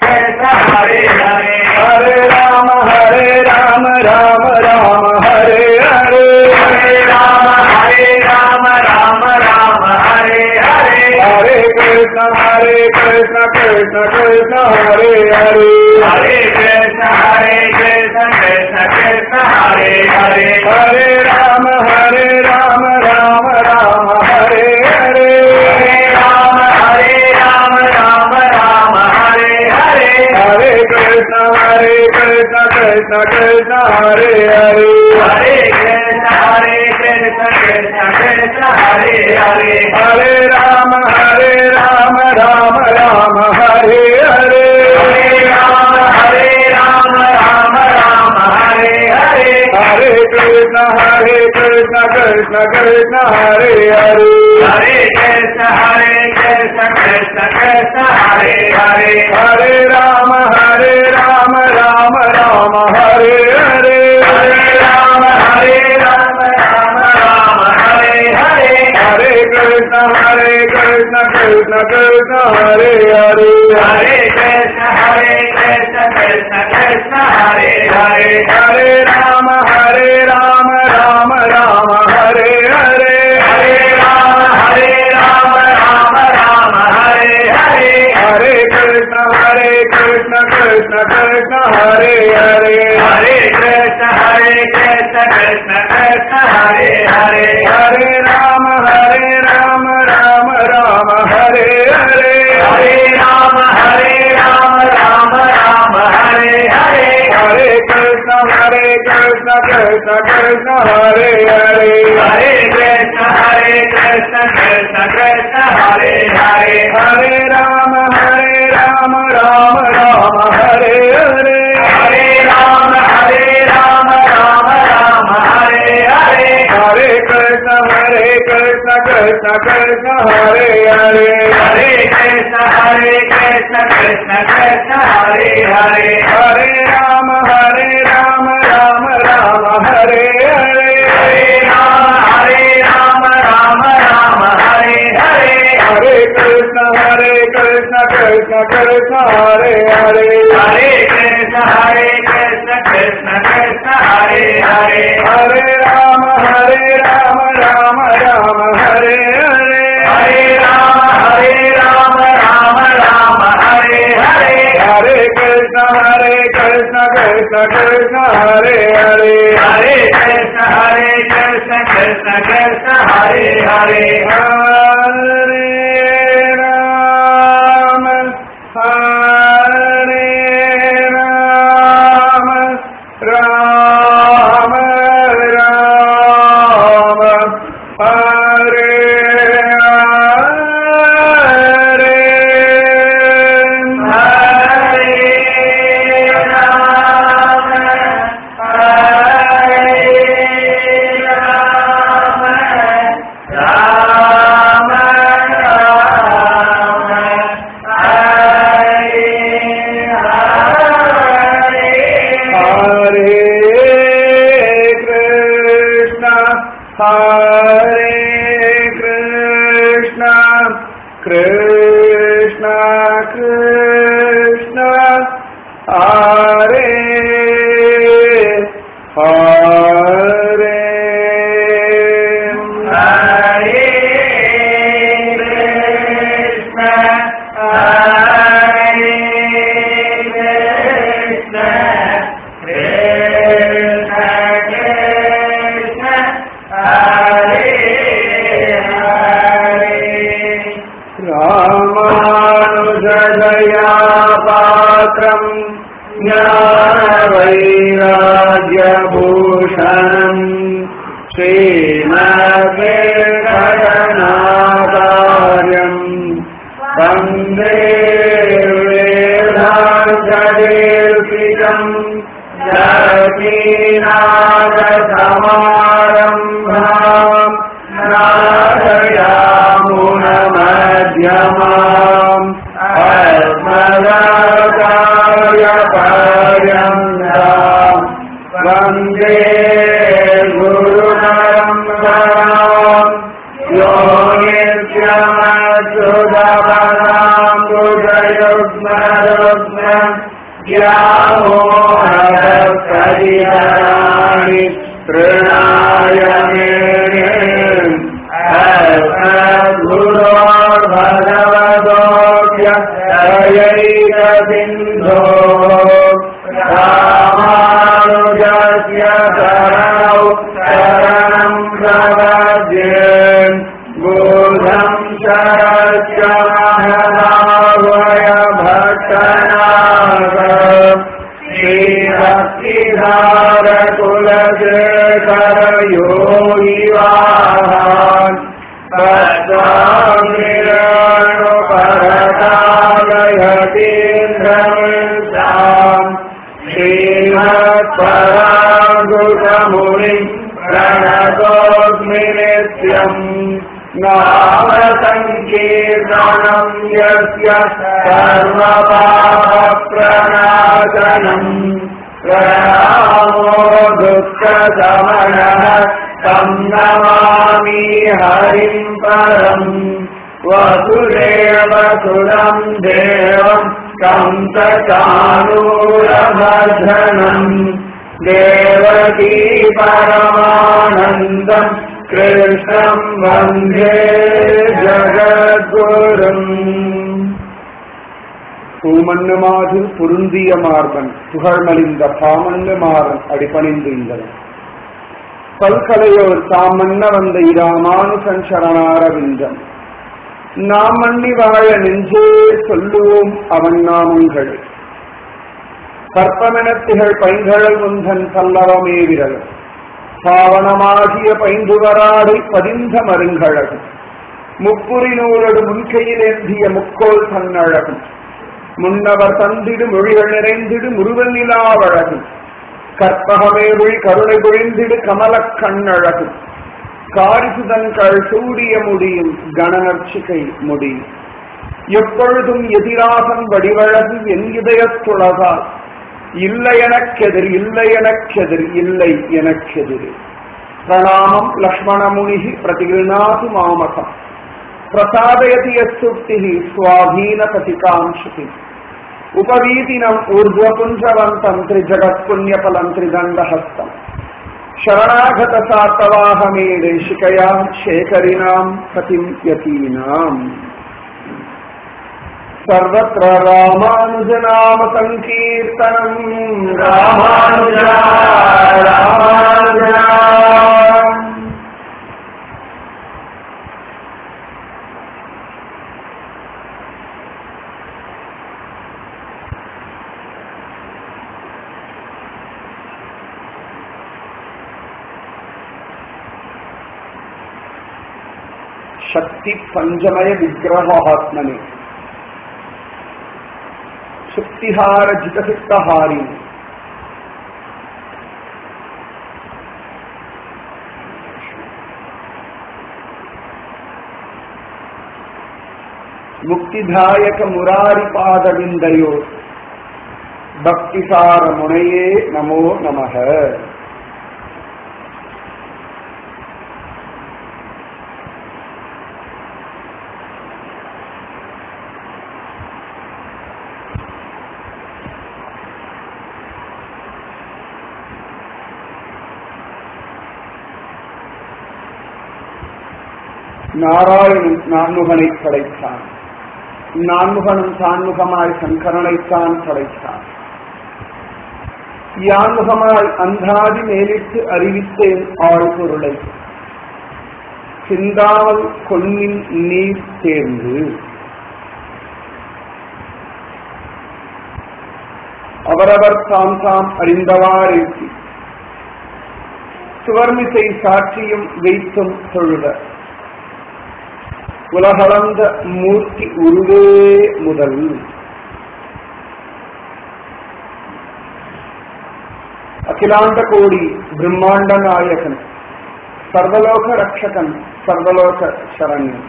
कृष्ण हरे हरे हरे राम हरे राम राम राम हरे हरे हरे राम हरे राम राम राम हरे हरे हरे कृष्ण हरे कृष्ण कृष्ण कृष्ण हरे हरे हरे कृष्ण हरे कृष्ण कृष्ण कृष्ण हरे हरे हरे राम हरे राम राम राम हरे हरे हरे राम हरे राम राम राम हरे हरे हरे कृष्ण हरे कृष्ण कृष्ण कृष्ण हरे हरे हरे कृष्ण हरे कृष्ण कृष्ण कृष्ण हरे हरे हरे राम हरे राम राम राम हरे हरे हरे राम हरे राम राम राम हरे हरे हरे कृष्ण हरे कृष्ण कृष्ण कृष्ण हरे हरे हरे कृष्ण हरे कृष्ण कृष्ण कृष्ण हरे हरे हरे राम हरे राम राम राम हरे हरे हरे राम हरे राम राम राम हरे हरे हरे कृष्ण हरे कृष्ण कृष्ण कृष्ण हरे हरे हरे कृष्ण हरे कृष्ण कृष्ण कृष्ण हरे हरे हरे राम हरे राम राम राम हरे हरे हरे राम हरे राम राम राम हरे हरे हरे कृष्ण हरे कृष्ण कृष्ण कृष्ण हरे हरे हरे कृष्ण हरे कृष्ण कृष्ण कृष्ण हरे हरे हरे राम हरे राम राम राम हरे हरे हरे राम हरे राम राम राम हरे हरे हरे कृष्ण हरे कृष्ण कृष्ण कृष्ण हरे हरे हरे कृष्ण हरे कृष्ण कृष्ण कृष्ण हरे हरे हरे राम हरे राम राम राम हरे हरे हरे राम हरे राम राम राम हरे हरे हरे कृष्ण हरे कृष्ण कृष्ण कृष्ण हरे हरे हरे कृष्ण हरे कृष्ण कृष्ण कृष्ण हरे हरे हरे राम हरे राम राम राम हरे हरे हरे राम हरे राम राम राम हरे हरे हरे कृष्ण हरे कृष्ण कृष्ण कृष्ण हरे हरे हरे कृष्ण हरे कृष्ण कृष्ण कृष्ण हरे हरे हरे राम हरे राम राम राम हरे हरे हरे राम हरे राम राम राम हरे हरे हरे कृष्ण हरे कृष्ण कृष्ण कृष्ण हरे हरे हरे कृष्ण हरे कृष्ण कृष्ण कृष्ण हरे हरे हरे राम हरे राम राम राम हरे हरे हरे राम हरे राम राम राम हरे हरे हरे कृष्ण हरे कृष्ण कृष्ण कृष्ण हरे हरे हरे कृष्ण हरे कृष्ण कृष्ण कृष्ण हरे हरे रामानुजदया पात्रम् ज्ञानवैराग्यभूषणम् श्रीमद्वेङ्कटनाचार्यम् वन्दे वेदान्तदेशिकम् जगतीनाथसमारम्भाम् नाथयामुनमध्यमाम् अस्मदाचार्यपर्यन्ताम् व्यामोहकरिहराणि तृणाय मेने भगवतोऽप्य दयैकसिन्धो रामानुजस्य शरणौ शरणम् प्रपद्ये बोधम् शरस्य महदावय भट्टनाथ श्रीभक्तिधारकुलशेखर योगिवाहान् परतालयतीन्द्रमिताम् श्रीमत्पराङ्गुतमुनिम् प्रणतोऽस्मि नित्यम् नाम सङ्कीर्तनम् यस्य सर्वपापप्रणाशनम् प्रणामो दुःखशमनः तं नमामि हरिम् परम् वसुदेवसुरम् देवम् तं चानूरभजनम् देवकी परमानन्दम् कृष्णम् वन्दे ஜகத்குரும் பூமன்னுமாது பொருந்திய மார்பன் புகழ்மலிந்த பாமன்னு மாறன் அடிபணிந்து இந்தவன் பல்கலையோர் தாமன்ன வந்த இராமானுசன் சரணாரவிந்தம் நாம் மன்னி வாழ நெஞ்சே சொல்லுவோம் அவன் நாமங்கள் கற்பமெனத்திகள் பைங்கழல் முந்தன் பல்லவமே விரல் பாவனமாகிய பைந்துவராடை பதிந்த மருங்கழகும் முப்புரி நூலடு முன்கையில் ஏந்திய முக்கோல் தன்னழகும் முன்னவர் தந்திடு மொழிகள் நிறைந்திடு முருவல் நிலாவழகும் கற்பகமேவுள் கருணை பொழிந்திடு கமலக் கண்ணழகும் காரிசுதன்கள் சூடிய முடியும் கணநர்ச்சிகை முடியும் எப்பொழுதும் எதிராகன் வடிவழகு என் இதயத்துளகால் இல்லை எனக்கெதிர் இல்லை எனக்கெதிர் இல்லை எனக்கெதிர் பிரணாமம் லக்ஷ்மணமுனிகி பிரதிகிருணாது மாமகம் பிரசாதயதி யஸ்துப்தி சுவாதீன பதிகாம்சுதி உபவீதினம் ஊர்ಧ್ವಪುಂಜವಂತಂ ತ್ರಿಜಗತ್ಪುಣ್ಯಫಲಂ ತ್ರಿದಂಡಹಸ್ತಂ ಶರಣಾಗತ ಸಾತವಾಹಮೇ ದೇಶಿಕಯಾ ಶೇಖರಿಣಾಂ ಪತಿಂ ಯತೀನಾಂ सर्वत्र रामानुजनाम सङ्कीर्तनम् रामानुजा रामानुजा शक्ति पंचमय विग्रहात्मने ಶಕ್ತಿಹಾರ ಜಿತಸಿಕ್ತಹಾರಿ ಮುಕ್ತಿದಾಯಕ ಮುರಾರಿ ಪಾದವಿಂದಯೋ ಭಕ್ತಿಸಾರ ಮುನೆಯೇ ನಮೋ ನಮಃ நாராயணன் நான்முகனை படைத்தான் நான்முகனும் தான்முகமாய் சங்கரனைத்தான் படைத்தான் யான்முகமாய் அந்தாதி மேலிட்டு அறிவித்தேன் ஆழ்பொருளை சிந்தாமல் கொன்னின் நீர் தேர்ந்து அவரவர் தாம் தாம் அறிந்தவாறேற்றி சுவர்மிசை சாட்சியும் வைத்தும் தொழுவர் உலகளந்த மூர்த்தி உருவே முதல் அகிலாண்ட கோடி பிரம்மாண்ட நாயகன் சர்வலோக ரக்ஷகன் சர்வலோக சரண்யன்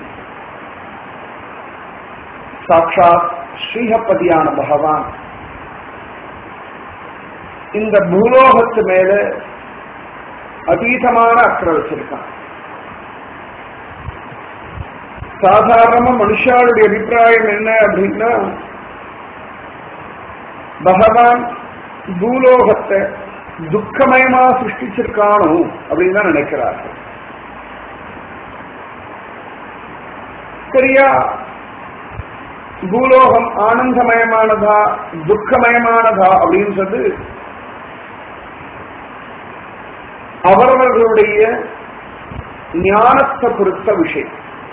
சாட்சாத் ஸ்ரீஹப்பதியான பகவான் இந்த பூலோகத்து மேல அதீதமான அக்கறை வச்சிருக்கான் சாதாரணமா மனுஷாளுடைய அபிப்பிராயம் என்ன அப்படின்னா பகவான் பூலோகத்தை துக்கமயமா சிருஷ்டிச்சிருக்கானோ அப்படின்னு தான் நினைக்கிறார்கள் சரியா பூலோகம் ஆனந்தமயமானதா துக்கமயமானதா அப்படின்னு சொல்லி அவரவர்களுடைய ஞானத்தை பொறுத்த விஷயம்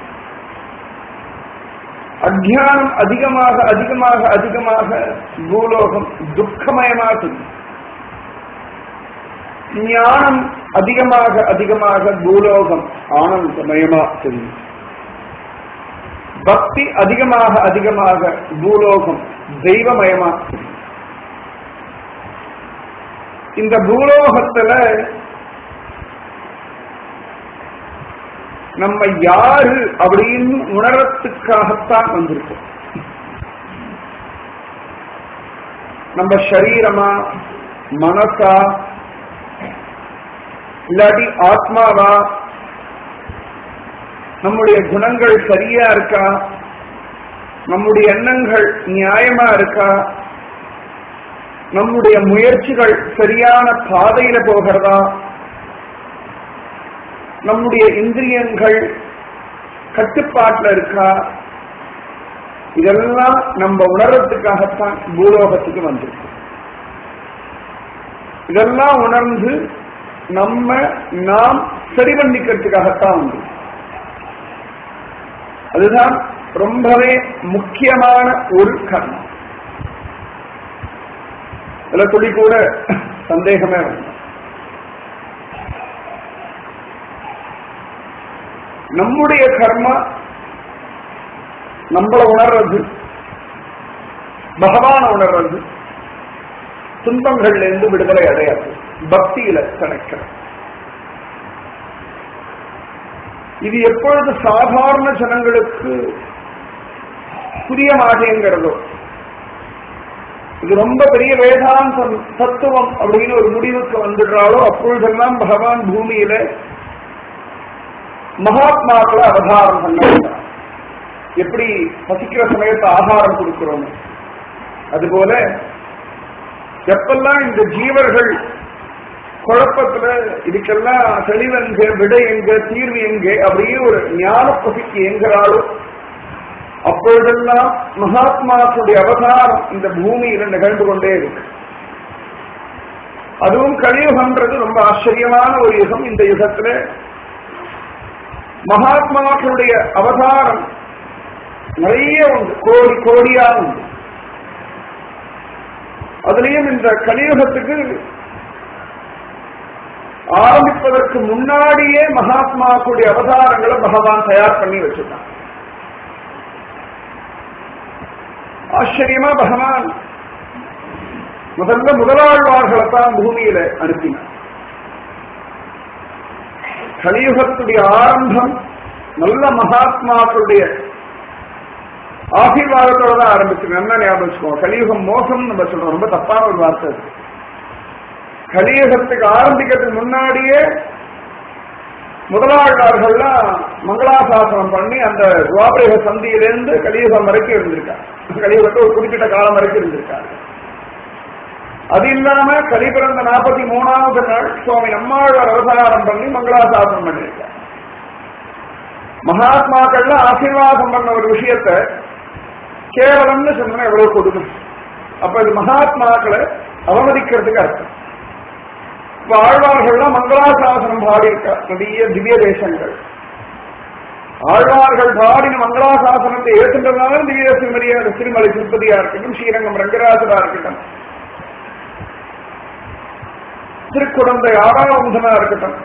அஜானம் அதிகமாக அதிகமாக அதிகமாக பூலோகம் துக்கமயமாகும் ஞானம் அதிகமாக அதிகமாக பூலோகம் ஆனந்தமயமா தெரியும் பக்தி அதிகமாக அதிகமாக பூலோகம் தெய்வமயமா தெரியும் இந்த பூலோகத்துல நம்ம யாரு அப்படின்னு உணரத்துக்காகத்தான் வந்திருக்கோம் நம்ம சரீரமா மனசா இல்லாட்டி ஆத்மாவா நம்முடைய குணங்கள் சரியா இருக்கா நம்முடைய எண்ணங்கள் நியாயமா இருக்கா நம்முடைய முயற்சிகள் சரியான பாதையில போகிறதா நம்முடைய இந்திரியங்கள் கட்டுப்பாட்டில் இருக்கா இதெல்லாம் நம்ம உணர்றதுக்காகத்தான் பூலோகத்துக்கு வந்திருக்கோம் இதெல்லாம் உணர்ந்து நம்ம நாம் சரி பண்ணிக்கிறதுக்காகத்தான் வந்து அதுதான் ரொம்பவே முக்கியமான ஒரு கர்மம் இதுல துளி கூட சந்தேகமே வேண்டாம் நம்முடைய கர்மா நம்மள உணர்றது பகவான உணர்றது துன்பங்கள்ல இருந்து விடுதலை அடையாது பக்தியில கிடைக்கிறது இது எப்பொழுது சாதாரண ஜனங்களுக்கு புரிய மாட்டேங்கிறதோ இது ரொம்ப பெரிய வேதாந்தம் தத்துவம் அப்படின்னு ஒரு முடிவுக்கு வந்துடுறாளோ அப்பொழுதெல்லாம் பகவான் பூமியில மகாத்மாக்களை அவதாரம் பண்ண எப்படி பசிக்கிற சமயத்தை ஆகாரம் கொடுக்கிறோம் அதுபோல எப்பெல்லாம் இந்த ஜீவர்கள் குழப்பத்துல இதுக்கெல்லாம் தெளிவெங்க விடை எங்க தீர்வு எங்க அப்படியே ஒரு ஞான பசிக்கு எங்கிறாளோ அப்பொழுதெல்லாம் மகாத்மாக்களுடைய அவதாரம் இந்த பூமியில நிகழ்ந்து கொண்டே இருக்கு அதுவும் கலியுகம்ன்றது ரொம்ப ஆச்சரியமான ஒரு யுகம் இந்த யுகத்துல மகாத்மாக்களுடைய அவதாரம் நிறைய உண்டு கோடி கோடியா உண்டு அதுலயும் இந்த கலியுகத்துக்கு ஆரம்பிப்பதற்கு முன்னாடியே மகாத்மாக்களுடைய அவதாரங்களை பகவான் தயார் பண்ணி வச்சுட்டான் ஆச்சரியமா பகவான் முதல்ல முதலாழ்வார்களை தான் பூமியில அனுப்பினார் கலியுகத்துடைய ஆரம்பம் நல்ல மகாத்மாக்களுடைய ஆசீர்வாதத்தோட தான் ஆரம்பிச்சு நல்லா ஞாபகம் வச்சுக்கோங்க கலியுகம் மோசம் நம்ம சொல்றோம் ரொம்ப தப்பான ஒரு வார்த்தை அது கலியுகத்துக்கு ஆரம்பிக்கிறதுக்கு முன்னாடியே முதலாளர்கள்லாம் மங்களாசாசனம் பண்ணி அந்த துவாபரக சந்தியிலிருந்து கலியுகம் வரைக்கும் இருந்திருக்காங்க கலியுகத்தை ஒரு குறிப்பிட்ட காலம் வரைக்கும் இருந்திருக்காங்க அது இல்லாம கலி பிறந்த நாற்பத்தி மூணாவது நாள் சுவாமி நம்மாழ்வார் அவதாரம் பண்ணி மங்களாசாசனம் பண்ணியிருக்கார் மகாத்மாக்கள்ல ஆசீர்வாதம் பண்ண ஒரு விஷயத்த கேவலம்னு சொன்னா எவ்வளவு கொடுமை அப்ப இது மகாத்மாக்களை அவமதிக்கிறதுக்கு அர்த்தம் இப்ப ஆழ்வார்கள்லாம் மங்களாசாசனம் பாடியிருக்கா நிறைய திவ்ய தேசங்கள் ஆழ்வார்கள் பாடின மங்களாசாசனத்தை ஏற்றுன்றதுனால திவ்ய திருமதியா திருமலை திருப்பதியா இருக்கட்டும் ஸ்ரீரங்கம் ரங்கராஜரா இருக்கட்டும் திருக்குடந்தை ஆறாவமுதனா இருக்கட்டும்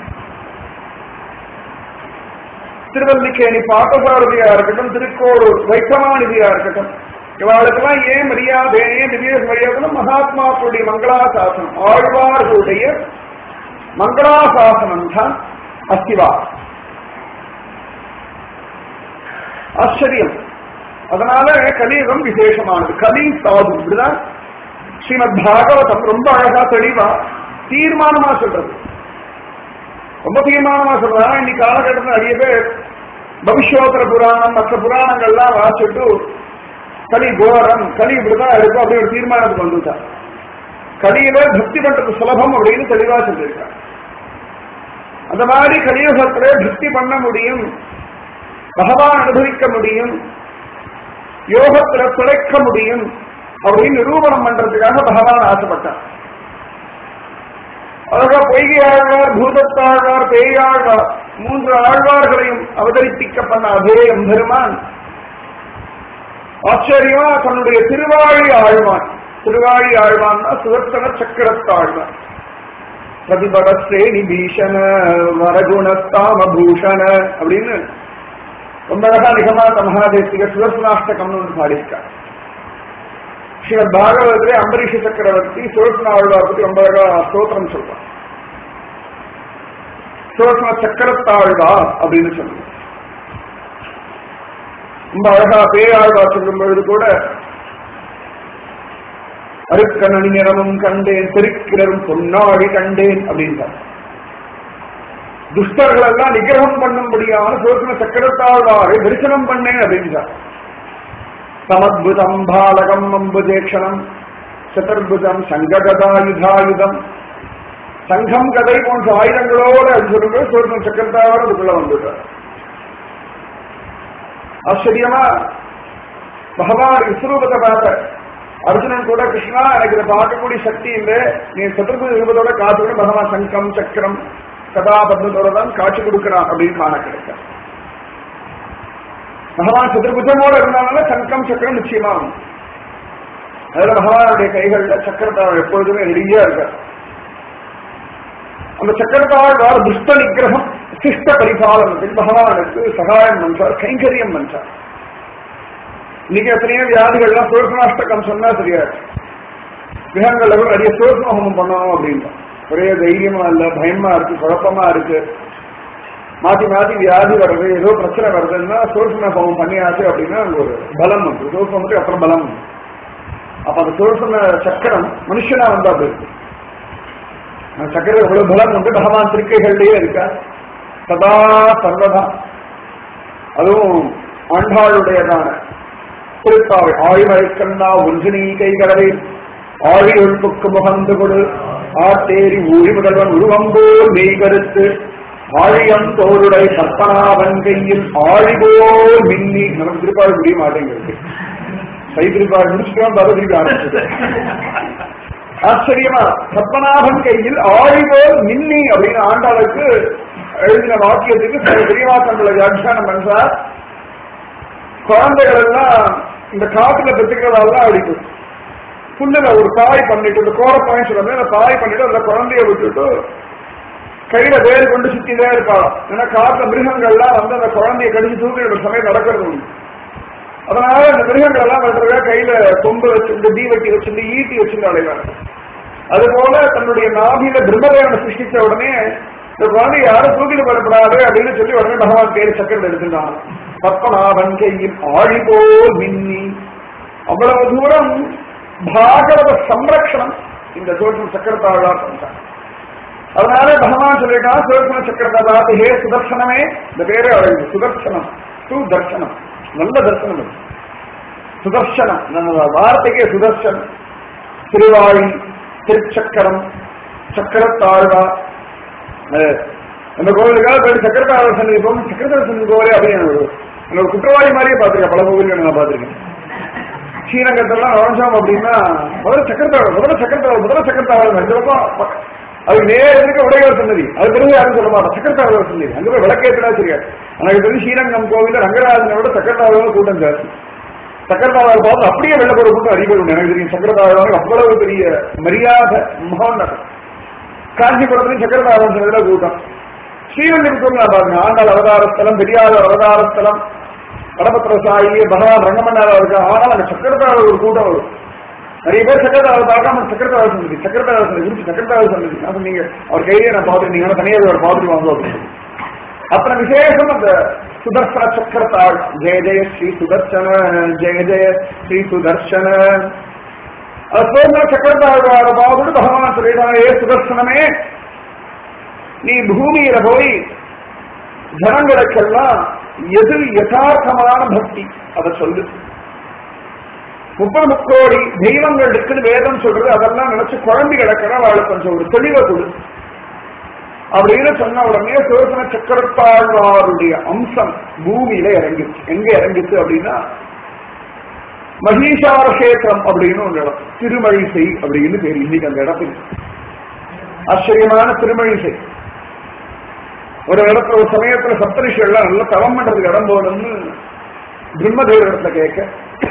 திருவல்லிக்கேணி பாட்டசாரதியா இருக்கட்டும் திருக்கோளூர் வைக்கமாநிதியா இருக்கட்டும் இவாளுக்கெல்லாம் ஏன் மரியாதை ஏன் திவ்ய மரியாதை மகாத்மாக்களுடைய மங்களாசாசனம் ஆழ்வார்களுடைய மங்களாசாசனம் தான் அஸ்திவா ஆச்சரியம் அதனால கலியுகம் விசேஷமானது கலி சாது இப்படிதான் ஸ்ரீமத் பாகவதம் ரொம்ப அழகா தெளிவா தீர்மானமா சொல்றது ரொம்ப தீர்மானமா சொல்றா இன்னைக்கு காலகட்டத்தில் நிறைய பேர் பவிஷ்யோத்தர புராணம் மற்ற புராணங்கள்லாம் வாசிட்டு கலி கோரம் கலி இப்படிதான் இருக்கும் அப்படி ஒரு தீர்மானத்துக்கு வந்துட்டார் கலியில பக்தி பண்றது சுலபம் அப்படின்னு தெளிவா சொல்லியிருக்கார் அந்த மாதிரி கலியுகத்திலே பக்தி பண்ண முடியும் பகவான் அனுபவிக்க முடியும் யோகத்துல பிழைக்க முடியும் அப்படின்னு நிரூபணம் பண்றதுக்காக பகவான் ஆசைப்பட்டார் அழகா பொய்கை ஆழ்வார் பூதத்தாழ்வார் பேயாழ்வார் மூன்று ஆழ்வார்களையும் அவதரிப்பிக்க பண்ண அதே எம்பெருமான் ஆச்சரியமா தன்னுடைய திருவாழி ஆழ்வான் திருவாழி ஆழ்வான்னா சுதர்சன சக்கரத்தாழ்வான் பிரதிபட ஸ்ரேணி பீஷண வரகுணஸ்தாம பூஷண அப்படின்னு ரொம்ப அழகா நிகமாத்த மகாதேசிக சுதர்சனாஷ்டகம்னு ஒன்று பாடியிருக்கார் ஸ்ரீமத் பாகவதத்திலே அம்பரீஷ சக்கரவர்த்தி சுதர்சன ஆழ்வார் பத்தி ரொம்ப அழகா ஸ்தோத்திரம் சொல்றார் சுதர்சன சக்கரத்தாழ்வா அப்படின்னு சொல்லுவார் ரொம்ப அழகா பேயாழ்வார் சொல்லும் பொழுது கூட அருக்கணி நிறமும் கண்டேன் பெருக்கினரும் பொன்னாழி கண்டேன் அப்படின்றார் துஷ்டர்கள் எல்லாம் நிகிரகம் பண்ணும்படியான சோசன சக்கரத்தாழ்வாரை தரிசனம் பண்ணேன் அப்படின்றார் சமத்புதம் பாலகம் அம்புஜேக்ஷணம் சதுர்புஜம் சங்ககதாயுதாயுதம் சங்கம் கதை போன்ற ஆயுதங்களோடு அது சொல்லுங்க சோசன சக்கரத்தாழ்வார் அதுக்குள்ள வந்துட்டார் ஆச்சரியமா பகவான் விஸ்வரூபத்தை பார்த்த அர்ஜுனன் கூட கிருஷ்ணா எனக்கு இதை பார்க்கக்கூடிய சக்தி இல்லை நீ சதுர்புஜ ரூபத்தோட காத்து பகவான் சங்கம் சக்கரம் கதாபத்மத்தோட தான் காட்சி கொடுக்கிறான் அப்படின்னு காண கிடைக்க பகவான் சதுர்புஜமோட இருந்தாலும் சங்கம் சக்கரம் நிச்சயமா ஆகும். அதுல பகவானுடைய கைகள்ல சக்கரத்தாழ் எப்பொழுதுமே ரெடியா இருக்கார் அந்த சக்கரத்தாழ்வார் துஷ்ட நிகிரகம் சிஷ்ட பரிபாலனத்தில் பகவானுக்கு சகாயம் பண்றார் கைங்கரியம் பண்றார் இன்னைக்கு எத்தனையோ வியாதிகள்லாம் சோர்சனாஷ்டகம் சொன்னா தெரியாது கிரகங்கள்ல கூட நிறைய சோர்சன ஹோமம் பண்ணணும் அப்படின்னா ஒரே தைரியமா இல்ல பயமா இருக்கு குழப்பமா இருக்கு மாத்தி மாத்தி வியாதி வருது ஏதோ பிரச்சனை வருதுன்னா சோர்சன ஹோமம் பண்ணியாச்சு அப்படின்னா அங்க ஒரு பலம் வந்து சோர்சனம் மட்டும் அப்புறம் பலம் வந்து. அப்ப அந்த சோர்சன சக்கரம் மனுஷனா வந்தா போயிருக்கு அந்த சக்கரம் எவ்வளவு பலம் உண்டு பகவான் திருக்கைகள்லயே இருக்கா சதா சர்வதா அதுவும் ஆண்டாளுடையதான திருப்பாவை ஆய்மழை கண்ணா ஒன்று நீ கைகளவை ஆழி ஒழுப்புக்கு முகந்து கொடு ஆட்டேரி ஊழி முதல்வன் உருவம்போல் மெய் கருத்து ஆழியம் தோருடை கற்பனாவன் கையில் ஆழிபோல் மின்னி நமக்கு திருப்பாவை முடிய மாட்டேங்கிறது கை திருப்பாவை முடிச்சுக்கலாம் தர திருப்பி ஆரம்பிச்சது ஆச்சரியமா கற்பனாபன் கையில் ஆழிபோல் மின்னி அப்படின்னு ஆண்டாளுக்கு எழுதின வாக்கியத்துக்கு சில பெரியவாசங்களை வியாக்கியானம் பண்றார் குழந்தைகள் எல்லாம் இந்த காட்டுல பெற்றுக்கிறதால அடிக்கும் புல்லுல ஒரு தாய் பண்ணிட்டு இந்த கோரப்பாயின்னு சொல்லுவாங்க அந்த தாய் பண்ணிட்டு அந்த குழந்தைய விட்டுட்டு கையில வேறு கொண்டு சுத்திட்டே இருப்பாளாம் ஏன்னா காட்டுல மிருகங்கள்லாம் வந்து அந்த குழந்தைய கடிச்சு தூக்கிற சமயம் நடக்கிறது உண்டு அதனால இந்த மிருகங்கள் எல்லாம் வெட்டுறதா கையில கொம்பு வச்சிருந்து தீவட்டி வச்சிருந்து ஈட்டி வச்சிருந்து அடைவாங்க அதுபோல தன்னுடைய நாபியில பிரம்மதேவனை சிருஷ்டிச்ச உடனே இந்த குழந்தை யாரும் தூக்கிட்டு வரப்படாது அப்படின்னு சொல்லி உடனே பகவான் பேர் சக்கரம் எடுத்துட்டான் பத்மநாபன் கையில் ஆழிபோல் மின்னி அவ்வளவு தூரம் பாகவத சம்ரக்ஷணம் இந்த சோழன் சக்கரத்தாழ்வார் பண்றான் அதனால பகவான் சொல்லிட்டான் சுதர்சன சக்கரத்தாழ்வார் ஹே சுதர்சனமே இந்த பேரே அழகு சுதர்சனம் சுதர்சனம் நல்ல தர்சனம் அது சுதர்சனம் நம்ம வார்த்தைக்கே சுதர்சனம் திருவாழி திருச்சக்கரம் சக்கரத்தாழ்வா அது அந்த கோவிலுக்காக போயிட்டு சக்கரத்தாழ்வார் சன்னதி போகும் சக்கரத்தாழ்வார் சன்னதி கோவிலே அப்படியே ஒரு அந்த ஒரு குற்றவாளி மாதிரியே பார்த்துருக்கேன் பல கோவில்கள் நான் பார்த்துருக்கேன் ஸ்ரீரங்கத்தெல்லாம் நுழைஞ்சோம் அப்படின்னா முதல்ல சக்கரத்தாழ்வார் முதல்ல சக்கரத்தாழ்வார் முதல்ல சக்கரத்தாழ்வார் இந்த பக்கம் அது நேரம் இருக்க உடையார் சன்னதி அது பிறகு யாரும் சொல்ல மாட்டோம் சக்கரத்தாழ்வார் சன்னதி அங்க போய் விளக்கேற்றா தெரியாது எனக்கு தெரிஞ்சு ஸ்ரீரங்கம் கோவில ரங்கராஜனை விட சக்கரத்தாழ்வார் கூட்டம் ஜாஸ்தி சக்கரத்தாழ்வார் பார்த்து அப்படியே வெள்ளப்போட கூட்டம் அறிவுறும் எனக்கு தெரியும் சக்கரத்தாழ்வார் அவ்வளவு பெரிய மரியாதை மகோன்னதம் காஞ்சிபுரத்துலையும் சக்கரத்தாழ்வார் சன்னதியில கூட்டம் ஸ்ரீரங்கத்துக்கு நான் பாருங்க ஆண்டாள் அவதாரஸ்தலம் பெரியார் அவதாரஸ்தலம் வடபத்திர சாயி பகவான் ரங்கமன்னாரா இருக்கா ஆனால் அங்க சக்கரத்தாழ்வார் ஒரு கூட்டம் வரும் நிறைய பேர் சக்கரத்தாழ்வார் பார்க்காம சக்கரத்தாழ்வார் சன்னதி சக்கரத்தாழ்வார் சன்னதி குறிச்சு சக்கரத்தாழ்வார் சன்னதி நான் சொன்னீங்க அவர் கையிலே நான் பார்த்துருந்தீங்கன்னா தனியாக அவர் பார்த்துட்டு வாங்க அப்படின்னு அத்தனை விசேஷம் அந்த சுதர்சன சக்கரத்தாள் ஜெய ஜெய ஸ்ரீ சுதர்சன ஜெய ஜெய ஸ்ரீ சுதர்சன அது சோழ சக்கரத்தாழ்வார பார்த்துட்டு பகவான் சொல்லிடுறாங்க ஏ சுதர்சனமே நீ பூமியில போய் ஜனங்களுக்கெல்லாம் எது யதார்த்தமான பக்தி அதை சொல்லு முப்பது முக்கோடி தெய்வங்கள் இருக்குது வேதம் சொல்றது அதெல்லாம் நினைச்சு குழம்பி கிடக்கிற அவளுக்கு கொஞ்சம் ஒரு தெளிவை கொடு அப்படின்னு சொன்ன உடனே சிவசன சக்கரத்தாழ்வாருடைய அம்சம் பூமியில இறங்கிச்சு எங்க இறங்கிச்சு அப்படின்னா மகீஷார கஷேத்திரம் அப்படின்னு ஒரு இடம் திருமழிசை அப்படின்னு பேர் இன்னைக்கு அந்த இடத்துக்கு ஆச்சரியமான திருமழிசை ஒரு இடத்துல ஒரு சமயத்துல சப்தரிஷிகள்லாம் நல்லா தவம் பண்றதுக்கு இடம் போகணும்னு பிரம்மதேவர் இடத்துல கேட்க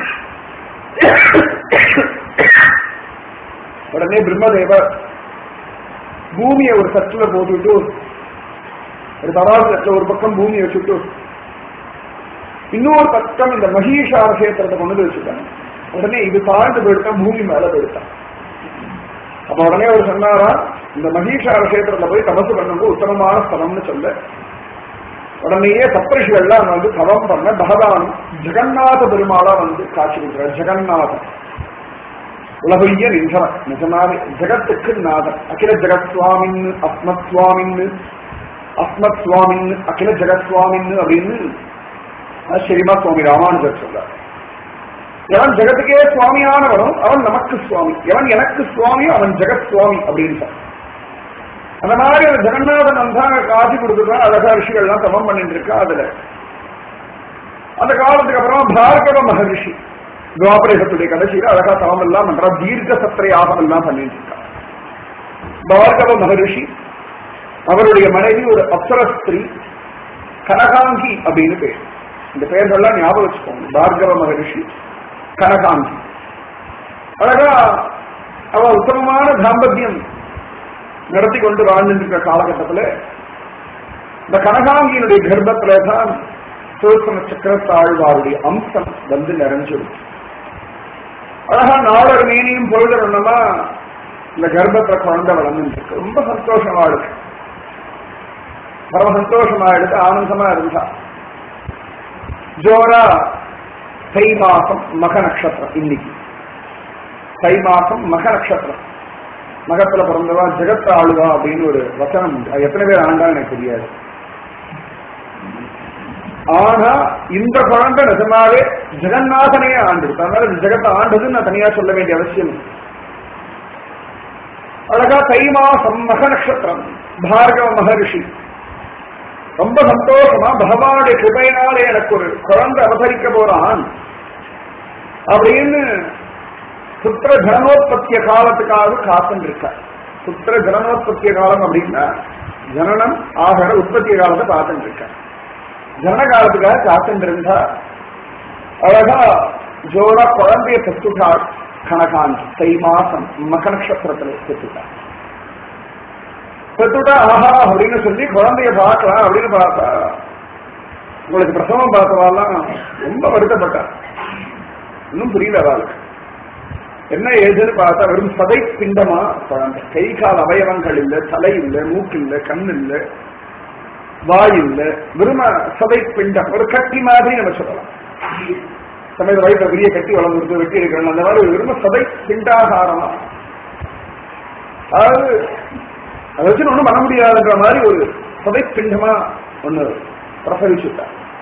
உடனே பிரம்மதேவர் பூமியை ஒரு தட்டுல போட்டுட்டு ஒரு தடாகத்துல ஒரு பக்கம் பூமியை வச்சுட்டு இன்னொரு பக்கம் இந்த மகீஷார கஷேத்திரத்தை கொண்டு வந்து வச்சுட்டாங்க உடனே இது தாழ்ந்து போயிட்டா பூமி மேல போயிட்டான் அப்ப உடனே அவர் சொன்னாரா இந்த மகீஷார கஷேத்திரத்துல போய் தபசு பண்ணும்போது உத்தமமான ஸ்தலம்னு சொல்ல உடனேயே சப்ரிஷிகள்லாம் வந்து தவம் பண்ண பகவான் ஜெகநாத பெருமாளா வந்து காட்சி கொடுக்கிறார் ஜெகநாதன் உலகைய நின்றவன் நிஜமாவே ஜெகத்துக்கு நாதன் அகில ஜெகத் சுவாமின் அஸ்மத் சுவாமின் அஸ்மத் சுவாமின் அகில ஜெகத் சுவாமின் அப்படின்னு ஸ்ரீமா சுவாமி ராமானுஜர் சொல்றார் எவன் ஜெகத்துக்கே சுவாமியானவனும் அவன் நமக்கு சுவாமி எவன் எனக்கு சுவாமியோ அவன் ஜெகத் சுவாமி அப்படின்னு அந்த மாதிரி ஒரு ஜெகநாதன் வந்தாங்க காட்சி கொடுத்துருக்கா அழகா ரிஷிகள்லாம் தவம் பண்ணிட்டு இருக்கா அதுல அந்த காலத்துக்கு அப்புறம் பார்கவ மகரிஷி துவாபரேகத்துடைய கடைசியில அழகா தவம் எல்லாம் பண்றா தீர்க்க சத்திரை யாகம் எல்லாம் பண்ணிட்டு இருக்கா பார்கவ மகரிஷி அவருடைய மனைவி ஒரு அப்சர ஸ்திரீ கனகாங்கி அப்படின்னு பேர் இந்த பெயர்கள்லாம் ஞாபகம் வச்சுக்கோங்க பார்கவ மகரிஷி கனகாங்கி அழகா அவ உத்தமமான தாம்பத்தியம் நடத்தி கொண்டு வாழ்ந்துருக்கிற காலகட்டத்தில் இந்த கனகாங்கியினுடைய கர்ப்பத்துல தான் சோசன சக்கரத்தாழ்வாருடைய அம்சம் வந்து நிறைஞ்சிடும் அழகா நாளர் மீனையும் பொழுதுமா இந்த கர்ப்பத்துல குழந்தை வளர்ந்துருக்கு ரொம்ப சந்தோஷமா இருக்கு பரம சந்தோஷமா எடுத்து ஆனந்தமா இருந்தா ஜோரா தை மாசம் மக நட்சத்திரம் இன்னைக்கு தை மாசம் மக நட்சத்திரம் மகத்துல பிறந்தவா ஜெகத் ஆளுவா அப்படின்னு ஒரு வசனம் உண்டு அது எத்தனை பேர் ஆண்டா எனக்கு தெரியாது ஆனா இந்த குழந்தை நிஜமாவே ஜெகநாதனையே ஆண்டு அதனால இந்த ஜெகத்தை ஆண்டதுன்னு நான் தனியா சொல்ல வேண்டிய அவசியம் இல்லை. அழகா தை மாசம் மக நட்சத்திரம் பார்கவ மகரிஷி ரொம்ப சந்தோஷமா பகவானுடைய கிருபையினாலே எனக்கு ஒரு குழந்தை அவதரிக்க போறான் அப்படின்னு புத்திர ஜனனோத்பத்திய காலத்துக்காக காத்துட்டு இருக்க புத்திர ஜனனோத்பத்திய காலம் அப்படின்னா ஜனனம் ஆகிற உற்பத்திய காலத்தை பார்த்துட்டு இருக்க ஜனன காலத்துக்காக காத்துட்டு இருந்தா அழகா ஜோரா குழந்தைய பெற்றுட்டாள் கனகாந்தி தை மாசம் மக நட்சத்திரத்துல பெற்றுட்டாள் பெற்றுட்டா ஆஹா அப்படின்னு சொல்லி குழந்தைய பார்க்கலாம் அப்படின்னு பார்த்தா உங்களுக்கு பிரசவம் பார்த்தவாலாம் ரொம்ப வருத்தப்பட்டா இன்னும் புரியல அவளுக்கு என்ன ஏதுன்னு பார்த்தா வெறும் சதை பிண்டமா குழந்தை கை கால் அவயவங்கள் இல்ல தலை இல்ல மூக்கு இல்ல கண் இல்ல வாய் இல்ல வெறும சதை பிண்டம் ஒரு கட்டி மாதிரி நம்ம சொல்லலாம் சமயத்து வயிற்றுல பெரிய கட்டி வளர்ந்துருக்கு வெட்டி இருக்கணும் அந்த மாதிரி வெறும சதை பிண்டாகாரமா அதாவது அதை வச்சு ஒண்ணும் பண்ண முடியாதுன்ற மாதிரி ஒரு சதை பிண்டமா ஒண்ணு பிரசவிச்சுட்டா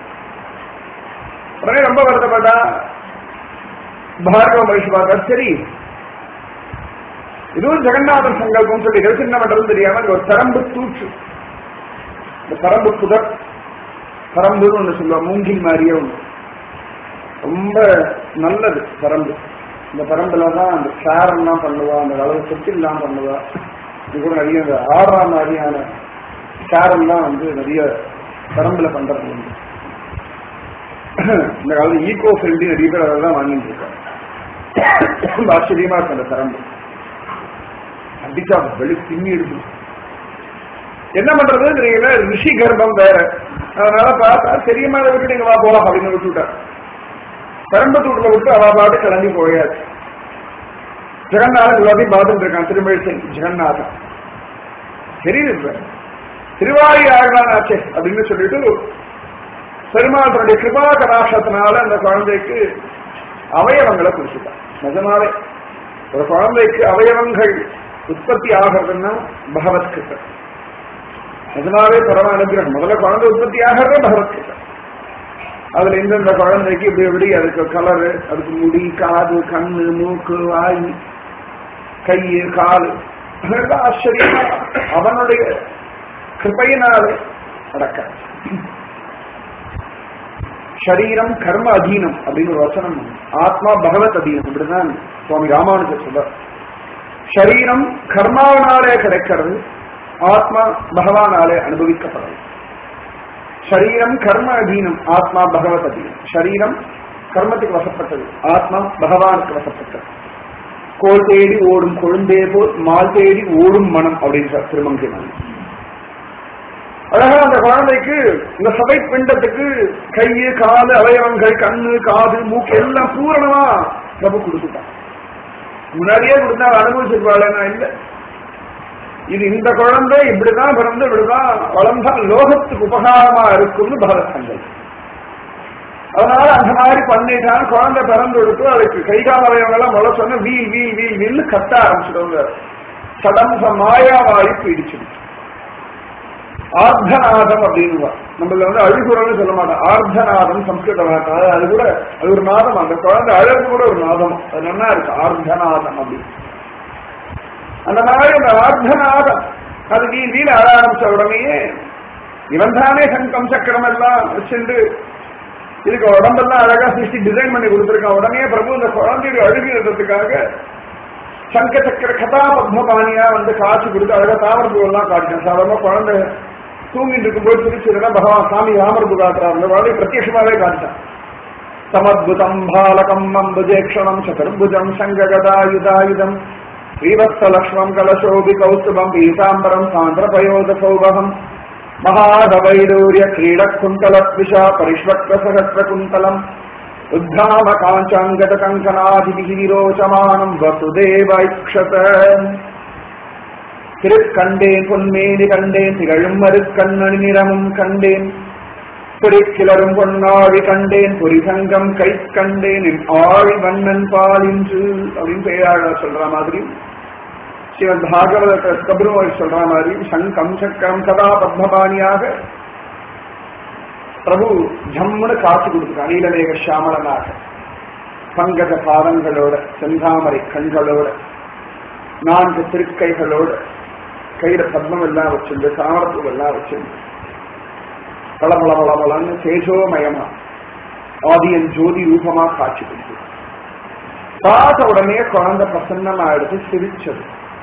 உடனே ரொம்ப வருத்தப்பட்டா பார்கவ மகிழ்ச்சி பார்த்தா சரி இதுவும் ஜெகநாதன் சங்கல்பம் சொல்லி கிடைச்சு என்ன பண்றதுன்னு தெரியாம ஒரு தரம்பு தூச்சு இந்த தரம்பு புதர் தரம்புன்னு ஒண்ணு சொல்லுவா மூங்கில் மாதிரியே ஒண்ணு ரொம்ப நல்லது பரம்பு இந்த பரம்புல தான் அந்த சாரெல்லாம் பண்ணுவா அந்த அளவு சொத்தில்லாம் பண்ணுவா இது கூட நிறைய இந்த ஆறா மாதிரியான சாரெல்லாம் வந்து நிறைய பரம்புல பண்றது உண்டு இந்த காலத்துல ஈகோ ஃப்ரெண்ட்லி நிறைய பேர் அதெல்லாம் வாங்கிட்டு இருக்காங்க ரொம்ப ஆச்சரியமா இருக்கு அந்த பரம்பு அடிச்சா வெளி பின்னி எடுக்கும் என்ன பண்றது தெரியல ரிஷி கர்ப்பம் வேற அதனால பார்த்தா தெரியமா இதை விட்டு நீங்க வா போலாம் அப்படின்னு விட்டுட்டார் பெரம்பத்தூர்ல விட்டு அவ பாட்டு கிளம்பி போயாச்சு ஜெகநாதன் எல்லாத்தையும் பார்த்துட்டு இருக்கான் திருமழிசை ஜெகநாதன் தெரியுது இப்ப திருவாரி ஆகலானாச்சே அப்படின்னு சொல்லிட்டு பெருமாள் தன்னுடைய கிருபா கடாசத்தினால அந்த குழந்தைக்கு அவயவங்களை குறிச்சுட்டான் நிஜமாவே ஒரு குழந்தைக்கு அவயவங்கள் உற்பத்தி ஆகிறதுன்னா பகவத் கிருப்பை நிஜமாவே பரம அனுகிரகம் முதல்ல குழந்தை உற்பத்தி ஆகிறது பகவத் கிருப்பை அதுல எந்தெந்த குழந்தைக்கு இப்படி எப்படி அதுக்கு கலரு அதுக்கு முடி காது கண்ணு மூக்கு வாய் கை காலு அதெல்லாம் ஆச்சரியமா அவனுடைய கிருப்பையினாலே நடக்க சரீரம் கர்ம அதீனம் அப்படின்னு ஒரு வசனம் உண்டு. ஆத்மா பகவத் அதீனம் இப்படிதான் சுவாமி ராமானுஜர் சொல்றார் சரீரம் கர்மாவனாலே கிடைக்கிறது ஆத்மா பகவானாலே அனுபவிக்கப்படுறது சரீரம் கர்ம அதீனம் ஆத்மா பகவத் அதீனம் சரீரம் கர்மத்துக்கு வசப்பட்டது ஆத்மா பகவானுக்கு வசப்பட்டது கோல் தேடி ஓடும் கொழுந்தே போல் மால் தேடி ஓடும் மனம் அப்படின்னு சொல்ற திருமங்கை மனம் அழகா அந்த குழந்தைக்கு இந்த சபை பிண்டத்துக்கு கையு காலு அவயவங்கள் கண்ணு காது மூக்கு எல்லாம் பூரணமா பிரபு கொடுத்துட்டான் முன்னாடியே கொடுத்தா அனுபவிச்சிருப்பாள் நான் இல்லை இது இந்த குழந்தை இப்படிதான் பிறந்து இப்படிதான் வளர்ந்தா லோகத்துக்கு உபகாரமா இருக்கும்னு பகவத் சங்கல்பம் அதனால அந்த மாதிரி பண்ணிட்டான் குழந்தை பிறந்து கொடுத்து அதுக்கு கைகாலவயவங்கெல்லாம் முளை சொன்ன வீல் வீல் வீல் வீல்னு கத்த ஆரம்பிச்சிடுவாங்க சடம்ப மாயாவாய் பீடிச்சிடுச்சு ஆர்த்தநாதம் அப்படின்னு நம்மள வந்து அழுகுறன்னு சொல்ல மாட்டோம் ஆர்த்தநாதம் சம்ஸ்கிருத வார்த்தை அதாவது அது கூட அது ஒரு நாதம் அந்த குழந்தை அழகு கூட ஒரு நாதம் அது நல்லா இருக்கு ஆர்த்தநாதம் அப்படின்னு அந்த மாதிரி அந்த ஆர்த்தநாதம் அது வீல் வீல அழ ஆரம்பிச்ச உடனேயே இவன் தானே சங்கம் சக்கரம் எல்லாம் வச்சுட்டு இதுக்கு உடம்பெல்லாம் அழகா சிருஷ்டி டிசைன் பண்ணி கொடுத்துருக்கான் உடனே பிரபு இந்த குழந்தைய அழுகிறதுக்காக சங்க சக்கர கதா பத்மபாணியா வந்து காட்சி கொடுத்து அழகா தாமரப்பூ எல்லாம் காட்டிட்டான் சாதாரண குழந்தை தூங்கிட்டு இருக்கும்போது திருச்சிருந்தா பகவான் சாமி ராமர்பு காட்டுறாரு அந்த குழந்தை பிரத்யட்சமாவே காட்டிட்டான் சமத்புதம் பாலகம் அம்புஜேக்ஷணம் சதுர்புஜம் சங்ககதாயுதாயுதம் ஸ்ரீவத்சலக்ஷ்மம் கலசோபி கௌஸ்துபம் பீதாம்பரம் சாந்திரபயோத சௌபகம் மகாதவைடூரிய क्रीडकुन्तलद्विषा परिष्वक्तसहस्रकुन्तलम् उद्धाम काञ्चाङ्गतकङ्कणादिभिः विरोचमानम् वसुदेवैक्षत திருக்கண்டேன் பொன்மேனி கண்டேன் திகழும் மறுக்கண்ணணி நிறமும் கண்டேன் பொறிக்கிளரும் பொன்னாழி கண்டேன் பொறிசங்கம் கை கண்டேன் என் ஆழி வண்ணன் பாலின்று அப்படின்னு பேராளர் சொல்ற மாதிரி சிவன் பாகவத கபிரமோய் சொல்ற மாதிரி சங்கம் சக்கரம் சதா பத்மபாணியாக பிரபு ஜம்முன்னு காட்சி கொடுத்துருக்கான் நீலமேக சியாமலனாக பங்கஜ பாதங்களோட செந்தாமரை கண்களோட நான்கு திருக்கைகளோட கையில பத்மம் எல்லாம் வச்சிருந்து தாமரப்பூ எல்லாம் வச்சிருந்து பளபள பளபளன்னு தேஜோமயமா ஆதியன் ஜோதி ரூபமா காட்சி கொடுத்து பார்த்த உடனே குழந்தை பிரசன்னமா எடுத்து சிரிச்சது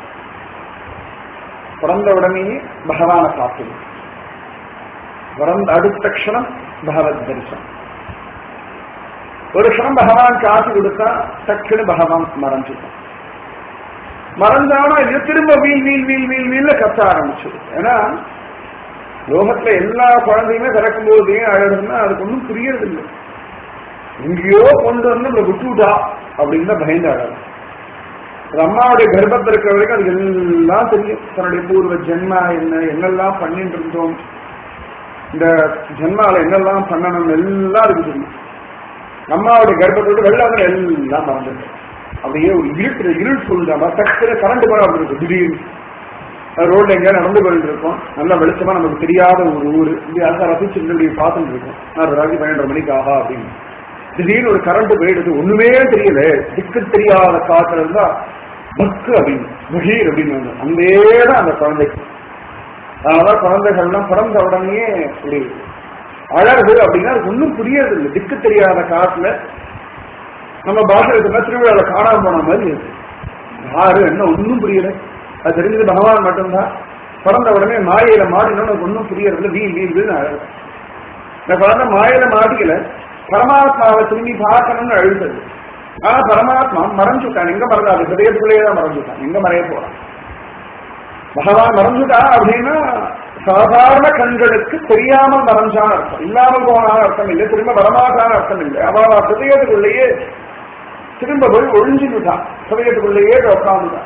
பிறந்த உடனே பகவான பார்த்தது பிறந்த அடுத்த க்ஷணம் பகவத் தரிசனம் ஒரு க்ஷணம் பகவான் காசு கொடுத்தா டக்குன்னு பகவான் மறைஞ்சுட்டான் மறந்தானா இது திரும்ப வீல் வீல் வீல் வீல் வீல்ல கத்த ஆரம்பிச்சது ஏன்னா லோகத்துல எல்லா குழந்தையுமே பிறக்கும் போது ஏன் அழகுன்னா அதுக்கு ஒன்றும் புரியறது இல்லை எங்கேயோ கொண்டு வந்து நம்மளை விட்டுவிட்டா அப்படின்னு தான் பயந்து அழகு அது அம்மாவுடைய கர்ப்பத்தில் இருக்கிற வரைக்கும் அதுக்கு எல்லாம் தெரியும் தன்னுடைய பூர்வ ஜென்மா என்ன என்னெல்லாம் பண்ணிட்டு இருந்தோம் இந்த ஜென்மால என்னெல்லாம் பண்ணணும் எல்லாம் அதுக்கு தெரியும் அம்மாவுடைய கர்ப்பத்தோடு வெளில வந்து எல்லாம் மறந்துட்டு அப்படியே ஒரு இருட்டு இருள் சொல்லுதாமா டக்குனு கரண்ட் போன அப்படி இருக்கும் திடீர்னு ரோட்ல எங்கேயா நடந்து போயிட்டு இருக்கோம் நல்ல வெளிச்சமா நமக்கு தெரியாத ஒரு ஊர் இப்படி அழகா ரசிச்சுட்டு பார்த்துட்டு இருக்கோம் நான் ராஜி பன்னெண்டரை மணிக்கு ஆகா அப்படின்னு திடீர்னு ஒரு கரண்ட் போயிடுது ஒண்ணுமே தெரியல திக்கு தெரியாத காத்துல இருந்தா பக்கு அப்படின்னு பகீர் அப்படின்னு வந்து அங்கேதான் அந்த குழந்தைக்கு அதனால குழந்தைகள்லாம் பிறந்த உடனே இப்படி அழகு அப்படின்னா அது ஒன்றும் புரியறது இல்லை திக்கு தெரியாத காட்டுல நம்ம பாஷை திருவிழாவில் காணாம போன மாதிரி இருக்கு யாரு என்ன ஒன்றும் புரியல அது தெரிஞ்சது பகவான் மட்டும்தான் பிறந்த உடனே மாயையில மாட்டினோம் ஒன்றும் புரியறதில்ல வீல் வீல் வீல் அழகு இந்த குழந்தை மாயையில மாட்டிக்கல பரமாத்மாவை திரும்பி பார்க்கணும்னு அழுத்தது ஆனா பரமாத்மா மறைஞ்சுட்டான் எங்க மறந்தாது ஹிரதயத்துக்குள்ளேயே தான் மறைஞ்சுட்டான் எங்க மறைய போறான் பகவான் மறைஞ்சுட்டா அப்படின்னா சாதாரண கண்களுக்கு தெரியாமல் மறைஞ்சான அர்த்தம் இல்லாமல் போனான அர்த்தம் இல்லை திரும்ப வரமாட்டான அர்த்தம் இல்லை அவள் ஹிரதயத்துக்குள்ளேயே திரும்ப போய் ஒழிஞ்சுட்டான் ஹிரதயத்துக்குள்ளேயே உட்காந்துட்டான்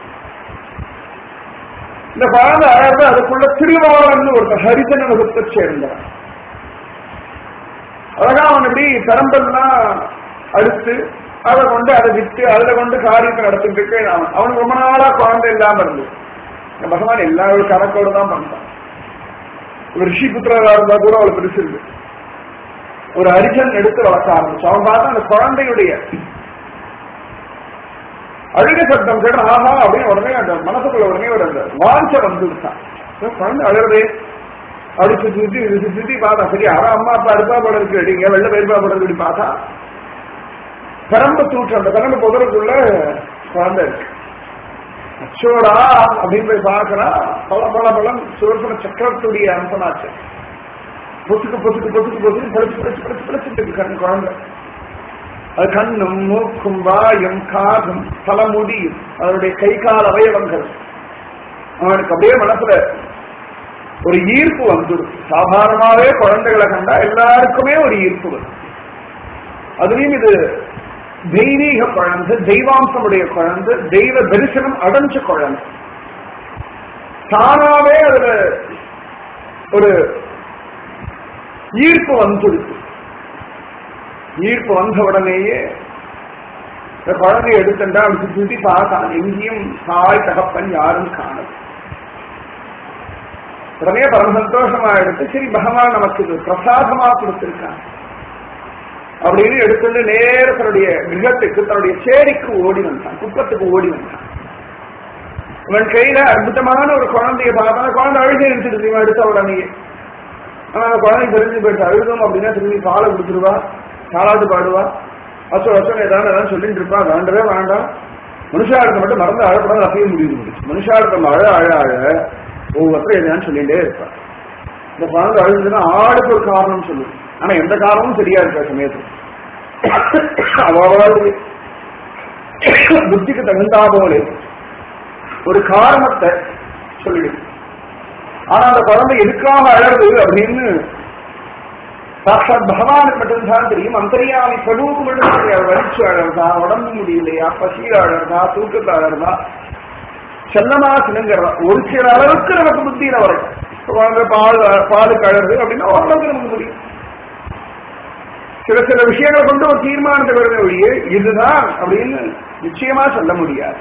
இந்த குழந்தை அழகு அதுக்குள்ள திருவாளன் ஒரு ஹரிஜன வகுப்பை சேர்ந்தான் அழகா அவன் இப்படி பெரம்பெல்லாம் அடுத்து அதை கொண்டு அதை விட்டு அதுல கொண்டு காரியத்தை நடத்திட்டு இருக்கு அவன் அவனுக்கு ரொம்ப நாளா குழந்தை இல்லாம இருந்து இந்த பகவான் எல்லா ஒரு கணக்கோடு தான் பண்றான் ஒரு ரிஷி புத்திரரா இருந்தா கூட அவளுக்கு பெருசு இருக்கு ஒரு அரிஜன் எடுத்து வளர்க்க ஆரம்பிச்சு அவன் பார்த்தா அந்த குழந்தையுடைய அழுக சத்தம் கேட்டு ஆஹா அப்படின்னு உடனே அந்த மனசுக்குள்ள உடனே ஒரு அந்த வாஞ்ச வந்துருச்சான் குழந்தை அழுறதே அப்படி சுத்தி சுத்தி சுத்தி சுத்தி பார்த்தா சரி அவன் அம்மா அப்பா அருப்பா படம் இருக்கு அடிங்க வெள்ள பெருப்பா படம் இருக்கு பார்த்தா கரம்பு தூற்று அந்த கரம்பு புதருக்குள்ள குழந்தை இருக்கு அச்சோடா அப்படின்னு போய் பார்க்கறா பல பல பலம் சுதர்சன சக்கரத்துடைய அம்சமாச்சு பொசுக்கு பொசுக்கு பொசுக்கு பொசுக்கு பழிச்சு பழிச்சு பழிச்சு பழிச்சுட்டு இருக்கு கண் குழந்தை அது கண்ணும் மூக்கும் வாயும் காதும் தலைமுடியும் அதனுடைய கை கால் அவயவங்கள் அவனுக்கு அப்படியே மனசுல ஒரு ஈர்ப்பு வந்துடும் சாதாரணமாவே குழந்தைகளை கண்டா எல்லாருக்குமே ஒரு ஈர்ப்பு வரும் அதுலயும் இது தெய்வீக குழந்தை தெய்வாம்சமுடைய குழந்தை தெய்வ தரிசனம் அடைஞ்ச குழந்தை தானாவே அதுல ஒரு ஈர்ப்பு வந்துடுது ஈர்ப்பு வந்த உடனேயே இந்த குழந்தைய எடுத்துட்டா அப்படி சுத்தி பார்த்தான் எங்கேயும் தாய் தகப்பன் யாரும் காணல உடனே பரம சந்தோஷமா எடுத்து சரி பகவான் நமக்கு இது பிரசாதமா கொடுத்திருக்கான் அப்படின்னு எடுத்துட்டு நேர தன்னுடைய கிரகத்துக்கு தன்னுடைய சேரிக்கு ஓடி வந்தான் குப்பத்துக்கு ஓடி வந்தான் இவன் கையில அற்புதமான ஒரு குழந்தைய பார்த்தா குழந்தை அழுகை எடுத்துட்டு இவன் எடுத்த உடனேயே ஆனா அந்த குழந்தை தெரிஞ்சு போயிட்டு அழுதும் அப்படின்னா திரும்பி பாலை கொடுத்துருவா தாளாட்டு பாடுவா அசோ அசோன்னு ஏதாவது ஏதாவது சொல்லிட்டு இருப்பா வேண்டவே வேண்டாம் மனுஷாடத்தை மட்டும் மறந்து அழப்படாது அப்பயே முடிவு முடிச்சு மனுஷாடத்தை அழ அழ அழ ஒவ்வொருத்தரும் எதையான்னு சொல்லிட்டே இருப்பா இந்த குழந்தை அழுதுன்னா ஆளுக்கு ஒரு காரணம் சொல்லுது ஆனா எந்த காரணமும் சரியா இருக்க சமயத்துல அவாவது புத்திக்கு தகுந்தா போலே ஒரு காரணத்தை சொல்லிடு ஆனா அந்த குழந்தை எதுக்காக அழறது அப்படின்னு சாட்சாத் பகவானுக்கு மட்டும்தான் தெரியும் அந்தரியாமி பிரபுவுக்கு மட்டும் தெரியாது வலிச்சு அழறதா உடம்பு முடியலையா பசியில் அழறதா தூக்கத்தில் அழறதா செல்லமா சினுங்கிறதா ஒரு சில அளவுக்கு நமக்கு புத்தியில வரும் குழந்தை பால் பாலுக்கு அழறது அப்படின்னா ஓரளவுக்கு நமக்கு முடியும் சில சில விஷயங்களை கொண்டு ஒரு தீர்மானத்தை வருத ஒழிய இதுதான் அப்படின்னு நிச்சயமா சொல்ல முடியாது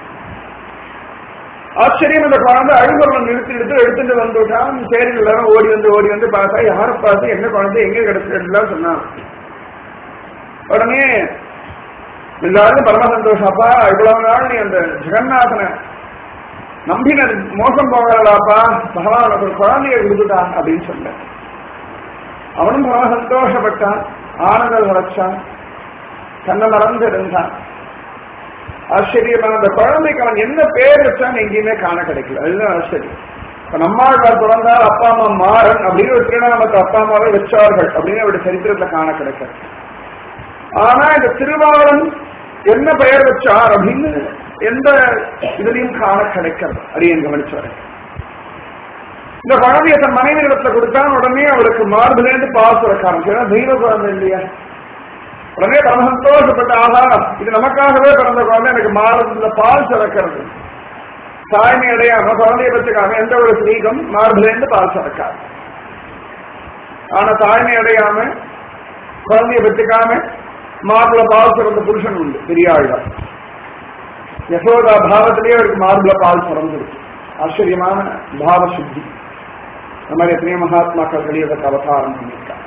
ஆச்சரியம் இந்த குழந்தை அழுகுறவன் நிறுத்தி எடுத்து எடுத்துட்டு வந்துட்டான் சரி எல்லாரும் ஓடி வந்து ஓடி வந்து பார்த்தா யாரை பார்த்து என்ன குழந்தை எங்க கிடைச்சிருக்கலாம் சொன்னான் உடனே எல்லாரும் பரம சந்தோஷம் அப்பா இவ்வளவு நாள் நீ அந்த ஜெகநாதனை நம்பின மோசம் போகலாப்பா பகவான் உனக்கு ஒரு குழந்தைய கொடுத்துட்டான் அப்படின்னு சொன்ன அவனும் பரம சந்தோஷப்பட்டான் ஆனந்தம் உழைச்சான் தன்னை மறந்து இருந்தான் ஆச்சரியமான அந்த குழந்தைக்கு அவன் என்ன பேர் வச்சான்னு எங்கேயுமே காண கிடைக்கல அதுதான் ஆச்சரியம் இப்ப நம்மாழ்வார் பிறந்தால் அப்பா அம்மா மாறன் அப்படின்னு ஒரு திருநாமத்தை அப்பா அம்மாவை வச்சார்கள் அப்படின்னு அவருடைய சரித்திரத்துல காண கிடைக்க ஆனா இந்த திருவாளன் என்ன பெயர் வச்சார் அப்படின்னு எந்த இதுலயும் காண கிடைக்கிறது அரியன் கவனிச்சாரு இந்த குழந்தைய தன் மனைவி இடத்துல கொடுத்தான் உடனே அவருக்கு மார்பிலேருந்து பால் சுரக்க ஆரம்பிச்சு தெய்வ குழந்தை இல்லையா உடனே பரம சந்தோஷப்பட்ட ஆகா இது நமக்காகவே பிறந்த குழந்தை எனக்கு மார்பில் பால் சுரக்கிறது தாய்மை அடையாம குழந்தைய பச்சுக்காம எந்த ஒரு ஸ்ரீகம் மார்பிலேருந்து பால் சுரக்காது ஆனா தாய்மை அடையாம குழந்தைய பெற்றுக்காம மார்பிள பால் சுரந்த புருஷன் உண்டு பெரியாழ்வார் யசோதா பாவத்திலேயே அவருக்கு மார்பிள பால் சுரந்துருக்கு ஆச்சரியமான பாவ சுத்தி இந்த மாதிரி எத்தனையோ மகாத்மாக்கள் வெளியதற்கு அவதாரம் பண்ணியிருக்காங்க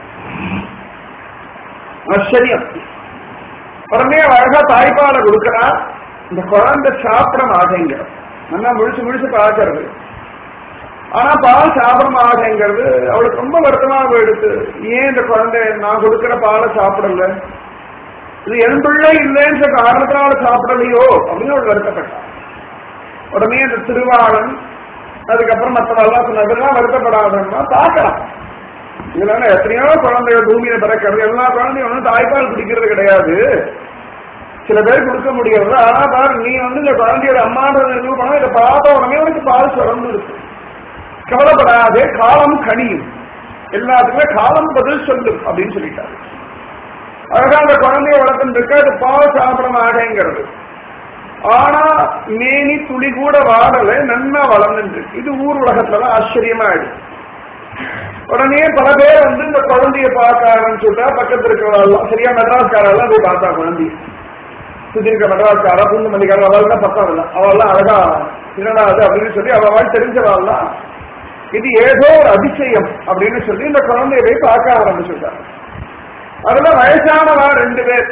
ஆச்சரியம் உடனே அழகா தாய்ப்பாலை கொடுக்கறா இந்த குழந்தை சாப்பிட மாட்டேங்கிறது நல்லா முழிச்சு முழிச்சு பார்க்கறது ஆனா பால் சாப்பிட மாட்டேங்கிறது அவளுக்கு ரொம்ப வருத்தமா போயிடுது ஏன் இந்த குழந்தை நான் கொடுக்கிற பாலை சாப்பிடல இது என் பிள்ளை இல்லைன்ற காரணத்தினால சாப்பிடலையோ அப்படின்னு அவள் வருத்தப்பட்டான் உடனே இந்த திருவாளன் அதுக்கப்புறம் மற்றவெல்லாம் சொன்னதெல்லாம் வருத்தப்படாதன்னா பார்க்கலாம் இதுல எத்தனையோ குழந்தைகள் பூமியில பிறக்கிறது எல்லா குழந்தையும் ஒன்றும் தாய்ப்பால் குடிக்கிறது கிடையாது சில பேர் கொடுக்க முடியாது ஆனா பாரு நீ வந்து இந்த குழந்தையோட அம்மான்றது நிரூபணம் இதை பார்த்த உடனே உனக்கு பால் சுரந்து இருக்கு கவலைப்படாதே காலம் கனியும் எல்லாத்துக்குமே காலம் பதில் சொல்லும் அப்படின்னு சொல்லிட்டாரு அழகா அந்த குழந்தைய வளர்த்துட்டு அது பால் சாப்பிட மாட்டேங்கிறது ஆனா மேனி துளி கூட வாடல நன்னா வளர்ந்துட்டு இது ஊர் உலகத்துலதான் ஆச்சரியமா ஆயிடுச்சு உடனே பல பேர் வந்து இந்த குழந்தைய பார்க்க ஆரம்பிச்சுட்டா பக்கத்துல இருக்கிறவெல்லாம் சரியா மெட்ராஸ்காரெல்லாம் போய் பார்த்தா குழந்தைய சுத்தி இருக்க மெட்ராஸ்காரா புந்து மல்லிகாரா அவள் பக்கம் இல்லை அவெல்லாம் அழகா என்னடாது அப்படின்னு சொல்லி அவள் தெரிஞ்சவாள்லாம் இது ஏதோ ஒரு அதிசயம் அப்படின்னு சொல்லி இந்த குழந்தைய போய் பார்க்க ஆரம்பிச்சுட்டாங்க அதுல வயசானவா ரெண்டு பேர்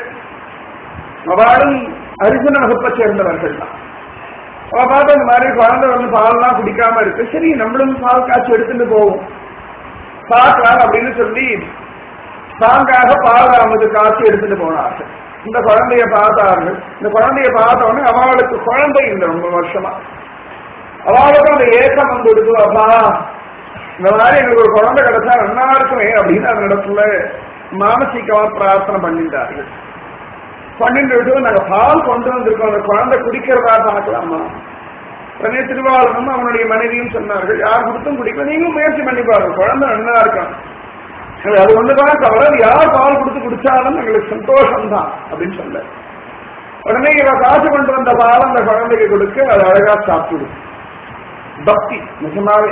அவளும் அரிசன வகுப்பை சேர்ந்தவர்கள் தான் அவ பார்த்து இந்த மாதிரி குழந்தை வந்து பால்லாம் குடிக்காம இருக்கு சரி நம்மளும் பால் காய்ச்சி எடுத்துட்டு போவோம் பார்க்கலாம் அப்படின்னு சொல்லி தாங்காக பால் அமது காய்ச்சி எடுத்துட்டு போனார்கள் இந்த குழந்தைய பார்த்தார்கள் இந்த குழந்தைய பார்த்த உடனே அவளுக்கு குழந்தை இல்லை ரொம்ப வருஷமா அவளுக்கும் அந்த ஏக்கம் வந்து இருக்கு அப்பா இந்த மாதிரி எங்களுக்கு ஒரு குழந்தை கிடைச்சா நல்லா இருக்குமே அப்படின்னு அந்த இடத்துல மானசீகமா பிரார்த்தனை பண்ணிட்டார்கள் பண்ணிட்டு விட்டு நாங்க பால் கொண்டு வந்திருக்கோம் அந்த குழந்தை குடிக்கிறதா பார்க்கலாமா உடனே திருவாளனும் அவனுடைய மனைவியும் சொன்னார்கள் யார் கொடுத்தும் குடிக்கல நீங்களும் முயற்சி பண்ணி பாருங்க குழந்தை நல்லா இருக்கான் அது ஒண்ணுதான் தவிர அது யார் பால் கொடுத்து குடிச்சாலும் எங்களுக்கு சந்தோஷம் தான் அப்படின்னு சொல்ல உடனே இவ காசு கொண்டு வந்த பால் அந்த குழந்தைக்கு கொடுக்க அது அழகா சாப்பிடுது பக்தி நிஜமாவே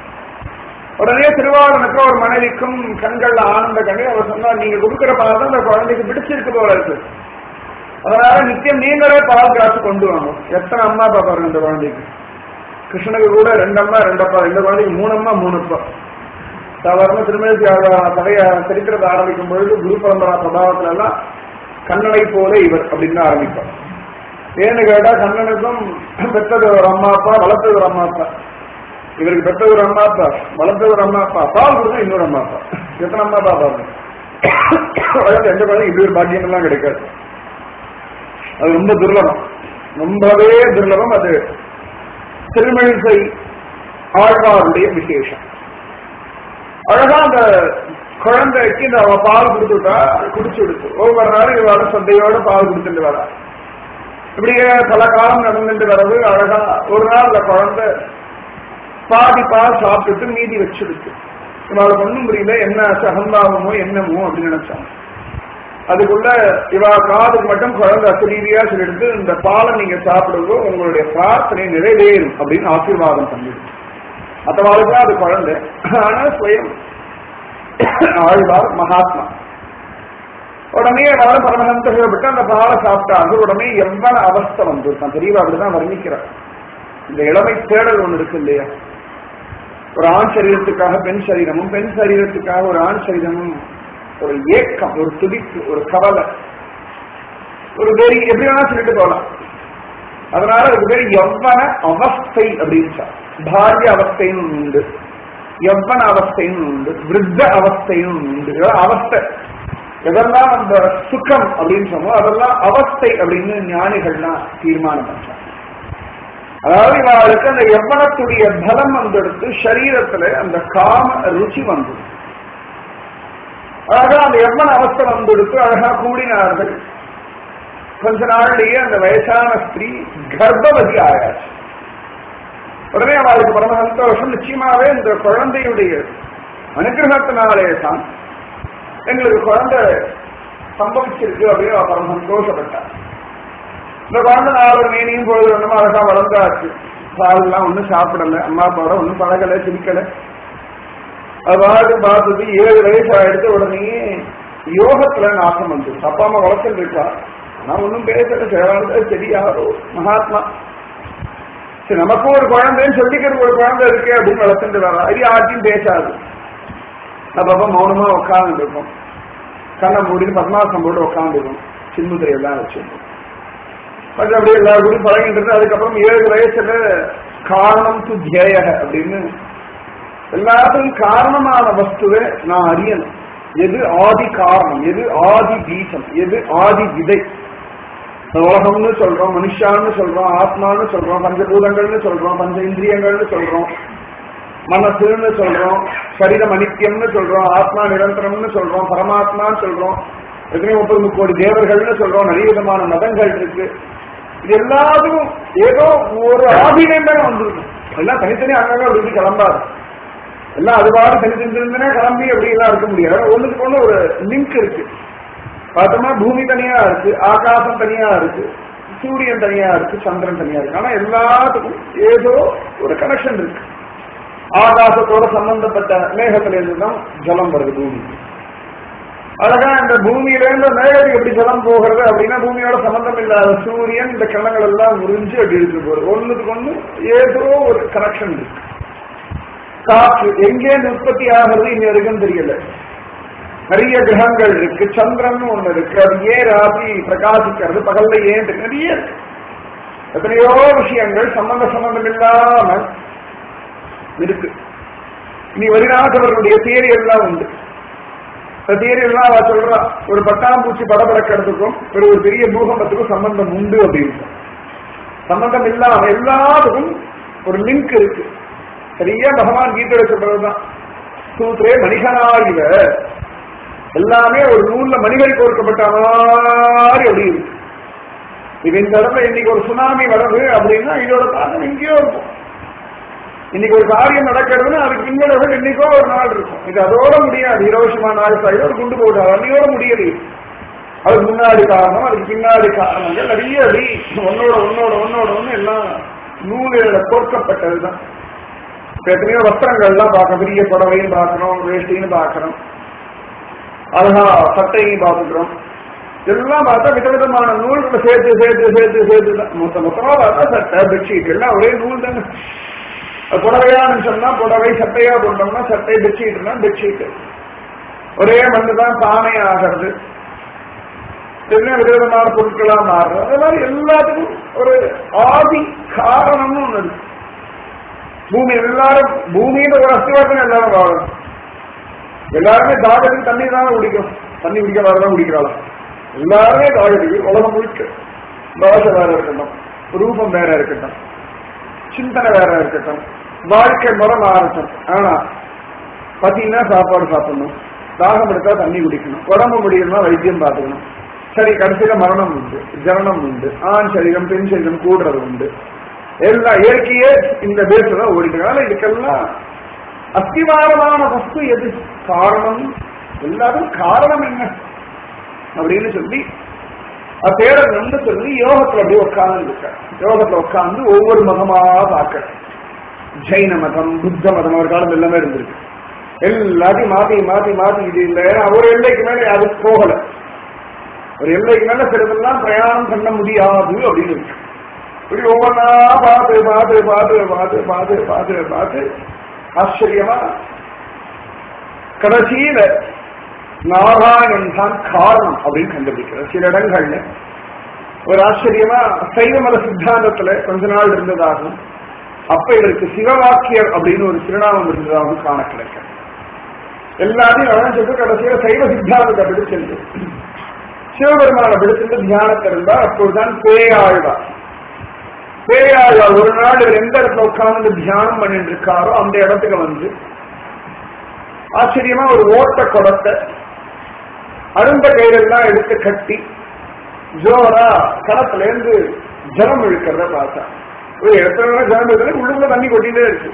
உடனே திருவாளனுக்கு ஒரு மனைவிக்கும் கண்கள்ல ஆனந்த கண்ணி அவர் சொன்னார் நீங்க கொடுக்கிற பால் தான் அந்த குழந்தைக்கு பிடிச்சிருக்கு போல இருக்கு அதனால நித்தியம் நீங்களே பால் காசு கொண்டு வாங்க எத்தனை அம்மா அப்பா பாருங்க இந்த குழந்தைக்கு கிருஷ்ணனுக்கு கூட ரெண்டு அம்மா ரெண்டு அப்பா இந்த குழந்தைக்கு மூணு அம்மா மூணு அப்பா சாதாரண திருமதி சபைய சரித்திரத்தை ஆரம்பிக்கும் பொழுது குரு பரம்பரா பிரபாவத்துல எல்லாம் கண்ணனை போல இவர் அப்படின்னு ஆரம்பிப்பார் ஏன்னு கேட்டா கண்ணனுக்கும் பெற்றது ஒரு அம்மா அப்பா வளர்த்தது ஒரு அம்மா அப்பா இவருக்கு பெற்றது ஒரு அம்மா அப்பா வளர்த்தது ஒரு அம்மா அப்பா பால் கொடுத்தா இன்னொரு அம்மா அப்பா எத்தனை அம்மா அப்பா பாருங்க உலகத்துல எந்த குழந்தை இப்படி ஒரு பாக்கியம் எல்லாம் கிடைக்காது அது ரொம்ப துர்லபம் ரொம்பவே துர்லபம் அது திருமழிசை ஆழ்வாருடைய விசேஷம் அழகா அந்த குழந்தைக்கு இந்த அவ பால் கொடுத்துட்டா குடிச்சு விடுச்சு ஒவ்வொரு நாளும் இவாட சந்தையோட பால் கொடுத்துட்டு வரா இப்படியே பல காலம் நடந்துட்டு வர்றது அழகா ஒரு நாள் அந்த குழந்தை பாதி பால் சாப்பிட்டுட்டு மீதி வச்சிருக்கு இவாளுக்கு ஒண்ணும் புரியல என்ன சகந்தாகமோ என்னமோ அப்படின்னு நினைச்சாங்க அதுக்குள்ள இவா காதுக்கு மட்டும் குழந்தை அசரீதியா சொல்லிட்டு இந்த பாலை நீங்க சாப்பிடும்போது உங்களுடைய பிரார்த்தனை நிறைவேறும் அப்படின்னு ஆசீர்வாதம் பண்ணிடுது மற்றவாளுக்கு அது குழந்தை ஆனா சுயம் ஆழ்வார் மகாத்மா உடனே அவரை பரமஹம்சப்பட்டு அந்த பாலை சாப்பிட்டாங்க உடனே எவ்வளவு அவஸ்தை வந்திருக்கான் தெரியவா அப்படிதான் வர்ணிக்கிறார் இந்த இளமை தேடல் ஒண்ணு இருக்கு இல்லையா ஒரு ஆண் சரீரத்துக்காக பெண் சரீரமும் பெண் சரீரத்துக்காக ஒரு ஆண் சரீரமும் ஒரு ஏக்கம் ஒரு துடிப்பு ஒரு கவலை ஒரு வெறி எப்படி வேணா சொல்லிட்டு போகலாம் அதனால அதுக்கு பேர் எவ்வன அவஸ்தை அப்படின்னு பாரிய அவஸ்தைன்னு உண்டு எவ்வன அவஸ்தைன்னு உண்டு விருத்த அவஸ்தைன்னு உண்டு இதெல்லாம் அவஸ்தை எதெல்லாம் அந்த சுகம் அப்படின்னு சொன்னோம் அதெல்லாம் அவஸ்தை அப்படின்னு ஞானிகள்லாம் தீர்மானம் பண்றாங்க அதாவது இவளுக்கு அந்த எவ்வளத்துடைய பலம் வந்தெடுத்து சரீரத்துல அந்த காம ருச்சி வந்தது அழகா அந்த எவ்வளவு அவஸ்தை வந்தெடுத்து அழகா கூடினார்கள் கொஞ்ச நாள்லயே அந்த வயசான ஸ்திரீ கர்ப்பவதி ஆயாச்சு உடனே அவளுக்கு பரம சந்தோஷம் நிச்சயமாவே இந்த குழந்தையுடைய அனுகிரகத்தினாலே தான் எங்களுக்கு குழந்தை சம்பவிச்சிருக்கு அப்படின்னு அவ பரம சந்தோஷப்பட்டார் இந்த குழந்தை நாலு மேனியும் பொழுது ஒண்ணுமா அழகா வளர்ந்தாச்சு பால்லாம் ஒன்றும் சாப்பிடல அம்மா அப்பாவோட ஒன்றும் பழகல சிரிக்கல அது பாட்டு பார்த்தது ஏழு வயசு ஆயிடுத்து உடனே யோகத்துல நாசம் வந்து அப்பா அம்மா வளர்த்துட்டு இருக்கா ஆனா ஒன்றும் பேசல சேவானது சரியாரோ மகாத்மா சரி நமக்கும் ஒரு குழந்தைன்னு சொல்லிக்கிறது ஒரு குழந்தை இருக்கு அப்படின்னு வளர்த்துட்டு வரா இது யார்ட்டையும் பேசாது அப்பப்ப மௌனமா உட்கார்ந்து இருக்கும் கண்ணை மூடிட்டு பத்மாசம் போட்டு உட்காந்துருக்கும் சின்முதிரை எல்லாம் வச்சிருக்கும் அது அப்படியே எல்லாருக்கும் பழகின்றது அதுக்கப்புறம் ஏழு வயசுல காரணம் து தியேய அப்படின்னு எல்லாத்துக்கும் காரணமான வஸ்துவை நான் அறியணும் எது ஆதி காரணம் எது ஆதி பீஜம் எது ஆதி விதை உலகம்னு சொல்றோம் மனுஷான்னு சொல்றோம் ஆத்மான்னு சொல்றோம் பஞ்சபூதங்கள்னு சொல்றோம் பஞ்ச இந்திரியங்கள்னு சொல்றோம் மனசுன்னு சொல்றோம் சரீரம் அனித்தியம்னு சொல்றோம் ஆத்மா நிரந்தரம்னு சொல்றோம் பரமாத்மான்னு சொல்றோம் எத்தனையோ முப்பது முக்கோடி தேவர்கள்னு சொல்றோம் நிறைய விதமான மதங்கள் இருக்கு இது எல்லாத்துக்கும் ஏதோ ஒரு ஆதினம் தானே வந்திருக்கும் எல்லாம் தனித்தனி அங்கங்க அப்படி இப்படி கிளம்பாது எல்லாம் அதுவாக தனித்தனித்தனே கிளம்பி அப்படி எல்லாம் இருக்க முடியாது ஒண்ணுக்கு ஒண்ணு ஒரு லிங்க் இருக்கு பார்த்தோம்னா பூமி தனியா இருக்கு ஆகாசம் தனியா இருக்கு சூரியன் தனியா இருக்கு சந்திரன் தனியா இருக்கு ஆனா எல்லாத்துக்கும் ஏதோ ஒரு கனெக்ஷன் இருக்கு ஆகாசத்தோட சம்பந்தப்பட்ட மேகத்துல இருந்து தான் ஜலம் வருது பூமி அழகா இந்த பூமியில இருந்து மேகத்துக்கு எப்படி ஜலம் போகிறது அப்படின்னா பூமியோட சம்பந்தம் இல்லாத சூரியன் இந்த கிணங்கள் எல்லாம் உறிஞ்சு அப்படி இருக்கு போகுது ஒண்ணுக்கு ஒண்ணு ஏதோ ஒரு கனெக்ஷன் இருக்கு காற்று எங்கேருந்து உற்பத்தி ஆகிறது இங்க வரைக்கும் தெரியல நிறைய கிரகங்கள் இருக்கு சந்திரன் ஒண்ணு இருக்கு அது ஏன் ராசி பிரகாசிக்கிறது பகல்ல ஏன் இருக்கு நிறைய இருக்கு எத்தனையோ விஷயங்கள் சம்பந்த சம்பந்தம் இல்லாம இருக்கு இனி வரிநாதவர்களுடைய தேரி எல்லாம் உண்டு இந்த தேரி எல்லாம் அவ சொல்றா ஒரு பட்டாம்பூச்சி படபடக்கிறதுக்கும் ஒரு ஒரு பெரிய பூகம்பத்துக்கும் சம்பந்தம் உண்டு அப்படின்னு சம்பந்தம் இல்லாம எல்லாத்துக்கும் ஒரு லிங்க் இருக்கு சரியா பகவான் கீதை சொல்றதுதான் சூத்ரே மணிகனாரிவ எல்லாமே ஒரு நூல்ல மணிகள் கோர்க்கப்பட்ட மாதிரி அப்படி இருக்கு இது இந்த இடத்துல இன்னைக்கு ஒரு சுனாமி வருது அப்படின்னா இதோட தாக்கம் எங்கேயோ இருக்கும் இன்னைக்கு ஒரு காரியம் நடக்கிறதுன்னா அதுக்கு பின்னடைவில் இன்னைக்கோ ஒரு நாள் இருக்கும் இது அதோட முடியாது ஹிரோஷிமா நாள் சாயில ஒரு குண்டு போட்டார் அன்னையோட முடியல அதுக்கு முன்னாடி காரணம் அதுக்கு பின்னாடி காரணங்கள் நிறைய அடி ஒன்னோட ஒன்னோட ஒன்னோட ஒண்ணு எல்லாம் நூலில கோர்க்கப்பட்டதுதான் இப்ப எத்தனையோ வஸ்திரங்கள்லாம் பார்க்கணும் பெரிய புடவையும் பார்க்கணும் வேஷ்டின்னு பார்க்கணும் அழகா சட்டையும் பார்த்துக்கிறோம் எல்லாம் பார்த்தா விதவிதமான நூல்களை சேர்த்து சேர்த்து சேர்த்து சேர்த்து தான் மொத்த மொத்தமா பார்த்தா சட்டை பெட்ஷீட் எல்லாம் ஒரே நூல் தானே அது புடவையான்னு சொன்னா புடவை சட்டையா போட்டோம்னா சட்டை பெட்ஷீட்னா பெட்ஷீட் ஒரே மண்ணு தான் பானை ஆகிறது என்ன விதவிதமான பொருட்களா மாறுறது அது மாதிரி எல்லாத்துக்கும் ஒரு ஆதி காரணம்னு ஒண்ணு இருக்கு பூமி எல்லாரும் பூமியில ஒரு அஸ்திவாரத்தில் எல்லாரும் வாழணும் எல்லாருமே தாகத்துக்கு தண்ணி தானே குடிக்கும் தண்ணி குடிக்க வரதான் குடிக்கிறாள் எல்லாருமே தாகத்துக்கு உலகம் முழுக்க பாஷை வேற இருக்கட்டும் ரூபம் வேற இருக்கட்டும் சிந்தனை வேற இருக்கட்டும் வாழ்க்கை முறை மாறட்டும் ஆனா பத்தினா சாப்பாடு சாப்பிடணும் தாகம் எடுத்தா தண்ணி குடிக்கணும் உடம்பு முடியணும்னா வைத்தியம் பார்த்துக்கணும் சரி கடைசியில மரணம் உண்டு ஜனனம் உண்டு ஆண் சரீரம் பெண் சரீரம் கூடுறது உண்டு எல்லா இயற்கையே இந்த பேஸ்ல தான் ஓடிட்டு இதுக்கெல்லாம் அஸ்திவாரமான வஸ்து எது காரணம் எல்லாரும் காரணம் என்ன அப்படின்னு சொல்லி தேடல் வந்து சொல்லி யோகத்துல அப்படியே உட்கார்ந்து இருக்க யோகத்துல உட்கார்ந்து ஒவ்வொரு மதமா பார்க்க ஜெயின மதம் புத்த மதம் ஒரு காலம் எல்லாமே இருந்திருக்கு எல்லாத்தையும் மாத்தி மாத்தி மாத்தி இது இல்லை ஏன்னா ஒரு எல்லைக்கு மேல அது போகல ஒரு எல்லைக்கு மேல சிலதெல்லாம் பிரயாணம் பண்ண முடியாது அப்படின்னு இருக்கு இப்படி ஒவ்வொன்றா பார்த்து பார்த்து பார்த்து பார்த்து பார்த்து பார்த்து பார்த்து ஆச்சரியமா கடைசியில நாராயணன் தான் காரணம் அப்படின்னு கண்டுபிடிக்கிறார் சில இடங்கள்ல ஒரு ஆச்சரியமா சைவ மத சித்தாந்தத்துல கொஞ்ச நாள் இருந்ததாகவும் அப்ப இவருக்கு சிவவாக்கியர் அப்படின்னு ஒரு திருநாமம் இருந்ததாகவும் காண கிடைக்க எல்லாத்தையும் அழைஞ்சிட்டு கடைசியில சைவ சித்தாந்தத்தை பிடிச்சிருந்து சிவபெருமான பிடிச்சிருந்து தியானத்தை இருந்தா அப்பொழுதுதான் பேயாழ்வார் பேயாழ்வார் ஒரு நாள் இவர் எந்த இடத்துல உட்கார்ந்து தியானம் பண்ணிட்டு இருக்காரோ அந்த இடத்துக்கு வந்து ஆச்சரியமா ஒரு ஓட்ட குடத்தை அருந்த கயிறெல்லாம் எடுத்து கட்டி ஜோரா களத்துல இருந்து ஜலம் இழுக்கிறத பார்த்தா ஒரு இடத்துல ஜலம் இழுக்கிறது உள்ளுக்குள்ள தண்ணி கொட்டிட்டே இருக்கு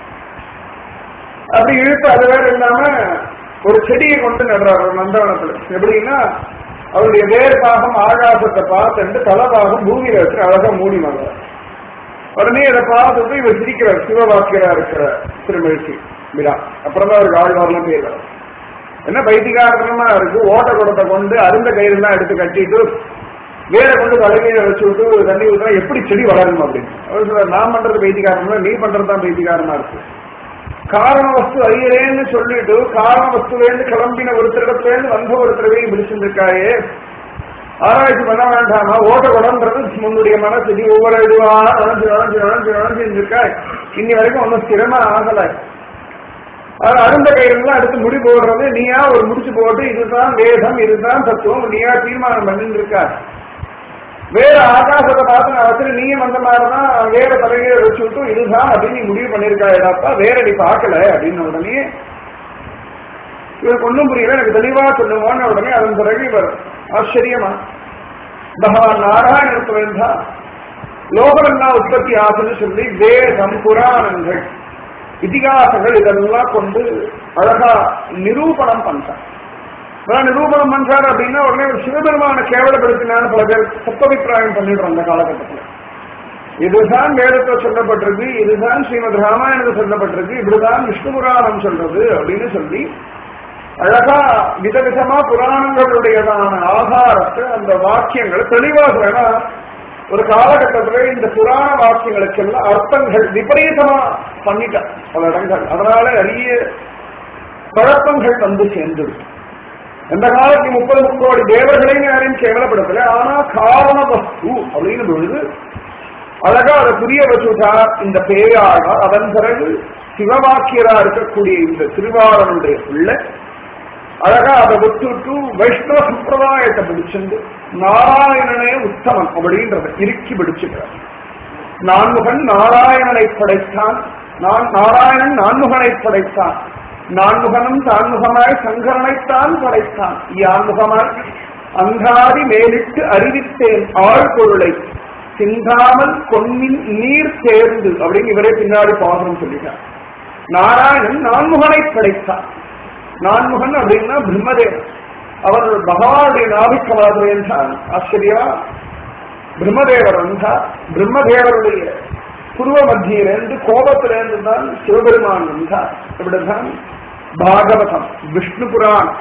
அப்படி இழுத்து அது வேற இல்லாம ஒரு செடியை கொண்டு நடுறாரு ஒரு நந்தவனத்துல எப்படின்னா அவருடைய வேர் பாகம் ஆகாசத்தை பார்த்துட்டு தலைபாகம் பூமியில வச்சு அழகா மூடி மாறார் உடனே இதை பார்த்துட்டு இவர் சிரிக்கிறார் சிவவாக்கியரா இருக்கிற திருமழிச்சி விழா அப்புறம் தான் அவருக்கு ஆழ்வார்லாம் பேர் என்ன பைத்திகாரணமா இருக்கு ஓட்ட குடத்தை கொண்டு அருந்த கயிறுலாம் எடுத்து கட்டிட்டு வேற கொண்டு தலைமையில வச்சு விட்டு தண்ணி ஊற்றா எப்படி செடி வளரும் அப்படின்னு அவர் சொல்றார் நான் பண்றது பைத்திகாரணம் நீ பண்றது தான் பைத்திகாரமா இருக்கு காரண வஸ்து அறியறேன்னு சொல்லிட்டு காரண வஸ்துலேருந்து கிளம்பின ஒருத்தரிடத்துல இருந்து வந்த ஒருத்தரவையும் பிடிச்சிருக்காயே ஆராய்ச்சி பண்ண வேண்டாமா ஓட்ட குடம்ன்றது முன்னுடைய மனசு ஒவ்வொரு இதுவா நுழைஞ்சு நுழைஞ்சு நுழைஞ்சு நுழைஞ்சு இருக்கா இன்னி வரைக்கும் ஒன்றும் ஸ்திரமா ஆகலை அது அருந்த கையிலாம் எடுத்து முடி போடுறது நீயா ஒரு முடிச்சு போட்டு இதுதான் வேதம் இதுதான் தத்துவம் நீயா தீர்மானம் பண்ணிட்டு இருக்கா வேற ஆகாசத்தை பார்த்து நான் வச்சுட்டு நீயும் அந்த மாதிரிதான் வேற தலைகளை வச்சு விட்டு இதுதான் அப்படின்னு நீ முடிவு பண்ணிருக்காடாப்பா வேற நீ பார்க்கல அப்படின்னு உடனே இவருக்கு ஒன்றும் புரியல எனக்கு தெளிவா சொல்லுவான்னு உடனே அதன் பிறகு இவர் ஆச்சரியமா பகவான் நாராயணத்துல இருந்தா லோகமெல்லாம் உற்பத்தி ஆகுதுன்னு சொல்லி வேதம் புராணங்கள் இதிகாசங்கள் இதெல்லாம் கொண்டு அழகா நிரூபணம் பண்றார் நிரூபணம் பண்றாரு அப்படின்னா உடனே ஒரு சிவபெருமான கேவலப்படுத்தினான்னு பல பேர் தப்பபிப்பிராயம் பண்ணிடுறோம் அந்த காலகட்டத்தில் இதுதான் வேதத்தில் சொல்லப்பட்டிருக்கு இதுதான் ஸ்ரீமத் ராமாயணத்தில் சொல்லப்பட்டிருக்கு இப்படிதான் விஷ்ணு புராணம் சொல்றது அப்படின்னு சொல்லி அழகா விதவிதமா புராணங்களுடையதான ஆதாரத்தை அந்த வாக்கியங்களை தெளிவாக வேணா ஒரு காலகட்டத்துல இந்த புராண வாக்கியங்களுக்கெல்லாம் அர்த்தங்கள் விபரீதமா பண்ணிட்டார் பல இடங்கள் அதனால நிறைய குழப்பங்கள் வந்து சேர்ந்துடும் எந்த காலத்துல முப்பது முக்கோடி தேவர்களையும் யாரையும் கேவலப்படுத்தல ஆனா காரண வஸ்து அப்படின்னு பொழுது அழகா அதை புரிய வச்சுட்டா இந்த பேயாழ்வார் அதன் பிறகு சிவவாக்கியரா இருக்கக்கூடிய இந்த திருவாரனுடைய பிள்ளை அழகா அதை விட்டுட்டு வைஷ்ணவ சம்பிரதாயத்தை பிடிச்சிருந்து நாராயணனே உத்தமன் அப்படின்றத இறுக்கி பிடிச்சுக்கிறார் நான்முகன் நாராயணனை படைத்தான் நான் நாராயணன் நான்முகனை படைத்தான் நான்முகனும் தான்முகமாய் சங்கரனைத்தான் படைத்தான் யான்முகமாய் அங்காதி மேலிட்டு அறிவித்தேன் ஆழ்பொருளை சிந்தாமல் கொன்னின் நீர் சேர்ந்து அப்படின்னு இவரே பின்னாடி பாசனம் சொல்லிட்டார் நாராயணன் நான்முகனை படைத்தான் நான்முகன் அப்படின்னா பிரம்மதேவன் அவர் பகவானுடைய நாபிக்கவாதம் என்றால் ஆச்சரியமா பிரம்மதேவர் வந்தார் பிரம்மதேவருடைய புருவ மத்தியிலிருந்து கோபத்திலிருந்து தான் சிவபெருமான் வந்தார் இப்படிதான் பாகவதம் விஷ்ணு புராணம்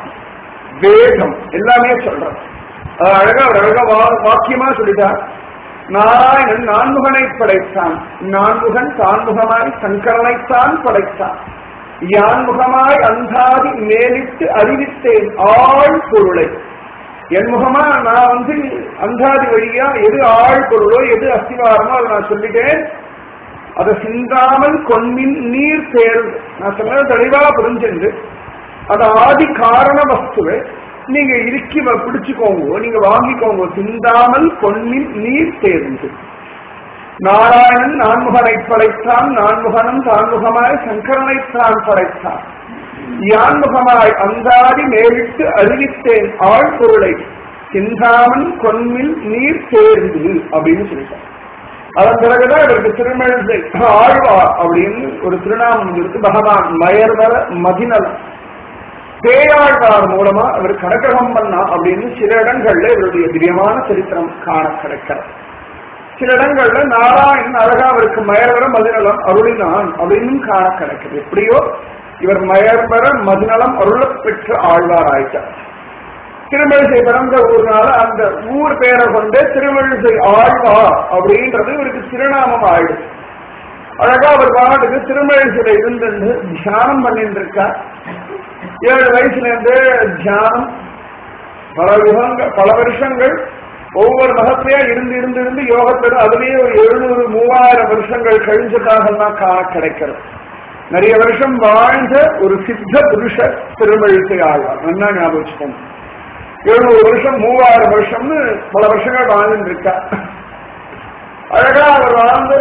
வேதம் எல்லாமே சொல்றோம் அது அழகா ஒரு அழகா வா- வாக்கியமா சொல்லிட்டார் நாராயணன் நான்முகனை படைத்தான் நான்முகன் தான்முகமாய் சங்கரனைத்தான் படைத்தான் யான்முகமாய் அந்தாதி மேலிட்டு அறிவித்தேன் ஆள் பொருளை என் முகமா நான் வந்து அந்தாதி வழியா எது ஆள் பொருளோ எது அஸ்திவாரமோ அதை நான் சொல்லிட்டேன் அதை சிந்தாமல் கொன்மின் நீர் சேர்ந்து நான் சொன்னது தெளிவா புரிஞ்சுண்டு அது ஆதி காரண வஸ்துவை நீங்க இறுக்கி வ- பிடிச்சுக்கோங்க நீங்க வாங்கிக்கோங்க சிந்தாமல் கொன்மின் நீர் சேர்ந்து நாராயணன் நான்முகனை படைத்தான் நான்முகனும் தான்முகமாய் சங்கரனைத்தான் படைத்தான் யான்முகமாய் அந்தாதி மேலிட்டு அறிவித்தேன் ஆள் பொருளை சிந்தாமன் கொன்மில் நீர் சேர்ந்து அப்படின்னு சொல்லிட்டான் அதன் பிறகுதான் இவருக்கு திருமழிசை ஆழ்வா அப்படின்னு ஒரு திருநாமம் இருக்கு பகவான் மயர்வர மதிநலம் பேயாழ்வார் மூலமா இவர் கனகரகம் பண்ணா அப்படின்னு சில இடங்கள்ல இவருடைய திவ்யமான சரித்திரம் காண கிடைக்கிறது சில இடங்கள்ல நாராயணன் அழகா அவருக்கு மயர்வர மதிநலம் அருளினான் அப்படின்னு காண கிடைக்குது எப்படியோ இவர் மயர்வர மதிநலம் அருளப் பெற்ற ஆழ்வார் ஆயிட்டார் திருமழிசை பிறந்த ஊர்னால அந்த ஊர் பேரை கொண்டு திருமழிசை ஆழ்வா அப்படின்றது இவருக்கு திருநாமம் ஆயிடுச்சு அழகா அவர் பாட்டுக்கு திருமழிசையில இருந்து தியானம் பண்ணிட்டு இருக்கார் ஏழு வயசுல இருந்து தியானம் பல யுகங்கள் பல வருஷங்கள் ஒவ்வொரு மகத்திலையா இருந்து இருந்து இருந்து யோகத்தோட அதுலயே ஒரு எழுநூறு மூவாயிரம் வருஷங்கள் கழிஞ்சதாகலாம் காண கிடைக்கிறது நிறைய வருஷம் வாழ்ந்த ஒரு சித்த புருஷர் திருமழிசை ஆழ்வார் நல்லா ஞாபகம் வச்சுக்கோங்க எழுநூறு வருஷம் மூவாயிரம் வருஷம்னு பல வருஷங்கள் வாழ்ந்துட்டு இருக்கா அழகா அவர் வாழ்ந்து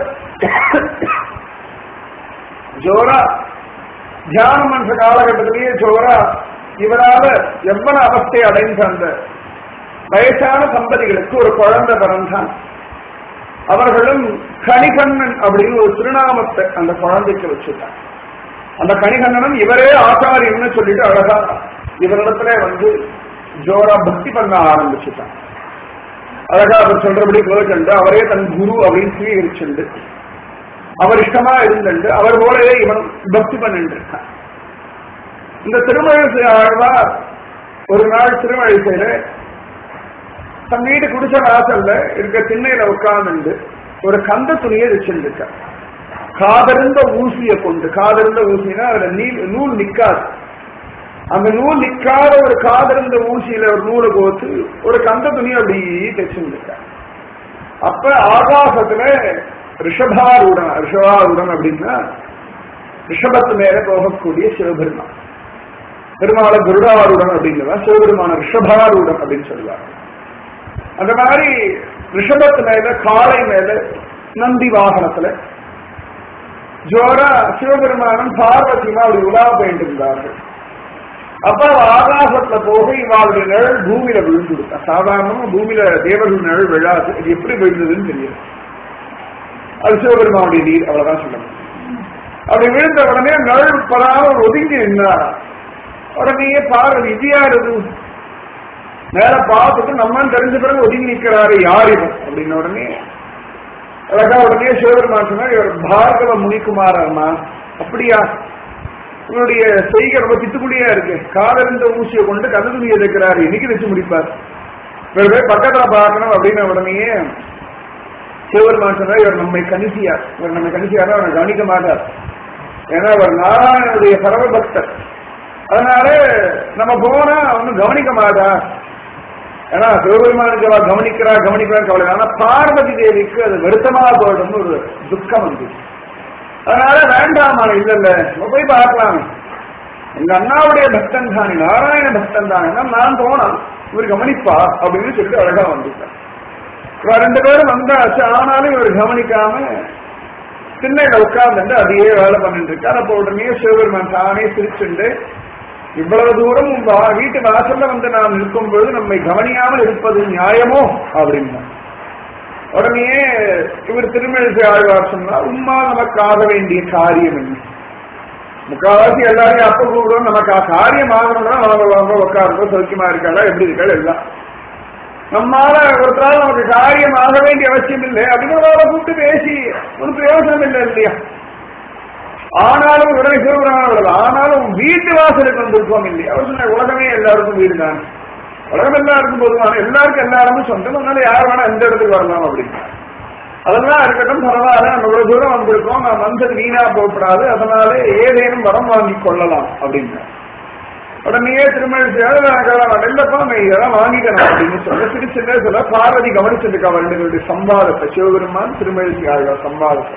ஜோரா தியானம் பண்ற காலகட்டத்திலேயே ஜோரா இவரால எவ்வளவு அவஸ்தை அடைந்த அந்த வயசான தம்பதிகளுக்கு ஒரு குழந்தை பிறந்தான் அவர்களும் கணிகண்ணன் அப்படின்னு ஒரு திருநாமத்தை அந்த குழந்தைக்கு வச்சுட்டான் அந்த கணிகண்ணனும் இவரே ஆச்சாரியன்னு சொல்லிட்டு அழகா இவரிடத்துல வந்து ஜோரா பக்தி பண்ண ஆரம்பிச்சுட்டான் அழகா அவர் சொல்றபடி கேட்டு அவரே தன் குரு அப்படின்னு சுவீகரிச்சுண்டு அவர் இஷ்டமா இருந்துண்டு அவர் போலவே இவன் பக்தி பண்ணிட்டு இருக்கான் இந்த திருமழிசை ஆழ்வார் ஒரு நாள் திருமழிசையில தன் வீடு குடிச்ச வாசல்ல இருக்க திண்ணையில உட்கார்ந்து ஒரு கந்த துணியை வச்சிருந்துக்க காதறிந்த ஊசியை கொண்டு காதறிந்த ஊசினா அதுல நீல் நூல் நிக்காது அந்த நூல் நிக்காத ஒரு காதறிந்த ஊசியில ஒரு நூலை கோத்து ஒரு கந்த துணியை அப்படி தைச்சிருந்துக்க அப்ப ஆகாசத்துல ரிஷபாரூடன் ரிஷபாரூடன் அப்படின்னா ரிஷபத்து மேல போகக்கூடிய சிவபெருமான் பெருமாள குருடாரூடன் அப்படின்னா சிவபெருமான ரிஷபாரூடன் அப்படின்னு சொல்லுவாங்க அந்த மாதிரி ரிஷபத்து மேல காளை மேல நந்தி வாகனத்துல ஜோரா சிவபெருமானம் பார்வதியுமா அப்படி உலா போயிட்டு இருந்தார்கள் அப்ப அவ ஆகாசத்துல போக இவாளுடைய நிழல் பூமியில விழுந்து விட்டா சாதாரணமா பூமியில தேவர்கள் நிழல் விழாது அது எப்படி விழுந்ததுன்னு தெரியல அது சிவபெருமானுடைய நீர் அவ்வளவுதான் சொல்லணும் அப்படி விழுந்த உடனே நிழல் படாம ஒதுங்கி நின்னாரா உடனே பார்வதி இது யார் இது மேல பார்த்துட்டு நம்ம தெரிஞ்ச பிறகு ஒதுங்கி நிக்கிறாரு யார் இவன் அப்படின்ன உடனே அழகா உடனே சிவபெருமான் சொன்னார் இவர் பார்கவ முனிக்குமாரம்மா அப்படியா உங்களுடைய செய்கை ரொம்ப திட்டுக்குடியா இருக்கு காதறிந்த ஊசியை கொண்டு கதவு துணியை இருக்கிறாரு இன்னைக்கு வச்சு முடிப்பார் இவர் போய் பக்கத்துல பார்க்கணும் அப்படின்னு உடனேயே சிவபெருமான் சொன்னார் இவர் நம்மை கணிசியார் இவர் நம்மை கணிசியார் அவனை கவனிக்க மாட்டார் ஏன்னா அவர் நாராயணனுடைய பரமபக்தர் அதனால நம்ம போனா ஒன்னும் கவனிக்க மாட்டா ஏன்னா சிவபெருமானுக்கு அவ கவனிக்கிறா கவனிக்கிறான்னு கவலை ஆனா பார்வதி தேவிக்கு அது வருத்தமா போயிடும்னு ஒரு துக்கம் வந்து அதனால வேண்டாமா இல்ல இல்ல நம்ம போய் பார்க்கலாம் எங்க அண்ணாவுடைய பக்தன் தானே நாராயண பக்தன் தானே நான் போனா இவர் கவனிப்பா அப்படின்னு சொல்லிட்டு அழகா வந்துட்டார் இவ ரெண்டு பேரும் வந்தாச்சு ஆனாலும் இவர் கவனிக்காம திண்ணையில உட்கார்ந்துட்டு அதையே வேலை பண்ணிட்டு இருக்கார் அப்ப உடனே சிவபெருமான் தானே சிரிச்சுண்டு இவ்வளவு தூரம் உங்க வா- வீட்டு வாசல்ல வந்து நாம் நிற்கும் பொழுது நம்மை கவனியாமல் இருப்பது நியாயமோ அப்படின்னா உடனே இவர் திருமழிசை ஆழ்வார் சொன்னார் உம்மா நமக்கு ஆக வேண்டிய காரியம் என்ன முக்காவாசி எல்லாரையும் அப்ப கூப்பிடுவோம் நமக்கு ஆ காரியம் ஆகணும்னா வாங்க வாங்க உட்காருங்க சௌக்கியமா இருக்காளா எப்படி இருக்காள் எல்லாம் நம்மால ஒருத்தரால் நமக்கு காரியம் ஆக வேண்டிய அவசியம் இல்லை அப்படிங்கிறதால கூப்பிட்டு பேசி ஒரு பிரயோஜனம் இல்லை இல்லையா ஆனாலும் உடனே சிவபுராணம் ஆனாலும் வீட்டு வாசலுக்கு வந்திருக்கோம் இல்லையா அவர் சொன்ன உலகமே எல்லாருக்கும் வீடு தான் உலகம் எல்லாருக்கும் பொதுவான எல்லாருக்கும் எல்லாருமே சொந்தம் அதனால யார் வேணா எந்த இடத்துக்கு வரலாம் அப்படின்னு அதெல்லாம் இருக்கட்டும் பரவாயில்ல நம்ம இவ்வளவு தூரம் வந்திருக்கோம் நான் வந்தது வீணா போகக்கூடாது அதனால ஏதேனும் வரம் வாங்கி கொள்ளலாம் அப்படின்னு உடனே திருமணி இல்லப்பா நான் இதெல்லாம் வாங்கிக்கணும் அப்படின்னு சொல்ல திருச்சின்னே சொல்ல பார்வதி கவனிச்சிருக்கா ரெண்டு சம்பாதத்தை சிவபெருமான் திருமழிசி ஆழ்வார் சம்பாதத்தை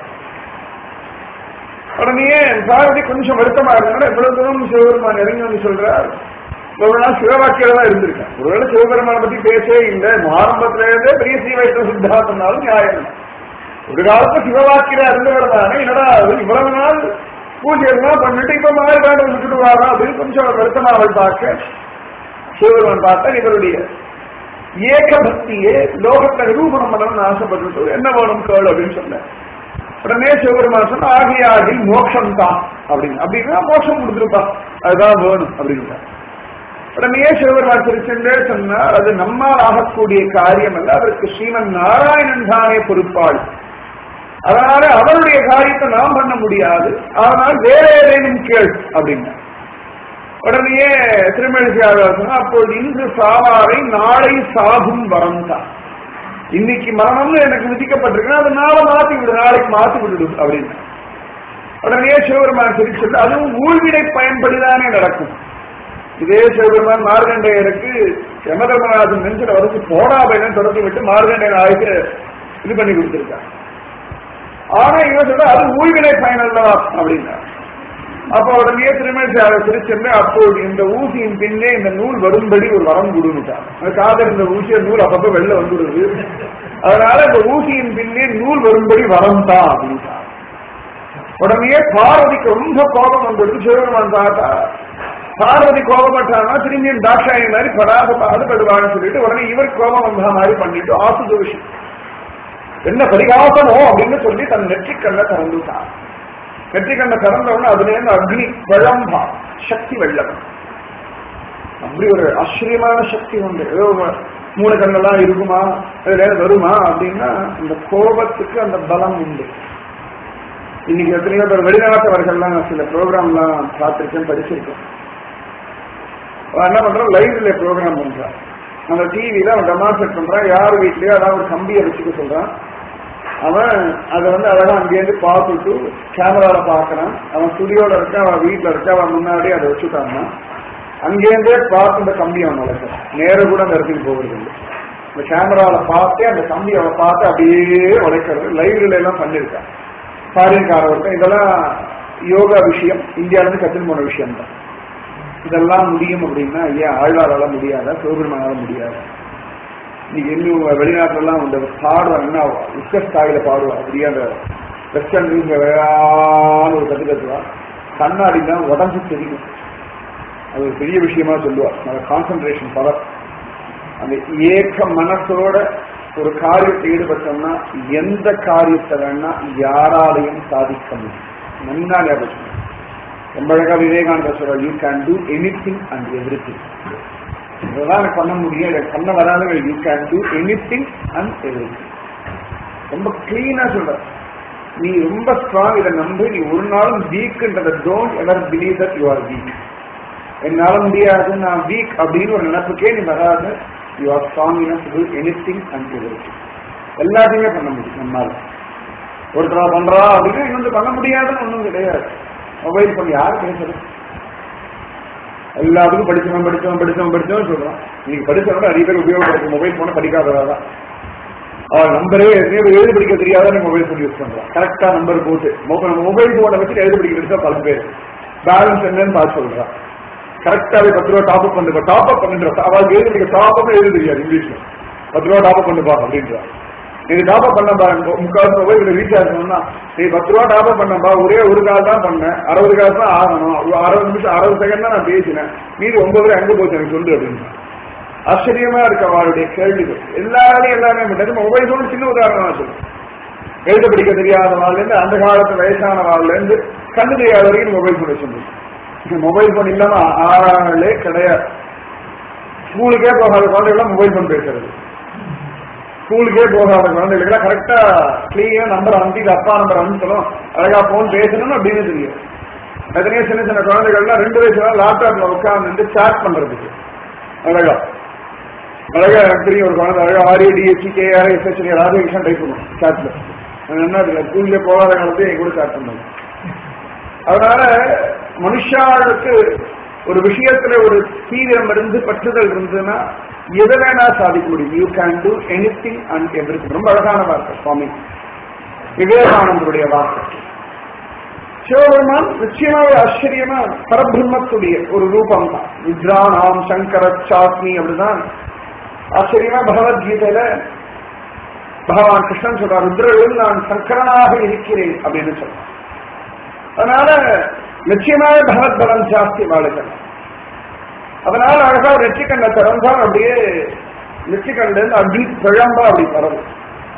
உடனே பார்வதி கொஞ்சம் வருத்தமா இருந்தாலும் எவ்வளவு தூரம் சிவபெருமான் இறங்கி வந்து சொல்றார் ஒரு நாள் சிவவாக்கியில தான் இருந்திருக்கேன் ஒருவேளை சிவபெருமானை பத்தி பேசவே இல்லை ஆரம்பத்துல இருந்தே பெரிய ஸ்ரீ வைஷ்ணவ சித்தாந்தம்னாலும் நியாயம் இல்லை. ஒரு காலத்துல சிவவாக்கியா இருந்தவர் தானே என்னடா அது இவ்வளவு நாள் பூஜை எல்லாம் பண்ணிட்டு இப்ப மாறி காண்டு விட்டுட்டு வாரா அப்படின்னு கொஞ்சம் வருத்தமா அவள் பார்க்க சிவபெருமான் பார்த்தா இவருடைய ஏக பக்தியே லோகத்தை நிரூபணம் பண்ணணும்னு ஆசைப்பட்டு என்ன வேணும் கேள் அப்படின்னு சொன்னேன் உடனே சிவபெருமான் சொன்ன ஆகியாகில் மோட்சம் தான் அப்படின்னு அப்படின்னா மோட்சம் கொடுத்துருப்பா அதுதான் வேணும் அப்படின்னா உடனே சிவபெருமான் திருச்சென்றே சொன்னார் அது நம்மால் ஆகக்கூடிய காரியம் அல்ல அதற்கு ஸ்ரீமன் நாராயணன் தானே பொறுப்பாள் அதனால அவருடைய காரியத்தை நாம் பண்ண முடியாது அதனால் வேற ஏதேனும் கேள் அப்படின்னா உடனே திருமழிசியாளர் சொன்னா அப்போது இன்று சாவாரை நாளை சாகும் வரம் தான் இன்னைக்கு மரணம்னு எனக்கு விதிக்கப்பட்டிருக்கு அது நாளை மாத்தி விடு நாளைக்கு மாத்தி விடுடு அப்படின்னு உடனே சிவபெருமான் சிரிச்சது அதுவும் ஊழ்விடை பயன்படிதானே நடக்கும் இதே சிவபெருமான் மார்கண்டேயருக்கு யமதர்மராஜன் நெஞ்சில வரைச்சு போடா பையன் தொடர்ந்து விட்டு மார்கண்டேயன் ஆயுக்கு இது பண்ணி கொடுத்திருக்காங்க ஆனா இவன் சொல்ற அது ஊழ்வினை பயன் அல்லவா அப்படின்னா அப்ப உடனே திருமணத்தை திருச்சென்று அப்போது இந்த ஊசியின் பின்னே இந்த நூல் வரும்படி ஒரு வரம் கொடுத்துட்டான் அதுக்காக இந்த ஊசிய நூல் அப்பப்ப வெளில வந்துடுது அதனால இந்த ஊசியின் பின்னே நூல் வரும்படி வரம் தான் அப்படின்ட்டான் உடனே பார்வதிக்கு ரொம்ப கோபம் வந்துடுது சிவபெருமான் பார்த்தா பார்வதி கோபப்பட்டானா திரும்பி தாட்சாயி மாதிரி படாத பாடுபடுவான்னு சொல்லிட்டு உடனே இவர் கோபம் வந்த மாதிரி பண்ணிட்டு ஆசுத விஷயம் என்ன பரிகாசமோ அப்படின்னு சொல்லி தன் நெற்றிக்கண்ணை திறந்துட்டான் நெற்றிக்கண்ணை திறந்தவொடனே அதுல இருந்து அக்னி வெள்ளம்பா சக்தி வெள்ளம் அப்படி ஒரு ஆச்சரியமான சக்தி உண்டு ஏதோ ஒரு மூணு கண்ணெல்லாம் இருக்குமா அதுல இருந்து வருமா அப்படின்னா அந்த கோபத்துக்கு அந்த பலம் உண்டு இன்னைக்கு எத்தனையோ பேர் வெளிநாட்டவர்கள்லாம் சில ப்ரோக்ராம்லாம் பார்த்திருக்கேன் படிச்சிருக்கேன் அவன் என்ன பண்றான் லைவ்ல ப்ரோக்ராம் பண்றான் அந்த டிவியில அவன் டெமான்ஸ்ட்ரேட் பண்றான் யார் வீட்லயோ அதாவது ஒரு கம்பியை வச்சுக்க சொல்றான் அவன் அதை வந்து அழகா அங்கேருந்து பார்த்துட்டு கேமரால பார்க்கறான் அவன் ஸ்டுடியோல இருக்க அவன் வீட்டுல இருக்க அவன் முன்னாடி அதை வச்சுட்டான்னா அங்கேருந்தே பார்த்து இந்த கம்பி அவன் நடக்கிறான் நேர கூட அந்த இடத்துக்கு போகிறது இல்லை இந்த கேமரால பார்த்தே அந்த கம்பி அவன் பார்த்து அப்படியே உடைக்கிறது லைவ்ல எல்லாம் பண்ணிருக்கான் ஃபாரின்காரவர்கள் இதெல்லாம் யோகா விஷயம் இந்தியால இருந்து கத்துன்னு போன விஷயம் தான் இதெல்லாம் முடியும் அப்படின்னா ஏன் ஆழ்வாரால முடியாதா சிவபெருமானால முடியாதா இன்னைக்கு இன்னும் வெளிநாட்டுல எல்லாம் இந்த பாடுவாங்க என்ன உச்ச ஸ்தாயில பாடுவா அப்படியே அந்த வெஸ்டர்ன் மியூசிக் வேறான ஒரு கத்து கத்துவா கண்ணாடி தான் உடம்பு தெரியும் அது ஒரு பெரிய விஷயமா சொல்லுவா அந்த கான்சென்ட்ரேஷன் பவர் அந்த ஏக்க மனசோட ஒரு காரியத்தை ஈடுபட்டோம்னா எந்த காரியத்தை வேணா யாராலையும் சாதிக்க முடியும் நன்னா ஞாபகம் ரொம்ப அழகா விவேகானந்தர் சொல்ற you can do anything and everything இதெல்லாம் எனக்கு பண்ண முடியும் எனக்கு பண்ண வராத you can do anything and everything ரொம்ப கிளீனா சொல்ற நீ ரொம்ப ஸ்ட்ராங் இதை நம்பு நீ ஒரு நாளும் வீக்ன்றத don't ever believe that you are weak என்னால முடியாது நான் வீக் அப்படின்னு ஒரு நினைப்புக்கே நீ வராது you are strong enough to anything and everything எல்லாத்தையுமே பண்ண முடியும் நம்மால ஒருத்தரா பண்றா அப்படின்னா இன்னொன்று பண்ண முடியாதுன்னு ஒன்றும் கிடையாது மொபைல் பண்ணி யார் பேசுறது எல்லாத்துக்கும் படிச்சவன் படிச்சவன் படிச்சவன் படிச்சவன் சொல்றான் இன்னைக்கு படிச்சவன நிறைய பேர் உபயோகப்படுத்த மொபைல் போன படிக்காதவா அவன் நம்பரே எழுதி படிக்க தெரியாத மொபைல் போன் யூஸ் பண்றான் கரெக்டா நம்பர் போட்டு மொபைல் போனை வச்சு எழுதி படிக்க தெரிஞ்சா பல பேர் பேலன்ஸ் என்னன்னு பார்த்து சொல்றான் கரெக்டாவே பத்து ரூபா டாப் அப் பண்ணுப்பா டாப் அப் பண்ணுற அவளுக்கு எழுதி படிக்க டாப் அப் எழுத தெரியாது இங்கிலீஷ்ல பத்து ரூபா டாப் அப் பண்ணுப்பா அப்படின்றான் நீ டாப் அப் பண்ணப்பா முக்கால் ரூபாய் இதுல ரீசார்ஜ் பண்ணா நீ பத்து ரூபா டாப் அப் பண்ணப்பா ஒரே ஒரு கால் தான் பண்ணேன் அறுபது காசு தான் ஆகணும் ஒரு அறுபது நிமிஷம் அறுபது செகண்ட் தான் நான் பேசினேன் மீதி ஒன்பது ரூபாய் எங்க போச்சு எனக்கு சொல்லு அப்படின்னு ஆச்சரியமா இருக்கு அவளுடைய கேள்விகள் எல்லாரையும் எல்லாமே பண்ணது மொபைல் போன் சின்ன உதாரணமா சொல்லு எழுத படிக்க தெரியாதவாள்ல இருந்து அந்த காலத்து வயசானவாள்ல இருந்து கண்ணு தெரியாத வரைக்கும் மொபைல் போன் வச்சிருந்தது மொபைல் போன் இல்லாம ஆளே கிடையாது ஸ்கூலுக்கே போகாத குழந்தைகள்லாம் மொபைல் போன் பேசுறது ஸ்கூலுக்கே போகாத குழந்தைகளுக்கு கரெக்டா கிளியா நம்பர் அனுப்பி இது அப்பா நம்பர் அனுப்பணும் அழகா போன் பேசணும் அப்படின்னு தெரியும் எத்தனையோ சின்ன சின்ன குழந்தைகள்லாம் ரெண்டு வயசுல லேப்டாப்ல உட்கார்ந்து சாட் பண்றதுக்கு அழகா அழகா எனக்கு தெரியும் ஒரு குழந்தை அழகா RA DSC KR SSC Rajakrishnan type பண்ணும் சாட்ல என்ன ஸ்கூல்ல போகாத காலத்தையும் என் கூட சாட் பண்ணாங்க அதனால மனுஷாளுக்கு ஒரு விஷயத்துல ஒரு தீவிரம் இருந்து பற்றுதல் இருந்ததுன்னா எதை வேணா சாதிக்க முடியும் you can do anything and every ரொம்ப அழகான வார்த்தை சுவாமி விவேகானந்தருடைய வார்த்தை சிவபெருமான் நிச்சயமாவே ஆச்சரியமா பரபிரம்மத்துடைய ஒரு ரூபம் தான் வித்ராணாம் சங்கர சாத்மி அப்படிதான் ஆச்சரியமா பகவத்கீதையில பகவான் கிருஷ்ணன் சொல்றார் ருத்ரவில் நான் சங்கரனாக இருக்கிறேன் அப்படின்னு சொல்றான் அதனால நிச்சயமாவே பகவத் பலம் ஜாஸ்தி வாழுகள் அதனால அழகா நெற்றிக்கண்ணை திறந்தான் அப்படியே நெற்றிக்கண்ட இருந்து அடி பிழம்பா அப்படி பரவும்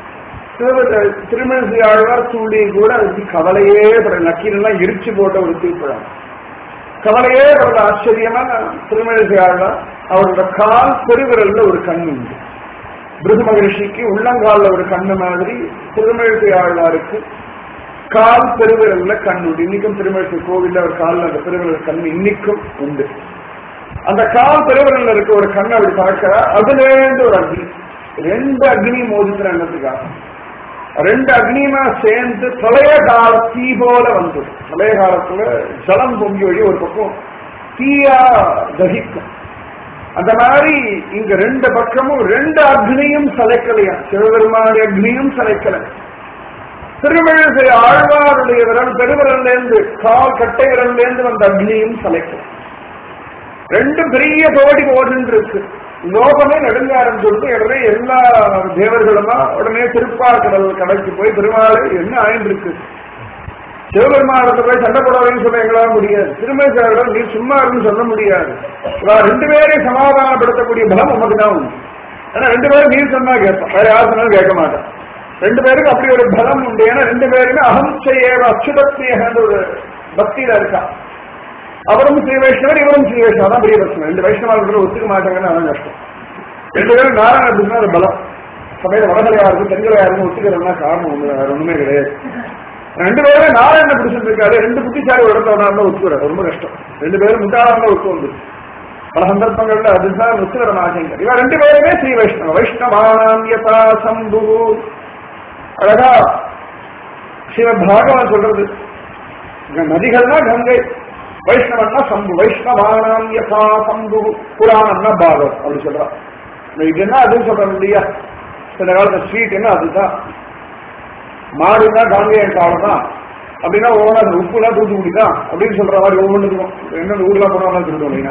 திருமணி ஆழ்வார் தூண்டி கூட அதுக்கு கவலையே பட நக்கீரெல்லாம் எரிச்சு போட்ட ஒரு திருப்பழம் கவலையே படுற ஆச்சரியமா திருமணி ஆழ்வார் அவரோட கால் பெருவிரல்ல ஒரு கண்ணு உண்டு பிருது மகரிஷிக்கு உள்ளங்கால்ல ஒரு கண்ணு மாதிரி திருமழி ஆழ்வாருக்கு கால் பெருவிரல்ல கண் உண்டு இன்னைக்கும் திருமழி கோவில்ல ஒரு காலில் அந்த பெருவிரல் கண் இன்னைக்கும் உண்டு அந்த கால் பெருவிரல்ல இருக்க ஒரு கண் அப்படி பார்க்கிற அதுல இருந்து ஒரு அக்னி ரெண்டு அக்னி மோதிக்கிற எண்ணத்துக்காக ரெண்டு அக்னியுமா சேர்ந்து பழைய கால தீ போல வந்து பழைய காலத்துல ஜலம் பொங்கி வழி ஒரு பக்கம் தீயா தகிக்கும் அந்த மாதிரி இங்க ரெண்டு பக்கமும் ரெண்டு அக்னியும் சலைக்கலையா சிவபெருமானுடைய அக்னியும் சலைக்கலை திருமிழிசை ஆழ்வாருடைய விரல் பெருவிரல்ல இருந்து கால் கட்டை விரல்ல இருந்து வந்த அக்னியும் சலைக்கலை ரெண்டும் பெரிய தோடி ஓடுன்னு இருக்கு லோகமே நடுங்க ஆரம்பிச்சுடுது உடனே எல்லா தேவர்களுமா உடனே திருப்பாக்கடல் கடைக்கு போய் பெருமாள் என்ன ஆயிருக்கு சிவபெருமானத்தை போய் சண்டை போடாதீங்கன்னு சொல்ல எங்களால முடியாது திருமேசாரிடம் நீ சும்மா இருக்குன்னு சொல்ல முடியாது இவன் ரெண்டு பேரையும் சமாதானப்படுத்தக்கூடிய பலம் நமக்கு தான் உண்டு ஏன்னா ரெண்டு பேரும் நீ சொன்னா கேட்பான் வேற யார் சொன்னாலும் கேட்க மாட்டான் ரெண்டு பேருக்கு அப்படி ஒரு பலம் உண்டு ஏன்னா ரெண்டு பேருமே அகம்சையே அச்சுதத்தியன்ற ஒரு பக்தியில இருக்கான் அவரும் ஸ்ரீ வைஷ்ணவர் இவரும் ஸ்ரீ வைஷ்ணவர் தான் பெரிய பிரச்சனை ரெண்டு வைஷ்ணவர்கள் ஒத்துக்க மாட்டாங்கன்னு அதான் கஷ்டம் ரெண்டு பேரும் நாராயண அப்படின்னா அது பலம் சமயத்தில் வடகலையா இருக்கும் தென்கலையா இருக்கும் ஒத்துக்கிறதுனா காரணம் ஒண்ணு வேற ஒண்ணுமே கிடையாது ரெண்டு பேரும் நாராயண பிடிச்சிட்டு இருக்காரு ரெண்டு புத்திசாலி ஒரு இடத்துல வந்தாலும் ஒத்துக்கிறார் ரொம்ப கஷ்டம் ரெண்டு பேரும் முட்டாளாக ஒத்து வந்து பல சந்தர்ப்பங்கள்ல அதுதான் ஒத்துக்கிற மாட்டேங்க இவன் ரெண்டு பேருமே ஸ்ரீ வைஷ்ணவ வைஷ்ணவானாம் யதா சம்பு அழகா சிவ பாகவன் சொல்றது இங்க நதிகள்னா கங்கை வைஷ்ணவன்னா சம்பு வைஷ்ணவானாம் யதா சம்பு புராணம்னா பாகவத் அப்படி சொல்றான் இது என்ன அதுன்னு சொல்றோம் இல்லையா சில காலத்துல ஸ்வீட் என்ன அதுதான் மாடுனா காங்கேயன் காலம் தான் அப்படின்னா ஒவ்வொன்றா அந்த உப்புலாம் தூத்துக்குடி தான் அப்படின்னு சொல்ற மாதிரி ஒவ்வொன்றுக்கும் என்ன ஊர்லாம் போனவங்க திருடுவோம் இல்லைன்னா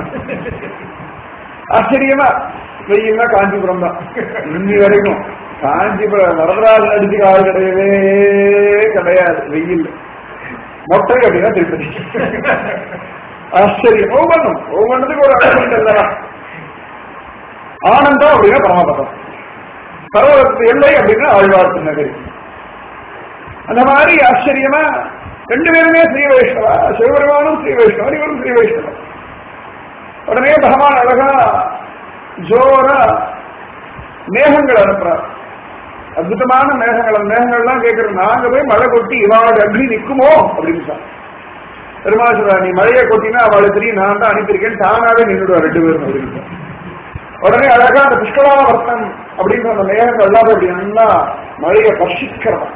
ஆச்சரியமா வெயில்னா காஞ்சிபுரம் தான் இன்னி வரைக்கும் காஞ்சிபுரம் வரதராஜன் அடிச்சு கால் கிடையவே கிடையாது வெயில் மொட்டை அப்படின்னா திருப்பதி ஆச்சரியம் ஒவ்வொன்றும் ஒவ்வொன்றுத்துக்கும் ஒரு அழகு இல்லையா ஆனந்தம் அப்படின்னா பரமபதம் பரவத்து எல்லை அப்படின்னா ஆழ்வார்த்து நகரி அந்த மாதிரி ஆச்சரியமா ரெண்டு பேருமே ஸ்ரீ வைஷ்ணவா சிவபெருமானும் ஸ்ரீ வைஷ்ணவர் இவரும் ஸ்ரீ வைஷ்ணவர் உடனே பகவான் அழகா ஜோரா மேகங்கள் அனுப்புறார் அற்புதமான மேகங்கள் அந்த மேகங்கள்லாம் கேட்கிறோம் நாங்க போய் மழை கொட்டி இவாளோட அக்னி நிக்குமோ அப்படின்னு சொன்னார் பெருமாள் சொல்றார் நீ மழையை கொட்டினா அவளை தெரியும் நான் தான் அனுப்பியிருக்கேன் தானாவே நின்றுடுவா ரெண்டு பேரும் அப்படின்னு சொன்னார். உடனே அழகா அந்த புஷ்கலாவர்த்தம் அப்படின்னு அந்த மேகங்கள் எல்லாம் அப்படி நல்லா மழையை பர்ஷிக்கிறவன்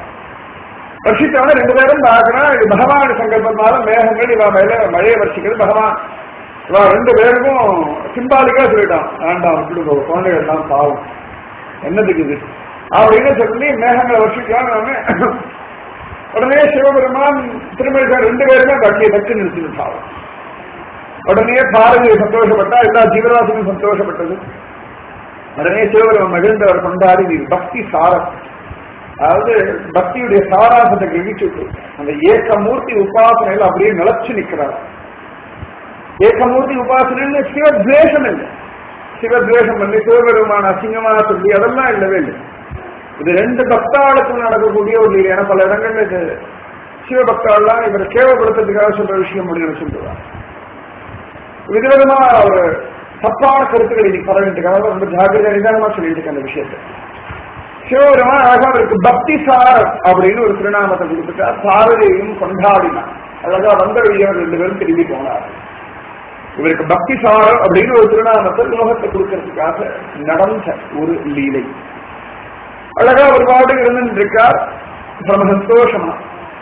வர்ஷித்தவன ரெண்டு பேரும் பார்க்கணும் இது பகவான் சங்கல்பத்தினால மேகங்கள் இவ மேல மழையை வர்ஷிக்கிறது பகவான் இவா ரெண்டு பேருக்கும் சிம்பாலிக்கா சொல்லிட்டான் வேண்டாம் விட்டுடுங்க குழந்தைகள் எல்லாம் பாவம் என்னதுக்கு இது அப்படின்னு சொல்லி மேகங்களை வச்சுக்கான்னு உடனே சிவபெருமான் திருமணிக்கார் ரெண்டு பேருமே பக்தியை தக்கு நிறுத்தி விட்டாங்க உடனே பாரதி சந்தோஷப்பட்டா எல்லா ஜீவராசியும் சந்தோஷப்பட்டது உடனே சிவபெருமான் மகிழ்ந்தவர் கொண்டாடி நீ பக்தி சாரம் அதாவது பக்தியுடைய சாராசத்தை கிரகிச்சுட்டு அந்த ஏக்கமூர்த்தி உபாசனையில் அப்படியே நிலச்சு நிற்கிறார் ஏக்கமூர்த்தி உபாசனை சிவத்வேஷம் இல்லை சிவத்வேஷம் பண்ணி சிவபெருமான அசிங்கமா சொல்லி அதெல்லாம் இல்லவே இல்லை இது ரெண்டு பக்தாளுக்கும் நடக்கக்கூடிய ஒரு லீலை ஏன்னா பல இடங்கள்ல இது சிவபக்தாள்லாம் இவரை கேவப்படுத்துறதுக்காக சொல்ற விஷயம் முடியும் சொல்லுவாங்க விதவிதமா ஒரு தப்பான கருத்துக்களை இன்னைக்கு பரவிட்டுக்காக ரொம்ப ஜாகிரதை நிதானமா சொல்லிட்டு இருக்க அந்த விஷயத்தை சிவபெருமான் அழகா அவருக்கு பக்தி சாரம் அப்படின்னு ஒரு திருநாமத்தை கொடுத்துட்டார் சாரதியையும் கொண்டாடினார் அழகா வந்த வழியவர் ரெண்டு பேரும் திரும்பி போனார் இவருக்கு பக்தி சாரம் அப்படின்னு ஒரு திருநாமத்தை லோகத்தை கொடுக்கறதுக்காக நடந்த ஒரு லீலை அழகா ஒரு பாடு இருந்துட்டு இருக்கார் ரொம்ப சந்தோஷமா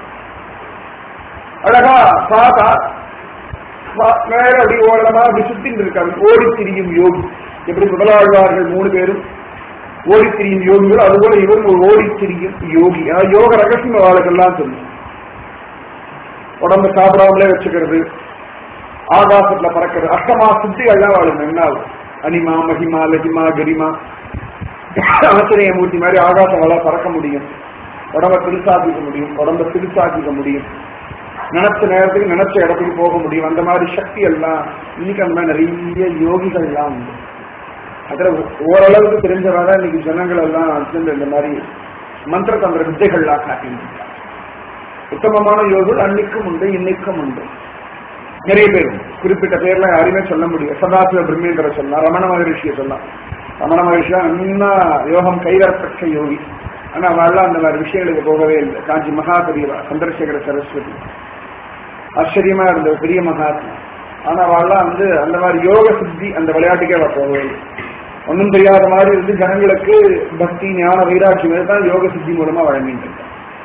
அழகா பார்த்தா வா- மேல அப்படி ஓரமா அப்படி சுத்தின்னு இருக்காரு ஓடி திரியும் யோகி எப்படி முதலாழ்வார்கள் மூணு பேரும் ஓடி திரியும் யோகிகள் அதுபோல இவரும் ஒரு ஓடி திரியும் யோகி அதாவது யோக ரகசிய வாழ்க்கெல்லாம் சொல்லும் உடம்ப சாப்பிடாமலே வச்சுக்கிறது ஆகாசத்துல பறக்கிறது அஷ்டமா சித்திகள்லாம் வாழும் என்ன ஆகும்? அனிமா மகிமா லகிமா கரிமா ஆச்சரிய மூர்த்தி மாதிரி ஆகாசம் வள பறக்க முடியும் உடம்ப திருசாக்கிக்க முடியும் உடம்ப திருசாக்கிக்க முடியும் நினைச்ச நேரத்துக்கு நினைச்ச இடத்துக்கு போக முடியும் அந்த மாதிரி சக்தி எல்லாம் இன்னைக்கு அந்த மாதிரி நிறைய யோகிகள் எல்லாம் உண்டு அதுல ஓரளவுக்கு தெரிஞ்சவங்க இன்னைக்கு ஜனங்கள் எல்லாம் வந்து இந்த மாதிரி மந்திர தந்திர வித்தைகள்லாம் காட்டிட்டு உத்தமமான யோகிகள் அன்னைக்கும் உண்டு இன்னைக்கும் உண்டு நிறைய பேர் குறிப்பிட்ட பேர்லாம் யாரையுமே சொல்ல முடியும் சதாசிவ பிரம்மேந்திர சொல்லலாம் ரமண மகரிஷியை சொல்லலாம் ரமண மகரிஷியா இன்னும் யோகம் கைவரப்பட்ட யோகி ஆனா அவெல்லாம் அந்த மாதிரி விஷயங்களுக்கு போகவே இல்லை காஞ்சி மகாபெரியவா சந்திரசேகர சரஸ்வதி ஆச்சரியமா இருந்த ஒரு பெரிய மகாத்மா ஆனா அவெல்லாம் வந்து அந்த மாதிரி யோக சித்தி அந்த விளையாட்டுக்கே அவ போகவே இல்லை ஒன்றும் தெரியாத மாதிரி இருந்து ஜனங்களுக்கு பக்தி ஞான வைராட்சியம் தான் யோக சித்தி மூலமா வழங்கிட்டு இருக்காங்க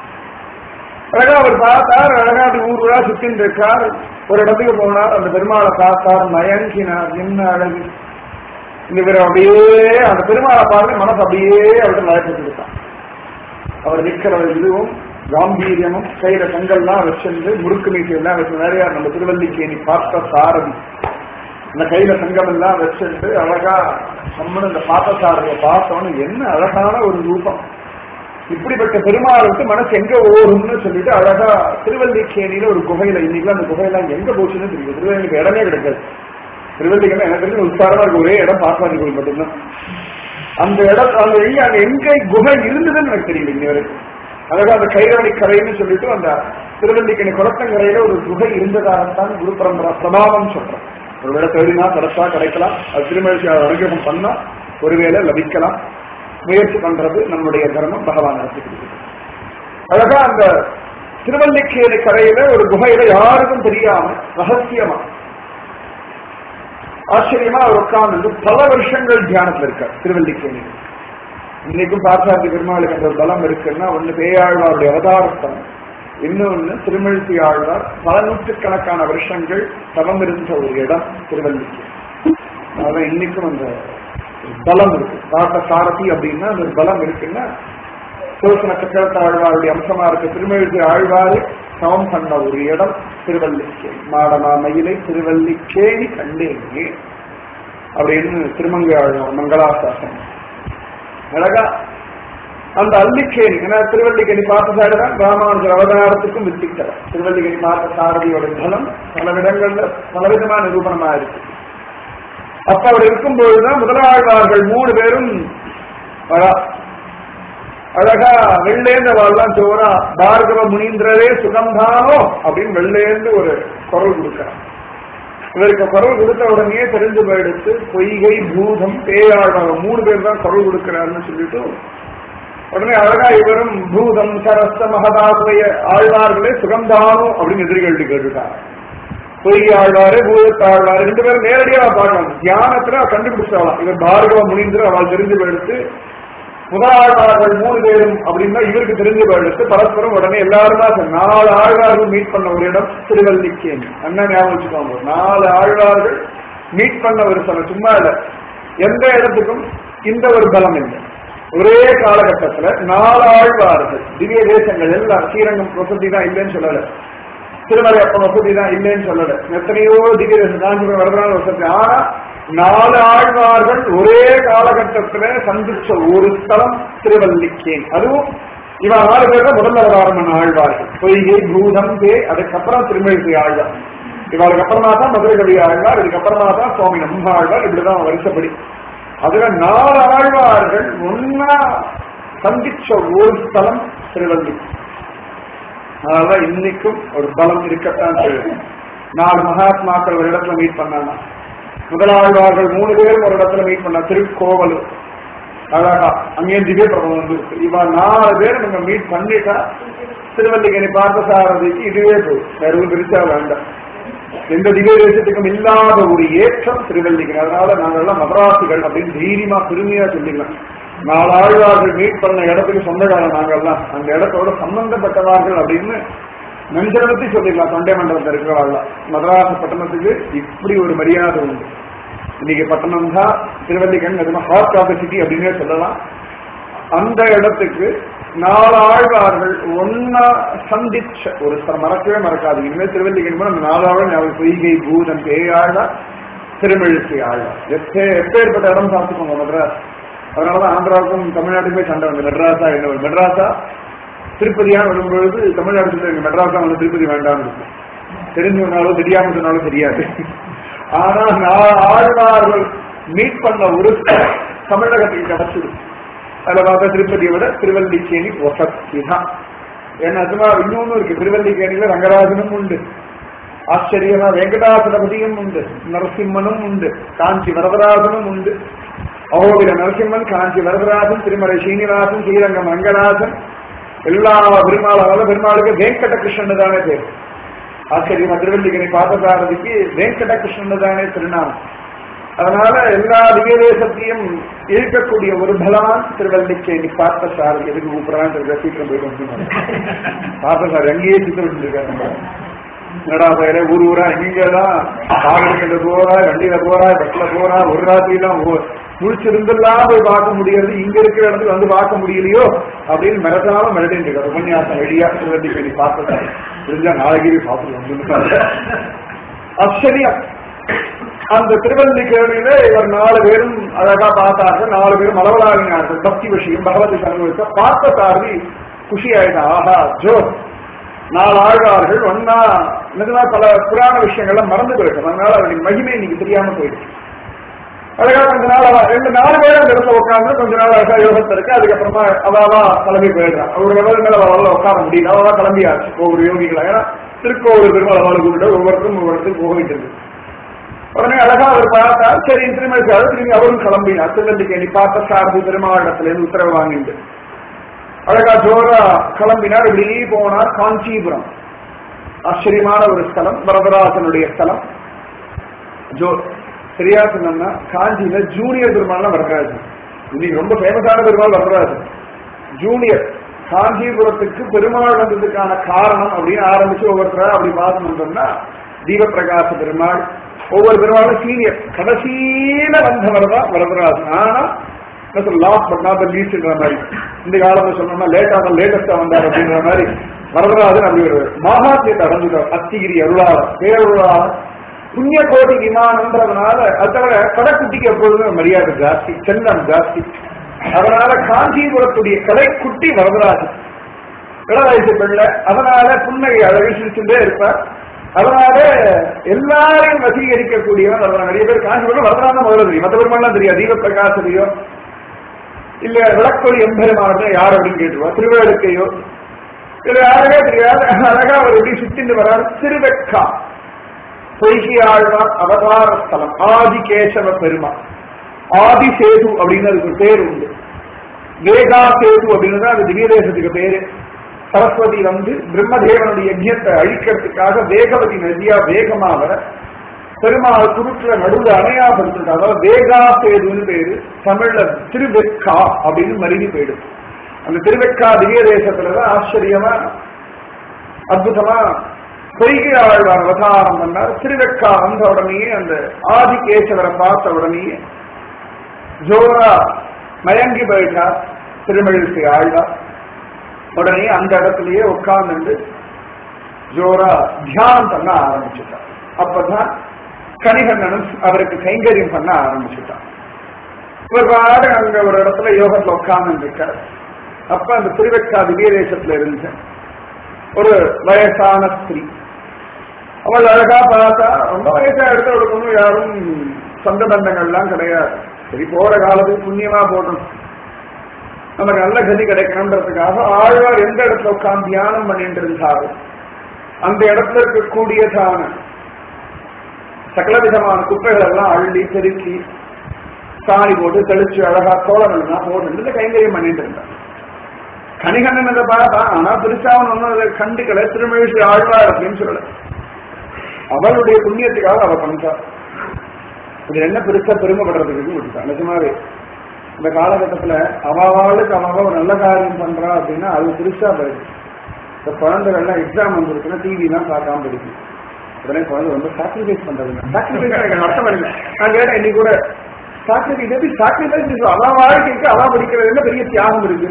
அழகா அவர் பார்த்தார் அழகா அப்படி ஊர் ஊரா சுத்தின்னு இருக்கார் ஒரு இடத்துக்கு போனார் அந்த பெருமாளை பார்த்தார் மயங்கினார் என்ன அழகு இந்த பேர் அப்படியே அந்த பெருமாளை பார்த்து மனசு அப்படியே அவர்கிட்ட மயக்கத்து இருக்கான் அவர் நிற்கிற இதுவும் காம்பீரியமும் கையில கங்கள்லாம் வச்சிருந்து முறுக்கு மீசையெல்லாம் வச்சு நிறைய நம்ம திருவல்லிக்கேணி பார்த்த சாரதி அந்த கையில சங்கம் எல்லாம் வச்சிருந்து அழகா நம்மளும் இந்த பார்த்த சாரதியை பார்த்தோன்னு என்ன அழகான ஒரு ரூபம் இப்படிப்பட்ட பெருமாளுக்கு மனசு எங்க ஓடும்னு சொல்லிட்டு அழகா திருவல்லிக்கேணியில ஒரு குகையில இன்னைக்கு அந்த குகையெல்லாம் எங்க போச்சுன்னு தெரியும் திருவல்லிக்கு இடமே கிடைக்காது திருவல்லிக்கேணி எனக்கு தெரிஞ்சு உற்சாரமா இருக்க ஒரே இடம் பார்ப்பாதி கோயில் மட்டும்தான் அந்த இடம் அந்த எங்க அங்க எங்க குகை இருந்ததுன்னு எனக்கு தெரியல இன்னி வரைக்கும் அழகா அந்த கைரவணி கரைன்னு சொல்லிட்டு அந்த திருவல்லிக்கணி குளத்தங்கரையில ஒரு குகை இருந்ததாகத்தான் குரு பரம்பரா பிரபாவம் சொல்றேன் ஒருவேளை தேடினா கிடைச்சா கிடைக்கலாம் அது திருமழிச்சி அனுகிரகம் பண்ணா ஒருவேளை லபிக்கலாம் முயற்சி பண்றது நம்முடைய தர்மம் பகவான் நடத்தி கொடுக்குது அழகா அந்த திருவல்லிக்கேணி கரையில ஒரு குகையில யாருக்கும் தெரியாம ரகசியமா ஆச்சரியமா அவர் உட்கார்ந்து பல வருஷங்கள் தியானத்துல இருக்கார் திருவல்லிக்கேணி இன்னைக்கும் பார்த்தசாரதி பெருமாளுக்கு அந்த ஒரு பலம் இருக்குன்னா ஒண்ணு பேயாழ்வாருடைய அவதாரத்தம் இன்னொன்னு திருமழிசை ஆழ்வார் பல நூற்றுக்கணக்கான வருஷங்கள் தவம் இருந்த ஒரு இடம் திருவல்லிக்கேணி அதான் இன்னைக்கும் அந்த பலம் இருக்கு பார்த்த சாரதி அப்படின்னா அந்த ஒரு பலம் இருக்குன்னா சோசன சக்கரத்த ஆழ்வாருடைய அம்சமா இருக்க திருமழிசை ஆழ்வாரு சமம் பண்ண ஒரு இடம் திருவல்லிக்கேணி மாடமா மயிலை திருவல்லிக்கேணி கண்டேனே அப்படின்னு திருமங்கை ஆழ்வார் மங்களாசாசனம் அழகா அந்த அல்லிக்கேணி ஏன்னா திருவல்லிக்கேணி பார்த்த சாடு தான் ராமானுஜர் அவதாரத்துக்கும் வித்திக்கிறார் திருவல்லிக்கேணி பார்த்த சாரதியோட பலம் பல இடங்கள்ல பலவிதமான நிரூபணமா இருக்கு அப்ப அவர் இருக்கும்போதுதான் முதலாழ்வார்கள் மூணு பேரும் அழகா அழகா வெள்ளேந்த வாழ்லாம் சோரா பார்கவ முனீந்திரரே சுகம்தானோ அப்படின்னு வெள்ளேந்து ஒரு குரல் கொடுக்கிறார் இவருக்கு குரல் கொடுத்த உடனே தெரிஞ்சு போயிடுத்து பொய்கை பூதம் பேயாழ்வாங்க மூணு பேர் தான் குரல் கொடுக்கிறாருன்னு சொல்லிட்டு உடனே அழகா இவரும் பூதம் சரஸ்த மகதாசுடைய ஆழ்வார்களே சுகம்தானோ அப்படின்னு எதிரிகள்ட்டு கேட்டுட்டார் பொய் ஆழ்வாரு பூதத்தாழ்வாரு ரெண்டு பேரும் நேரடியாக பார்க்கலாம் தியானத்துல கண்டுபிடிச்சாலாம் இவர் பார்கவ முனீந்திர அவள் தெரிஞ்சு போயிடுத்து முதலாளர்கள் மூணு பேரும் அப்படின்னா இவருக்கு தெரிஞ்ச எடுத்து பரஸ்பரம் உடனே எல்லாரும் தான் சொன்னாங்க. நாலு ஆழ்வார்கள் மீட் பண்ண ஒரு இடம் திருவல்லிக்கேணி அண்ணன் ஞாபகம் வச்சுக்கோங்க நாலு ஆழ்வார்கள் மீட் பண்ண ஒரு ஸ்தலம் சும்மா இல்ல எந்த இடத்துக்கும் இந்த ஒரு பலம் இல்லை ஒரே காலகட்டத்துல நாலு ஆழ்வார்கள் திவ்ய தேசங்கள் எல்லாம் ஸ்ரீரங்கம் வசதி தான் இல்லைன்னு சொல்லல திருமலை அப்பன் வசதி தான் இல்லைன்னு சொல்லல எத்தனையோ திவ்ய தேசம் காஞ்சிபுரம் வரதுனால வசதி ஆனா நாலு ஆழ்வார்கள் ஒரே காலகட்டத்துல சந்திச்ச ஒரு ஸ்தலம் திருவல்லிக்கேன் அதுவும் இவன் நாலு பேர்ல முதல்ல அவதாரம் பண்ண ஆழ்வார்கள் பொய்கை பூதம் தே அதுக்கப்புறம் திருமழிசை ஆழ்வார் இவளுக்கு அப்புறமா தான் மதுரை கவி ஆழ்வார் இதுக்கப்புறமா தான் சுவாமி நம்ம ஆழ்வார் இப்படிதான் வருஷப்படி அதுல நாலு ஆழ்வார்கள் ஒன்னா சந்திச்ச ஒரு ஸ்தலம் திருவள்ளி அதனால இன்னைக்கும் ஒரு பலம் இருக்கத்தான் செய்யும் நாலு மகாத்மாக்கள் ஒரு இடத்துல மீட் பண்ணாங்க முதலாழ்வார்கள் மூணு பேரும் ஒரு இடத்துல மீட் பண்ணா திருக்கோவலூர் அழகா அங்கே திவ்ய பிரபலம் வந்து இருக்கு இவன் நாலு பேர் நம்ம மீட் பண்ணிட்டா திருவல்லிக்கணி பார்த்தசாரதிக்கு இதுவே போதும் வேற ஒரு பிரிச்சா வேண்டாம் எந்த திவ்ய தேசத்துக்கும் இல்லாத ஒரு ஏற்றம் திருவல்லிக்கணி அதனால நாங்கெல்லாம் மதராசிகள் அப்படின்னு தைரியமா பெருமையா சொல்லிக்கலாம் நாலு ஆழ்வார்கள் மீட் பண்ண இடத்துக்கு சொந்தக்காரன் நாங்கெல்லாம் அந்த இடத்தோட சம்பந்தப்பட்டவார்கள் அப்படின்னு நெஞ்செழுத்தி சொல்லிடலாம் தொண்டை மண்டலத்தில் இருக்கிறவாள்லாம் மதராச பட்டணத்துக்கு இப்படி ஒரு மரியாதை உண்டு இன்னைக்கு பட்டணம் தான் திருவல்லிக்கண் அது ஹார்ட் ஆஃப் சிட்டி அப்படின்னே சொல்லலாம் அந்த இடத்துக்கு நாலு ஆழ்வார்கள் ஒன்னா சந்திச்ச ஒரு ஸ்தலம் மறக்கவே மறக்காது இனிமேல் திருவல்லிக்கண் போது அந்த நாலு ஆழ்வார் ஞாபகம் பொய்கை பூதம் பேயாழ்வார் திருமெழுச்சி ஆழ்வார் எப்பே எப்பேற்பட்ட இடம் பார்த்துக்கோங்க மദ്രാஸ் அதனாலதான் ஆந்திராவுக்கும் தமிழ்நாட்டுக்குமே சண்டை வந்து மெட்ராஸா என்ன ஒரு மெட்ராஸா திருப்பதியா வரும்பொழுது தமிழ்நாடு சொல்லுங்க மெட்ராஸா வந்து திருப்பதி வேண்டாம்னு இருக்கும் தெரிஞ்சவனாலும் தெரியாம சொன்னாலும் தெரியாது ஆனா நான் ஆழ்வார்கள் மீட் பண்ண ஒரு ஸ்தலம் தமிழகத்துக்கு கிடைச்சிடும் அதுல பார்த்தா திருப்பதியை விட திருவல்லிக்கேணி வசதி தான் ஏன்னா அதுமா இன்னொன்னு இருக்கு திருவல்லிக்கேணியில ரங்கராஜனும் உண்டு ஆச்சரியமா வெங்கடாசலபதியும் உண்டு நரசிம்மனும் உண்டு காஞ்சி வரதராஜனும் உண்டு அகோபில நரசிம்மன் காஞ்சி வரதராஜன் திருமலை ஸ்ரீனிவாசன் ஸ்ரீரங்கம் ரங்கராஜன் எல்லா பெருமாளால பெருமாளுக்கு வெங்கட கிருஷ்ணன் தானே பேர் ஆச்சரியமா திருவல்லிக்கணி பார்த்தசாரதிக்கு வெங்கட கிருஷ்ணன் தானே திருநாமம் அதனால எல்லா திவ்யதேசத்தையும் இருக்கக்கூடிய ஒரு பலவான் திருவல்லிக்கேணி பார்த்தசாரதி எதுக்கு கூப்பிடறான்னு சீக்கிரம் போயிட்டு வந்து பார்த்தசாரதி அங்கேயே சித்திரம் இருக்காங்க என்னடா பேர ஊர் ஊரா எங்கெல்லாம் காவலுக்கு போறா வண்டியில போறா பஸ்ல போறா ஒரு ராத்திரிலாம் முழிச்சிருந்தெல்லாம் போய் பார்க்க முடியாது இங்க இருக்கிற இடத்துக்கு வந்து பார்க்க முடியலையோ அப்படின்னு மிரட்டாம மிரட்டிட்டு இருக்காரு உபன்யாசம் வெளியா திருவள்ளிக்கணி பார்த்ததா தெரிஞ்சா நாளைக்கு பார்த்துட்டு வந்து ஆச்சரியம் அந்த திருவல்லிக்கேணியில இவர் நாலு பேரும் அழகா பார்த்தார்கள் நாலு பேரும் அளவலாகினார்கள் பக்தி விஷயம் பகவதி சர்வ பார்த்த சாரதி குஷி ஆயிட்டா ஆஹா ஜோ நாலு ஆழ்வார்கள் ஒன்னா நிஜமா பல புராண விஷயங்கள்லாம் மறந்து போயிட்டோம் அதனால அவருடைய மகிமை இன்னைக்கு தெரியாம போயிடுச்சு அழகா கொஞ்ச நாள் அவ ரெண்டு நாலு பேர் அந்த இடத்துல உட்காந்து கொஞ்ச நாள் அழகா யோகத்தை இருக்கு அதுக்கப்புறமா அவாவா கிளம்பி போயிடுறான் ஒரு லெவல் மேல அவளால உட்கார முடியல அவளா கிளம்பியாச்சு ஒவ்வொரு யோகிகளா ஏன்னா திருக்கோவில் பெருமாள் அவளை கூப்பிட்டு ஒவ்வொருத்தரும் ஒவ்வொருத்தரும் போக வைக்கிறது உடனே அழகா அவர் பார்த்தா சரி திருமணி திரும்பி அவரும் கிளம்பினார் திருவல்லிக்கேணி பார்த்த சார்பு பெருமாளிடத்துல இருந்து உத்தரவு வாங்கிட்டு அழகா ஜோரா கிளம்பினார் இப்படி போனார் காஞ்சிபுரம் ஆச்சரியமான ஒரு ஸ்தலம் வரதராசனுடைய ஸ்தலம் ஜோ சரியா சொன்னோம்னா காஞ்சியில ஜூனியர் பெருமாள் வரதராஜன் இன்னைக்கு ரொம்ப ஃபேமஸான பெருமாள் வரதராஜன் ஜூனியர் காஞ்சிபுரத்துக்கு பெருமாள் வந்ததுக்கான காரணம் அப்படின்னு ஆரம்பிச்சு ஒவ்வொருத்தரா அப்படி பார்த்தோம்னா தீபப்பிரகாச பெருமாள் ஒவ்வொரு பெருமாளும் சீனியர் கடைசியில வந்தவர் தான் வரதராஜன் ஆனா லாஸ்ட் பட் நாட் லீஸ்ட்ன்ற மாதிரி இந்த காலத்துல சொன்னோம்னா லேட்டா லேட்டஸ்டா வந்தார் அப்படின்ற மாதிரி வரதராஜன் அப்படி ஒரு மகாத்மியத்தை அடைஞ்சுட்டார் அத்திகிரி அருளாளர் பேரருளாளர் புண்ணிய கோடி விமானம்ன்றதுனால அது தவிர கடைக்குட்டிக்கு எப்பொழுதுமே மரியாதை ஜாஸ்தி செல்லம் ஜாஸ்தி அதனால காஞ்சிபுரத்துடைய கலைக்குட்டி வரதராஜன் இளவயசு பிள்ளை அதனால புன்னகை அழகு சிரிச்சுட்டே இருப்பார் அதனால எல்லாரையும் வசீகரிக்கக்கூடியவன் வரதராஜன் நிறைய பேர் காஞ்சிபுரம் வரதராஜன் முதல்ல தெரியும் மற்ற பெருமாள் தெரியாது தீப பிரகாசரையோ இல்ல விளக்கொலி எம்பெருமானத்தை யார் அப்படின்னு கேட்டுருவா திருவேடுக்கையோ இது யாருமே தெரியாது அழகா அவர் எப்படி சுத்திட்டு வர்றார் திருவெக்கா பொய்கி ஆழ்வார் அவதார ஸ்தலம் ஆதிகேசவ பெருமாள் ஆதி சேது அப்படின்னு அதுக்கு ஒரு பேர் உண்டு வேகா சேது அப்படின்னு அது திவ்யதேசத்துக்கு பேரு சரஸ்வதி வந்து பிரம்மதேவனுடைய யஜ்யத்தை அழிக்கிறதுக்காக வேகவதி நதியா வேகமா வர பெருமாள் குருட்டுல நடுவுல அணையா படுத்துருக்கு அதாவது வேகா பேதுன்னு பேரு தமிழ்ல திருவெக்கா அப்படின்னு மருகி போயிடும் அந்த திருவெக்கா திவ்ய தேசத்துலதான் ஆச்சரியமா அற்புதமா பொய்கை ஆழ்வார் அவதாரம் பண்ணார் திருவெக்கா வந்த உடனேயே அந்த ஆதிகேசவரை பார்த்த உடனேயே ஜோரா மயங்கி போயிட்டார் திருமழிசை ஆழ்வார் உடனே அந்த இடத்துலயே உட்கார்ந்து ஜோரா தியானம் பண்ண ஆரம்பிச்சுட்டார் அப்பதான் கணிகண்ணனும் அவருக்கு கைங்கரியம் பண்ண ஆரம்பிச்சுட்டான் ஒரு பாடு அங்க ஒரு இடத்துல யோகத்துல உட்கார்ந்து இருக்கார் அப்ப அந்த திருவெக்கா திவ்யதேசத்துல இருந்த ஒரு வயசான ஸ்திரீ அவள் அழகா பார்த்தா ரொம்ப வயசா எடுத்து அவளுக்கு யாரும் சொந்த பந்தங்கள்லாம் கிடையாது சரி போற காலத்துக்கு புண்ணியமா போடும் நமக்கு நல்ல கதி கிடைக்கணுன்றதுக்காக ஆழ்வார் எந்த இடத்துல உட்கார்ந்து தியானம் பண்ணிட்டு இருந்தாரோ அந்த இடத்துல இருக்கக்கூடியதான சகல விதமான குப்பைகள் எல்லாம் அள்ளி பெருக்கி சாணி போட்டு தெளிச்சு அழகா கோலம் எல்லாம் போட்டு இந்த கைங்கரியம் பண்ணிட்டு இருந்தார் கணிகண்ணன் அதை பார்த்தா ஆனா பெருசாவன் ஒன்னும் அதை கண்டுக்கல திருமழிசை ஆழ்வார் அப்படின்னு சொல்லல அவளுடைய புண்ணியத்துக்காக அவ பண்ணிட்டார் இது என்ன பெருசா பெருமைப்படுறதுக்கு விட்டுட்டா நிஜமாவே இந்த காலகட்டத்துல அவாளுக்கு அவ ஒரு நல்ல காரியம் பண்றா அப்படின்னா அது பெருசா போயிடுது இந்த குழந்தைகள்லாம் எக்ஸாம் வந்துருக்குன்னா டிவி எல்லாம் பார்க்காம படிக்கும் உடனே குழந்தை ரொம்ப சாக்ரிஃபைஸ் பண்றது சாக்ரிஃபைஸ் எனக்கு அர்த்தம் இல்லை நான் கேட்டேன் இன்னைக்கு கூட சாக்ரிஃபைஸ் எப்படி சாக்ரிஃபைஸ் அவன் வாழ்க்கைக்கு அவன் படிக்கிறது என்ன பெரிய தியாகம் இருக்கு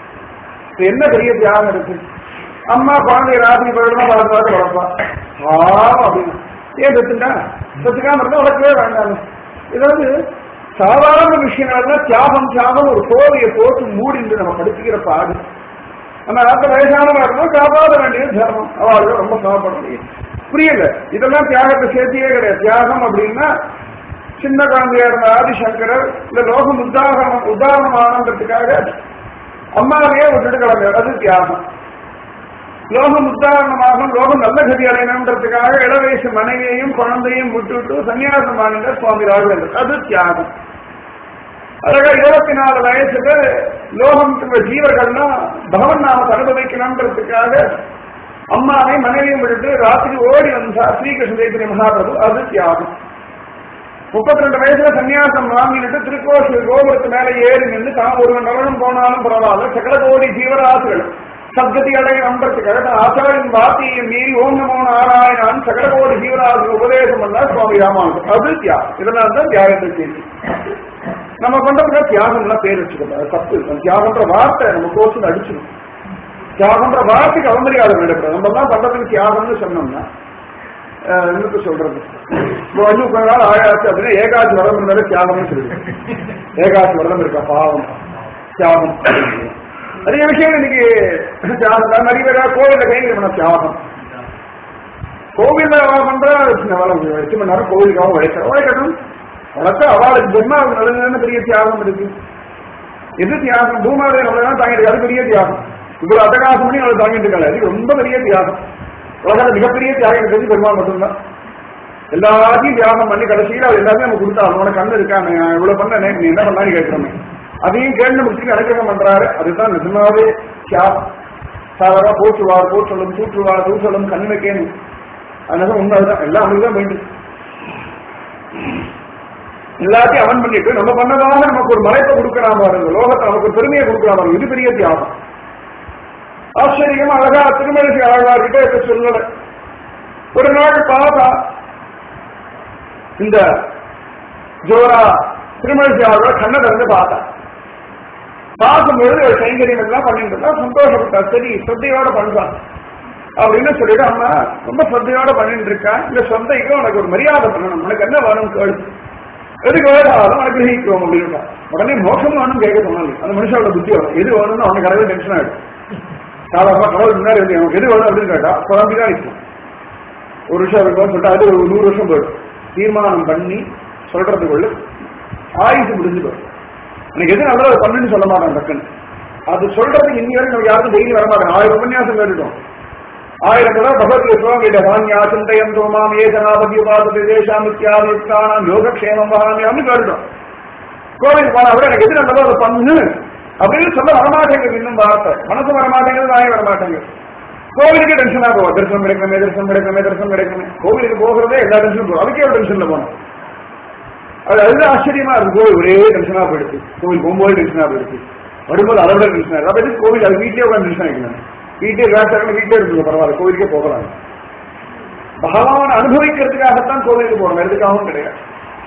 இது என்ன பெரிய தியாகம் இருக்கு அம்மா குழந்தை ராத்திரி பகலமா பார்த்து பார்த்து வளர்ப்பா ஆமா அப்படின்னு ஏன் பெத்துட்டா பெத்துக்காம இருந்தா வளர்க்கவே வேண்டாம் ஏதாவது சாதாரண விஷயங்கள்லாம் தியாகம் தியாகம் ஒரு கோவையை போட்டு மூடிந்து நம்ம படுத்துக்கிற பாடு நம்ம அந்த வயசானவா இருந்தாலும் காப்பாற்ற வேண்டியது தர்மம் அவளுக்கு ரொம்ப சமப்பட முடியும் புரியல இதெல்லாம் தியாகத்தை சேர்த்தியே கிடையாது தியாகம் அப்படின்னா சின்ன குழந்தையா இருந்த ஆதிசங்கரர் இந்த லோகம் உதாரணம் உதாரணமானன்றதுக்காக அம்மாவையே விட்டுட்டு கிளம்பியார் அது தியாகம் லோகம் உத்தாரணமாக லோகம் நல்ல கதி அடையணுன்றதுக்காக இளவயசு மனைவியையும் குழந்தையும் விட்டுவிட்டு சன்னியாசம் வாங்கின சுவாமி ராகவேந்தர் அது தியாகம் அழகா இருபத்தி நாலு வயசுல லோகம் ஜீவர்கள்னா பகவன் நாம அனுபவிக்கணுன்றதுக்காக அம்மாவை மனைவியும் விட்டுட்டு ராத்திரி ஓடி வந்தா ஸ்ரீகிருஷ்ண சைத்தன்ய மகாபிரபு அது தியாகம் முப்பத்தி ரெண்டு வயசுல சன்னியாசம் வாங்கிட்டு திருக்கோஷூர் கோபுரத்து மேல ஏறி நின்று தான் ஒரு நலனும் போனாலும் பரவாயில்ல சகல கோடி ஜீவராசிகள் சத்கதி அடைய நம்புறதுக்காக ஆச்சாரியின் வார்த்தையை மீறி ஓம் நமோ நாராயணான் சகல கோடி ஜீவராசி உபதேசம் பண்ணா சுவாமி ராமானுஜன் அது தியாகம் இதனால தான் தியாகத்தை செய்தி நம்ம பண்றதுக்கு தியாகம்லாம் பேர் வச்சுக்கணும் அது தப்பு அந்த தியாகம்ன்ற வார்த்தை நம்ம கோர்ஸ் அடிச்சிடும் தியாகம்ன்ற வார்த்தைக்கு அவமரியாதை நடக்கிறது நம்ம எல்லாம் பண்றதுக்கு தியாகம்னு சொன்னோம்னா அஹ், என்னத்த சொல்றது இப்போ வந்து கொஞ்ச நாள் ஆயாச்சு அப்படின்னா ஏகாசி விரதம் இருந்தாலே தியாகம்னு சொல்லுது ஏகாசி விரதம் இருக்கா பாவம் தியாகம் நிறைய விஷயம் இன்னைக்கு தியாகம் தான். நிறைய பேர் கோவில்ல கைங்க பண்ண தியாகம் கோவில்ல அவ பண்ற எட்டு மணி நேரம் கோவிலுக்காக உழைக்க உழைக்கட்டும் வளர்த்த அவளுக்கு ஜென்மாவுக்கு நல்லதுன்னு பெரிய தியாகம் இருக்கு எது தியாகம் பூமாவை அவ்வளவுதான் தாங்கிட்டு அது பெரிய தியாகம் இவ்வளவு அட்டகாசம் பண்ணி அவளை தாங்கிட்டு இருக்காங்க அது ரொம்ப பெரிய தியாகம் உலகத்துல மிகப்பெரிய தியாகம் இருக்கிறது பெருமாள் மட்டும்தான் எல்லாத்தையும் தியாகம் பண்ணி கடைசியில் அவர் எல்லாத்தையும் நம்ம கொடுத்தா அவனோட கண்ணு இருக்காங்க நான் இவ்வளவு பண்ணனே நீ என்ன பண்ணான்னு கேட்கிறோமே அதையும் கேட்டு முடிச்சுட்டு அனுகிரகம் பண்றாரு அதுதான் நிஜமாவே தியாகம் சாதாரண போற்றுவார் போற்றலும் தூற்றுவார் தூற்றலும் கண் வைக்கணும் அதனால உண்மை அதுதான் எல்லாம் அவனுக்கு தான் வேண்டியது எல்லாத்தையும் அவன் பண்ணிட்டு நம்ம பண்ணதாக நமக்கு ஒரு மலைப்பை கொடுக்கலாம் பாருங்க லோகத்தை நமக்கு ஒரு பெருமையை கொடுக்கலாம் பாருங்க இது பெரிய தியாகம் ஆச்சரியமா அழகா திருமணிசி ஆழ்வார்கிட்ட இருக்க சொல்லல ஒரு நாள் பார்த்தா இந்த ஜோரா திருமணிசி ஆழ்வார் கண்ணை திறந்து பார்த்தா பார்க்கும்பொழுது ஒரு கைங்கரியம் எல்லாம் பண்ணிட்டு இருந்தா சந்தோஷப்பட்டா சரி ஸ்ரத்தையோட பண்றான் அப்படின்னு சொல்லிட்டு அம்மா ரொம்ப ஸ்ரத்தையோட பண்ணிட்டு இருக்கா இந்த சொந்தைக்கு உனக்கு ஒரு மரியாதை பண்ணணும் உனக்கு என்ன வேணும் கேளு எதுக்கு வேணாலும் உனக்கு கிரகிக்கிறோம் அப்படின்னு உடனே மோசம் வேணும் கேட்க சொன்னாங்க அந்த மனுஷனோட புத்தி வரும் எது வேணும்னு அவனுக்கு கடவுள் டென்ஷன் ஆயிடும் சாதாரணமா கடவுள் முன்னாடி வந்து எனக்கு எது வேணும் அப்படின்னு கேட்டா குழம்பு தான் இருக்கும் ஒரு வருஷம் இருக்கும்னு சொல்லிட்டு அது ஒரு நூறு வருஷம் போயிடும் தீர்மானம் பண்ணி சொல்றதுக்குள்ள ஆயுசு முடிஞ்சு போயிடும் எனக்கு எது நல்லது பண்ணுன்னு சொல்ல மாட்டான் டக்குன்னு அது சொல்றதுக்கு இன்னி வரைக்கும் நமக்கு யாருக்கும் டெய்லி வர மாட்டாங்க ஆயிரம் உபன்யாசம் கேட்டுட்டோம் ஆயிரம் தடவை பகவத்கீதை சுவாமி கிட்ட வாங்கியா சிந்தையம் தோமாம் ஏ ஜனாபதி உபாசத்தை தேசாம் இத்தியாதிக்கான யோகக்ஷேமம் வகாமியாம்னு கேட்டுட்டோம் கோவில் போனா கூட எனக்கு எது நல்லதோ அதை பண்ணு அப்படின்னு சொல்ல வரமாட்டேங்குது இன்னும் வார்த்தை மனசு வரமாட்டேங்குது வாய் வரமாட்டேங்குது கோவிலுக்கு டென்ஷனா போவா தரிசனம் கிடைக்கணுமே தரிசனம் கிடைக்கணுமே தரிசனம் கிடைக்கணுமே கோவிலுக்கு போகிறதே எல்லா டென்ஷனும் போகும் அதுக்கே ஒரு டென்ஷன்ல போனோம் அது அதுதான் ஆச்சரியமா இருக்கும் கோவில் ஒரே டென்ஷனா போயிடுச்சு கோவில் போகும்போது டென்ஷனா போயிடுச்சு வரும்போது அதை விட டென்ஷனா இருக்கு அப்ப எதுக்கு கோவில் அது வீட்லயே உட்காந்து டென்ஷன் ஆகிக்கணும் வீட்லயே விளையாட்டு வீட்லயே இருக்குது பரவாயில்ல கோவிலுக்கே போகலாம் பகவான் அனுபவிக்கிறதுக்காகத்தான் கோவிலுக்கு போறோம் எதுக்காகவும் கிடையாது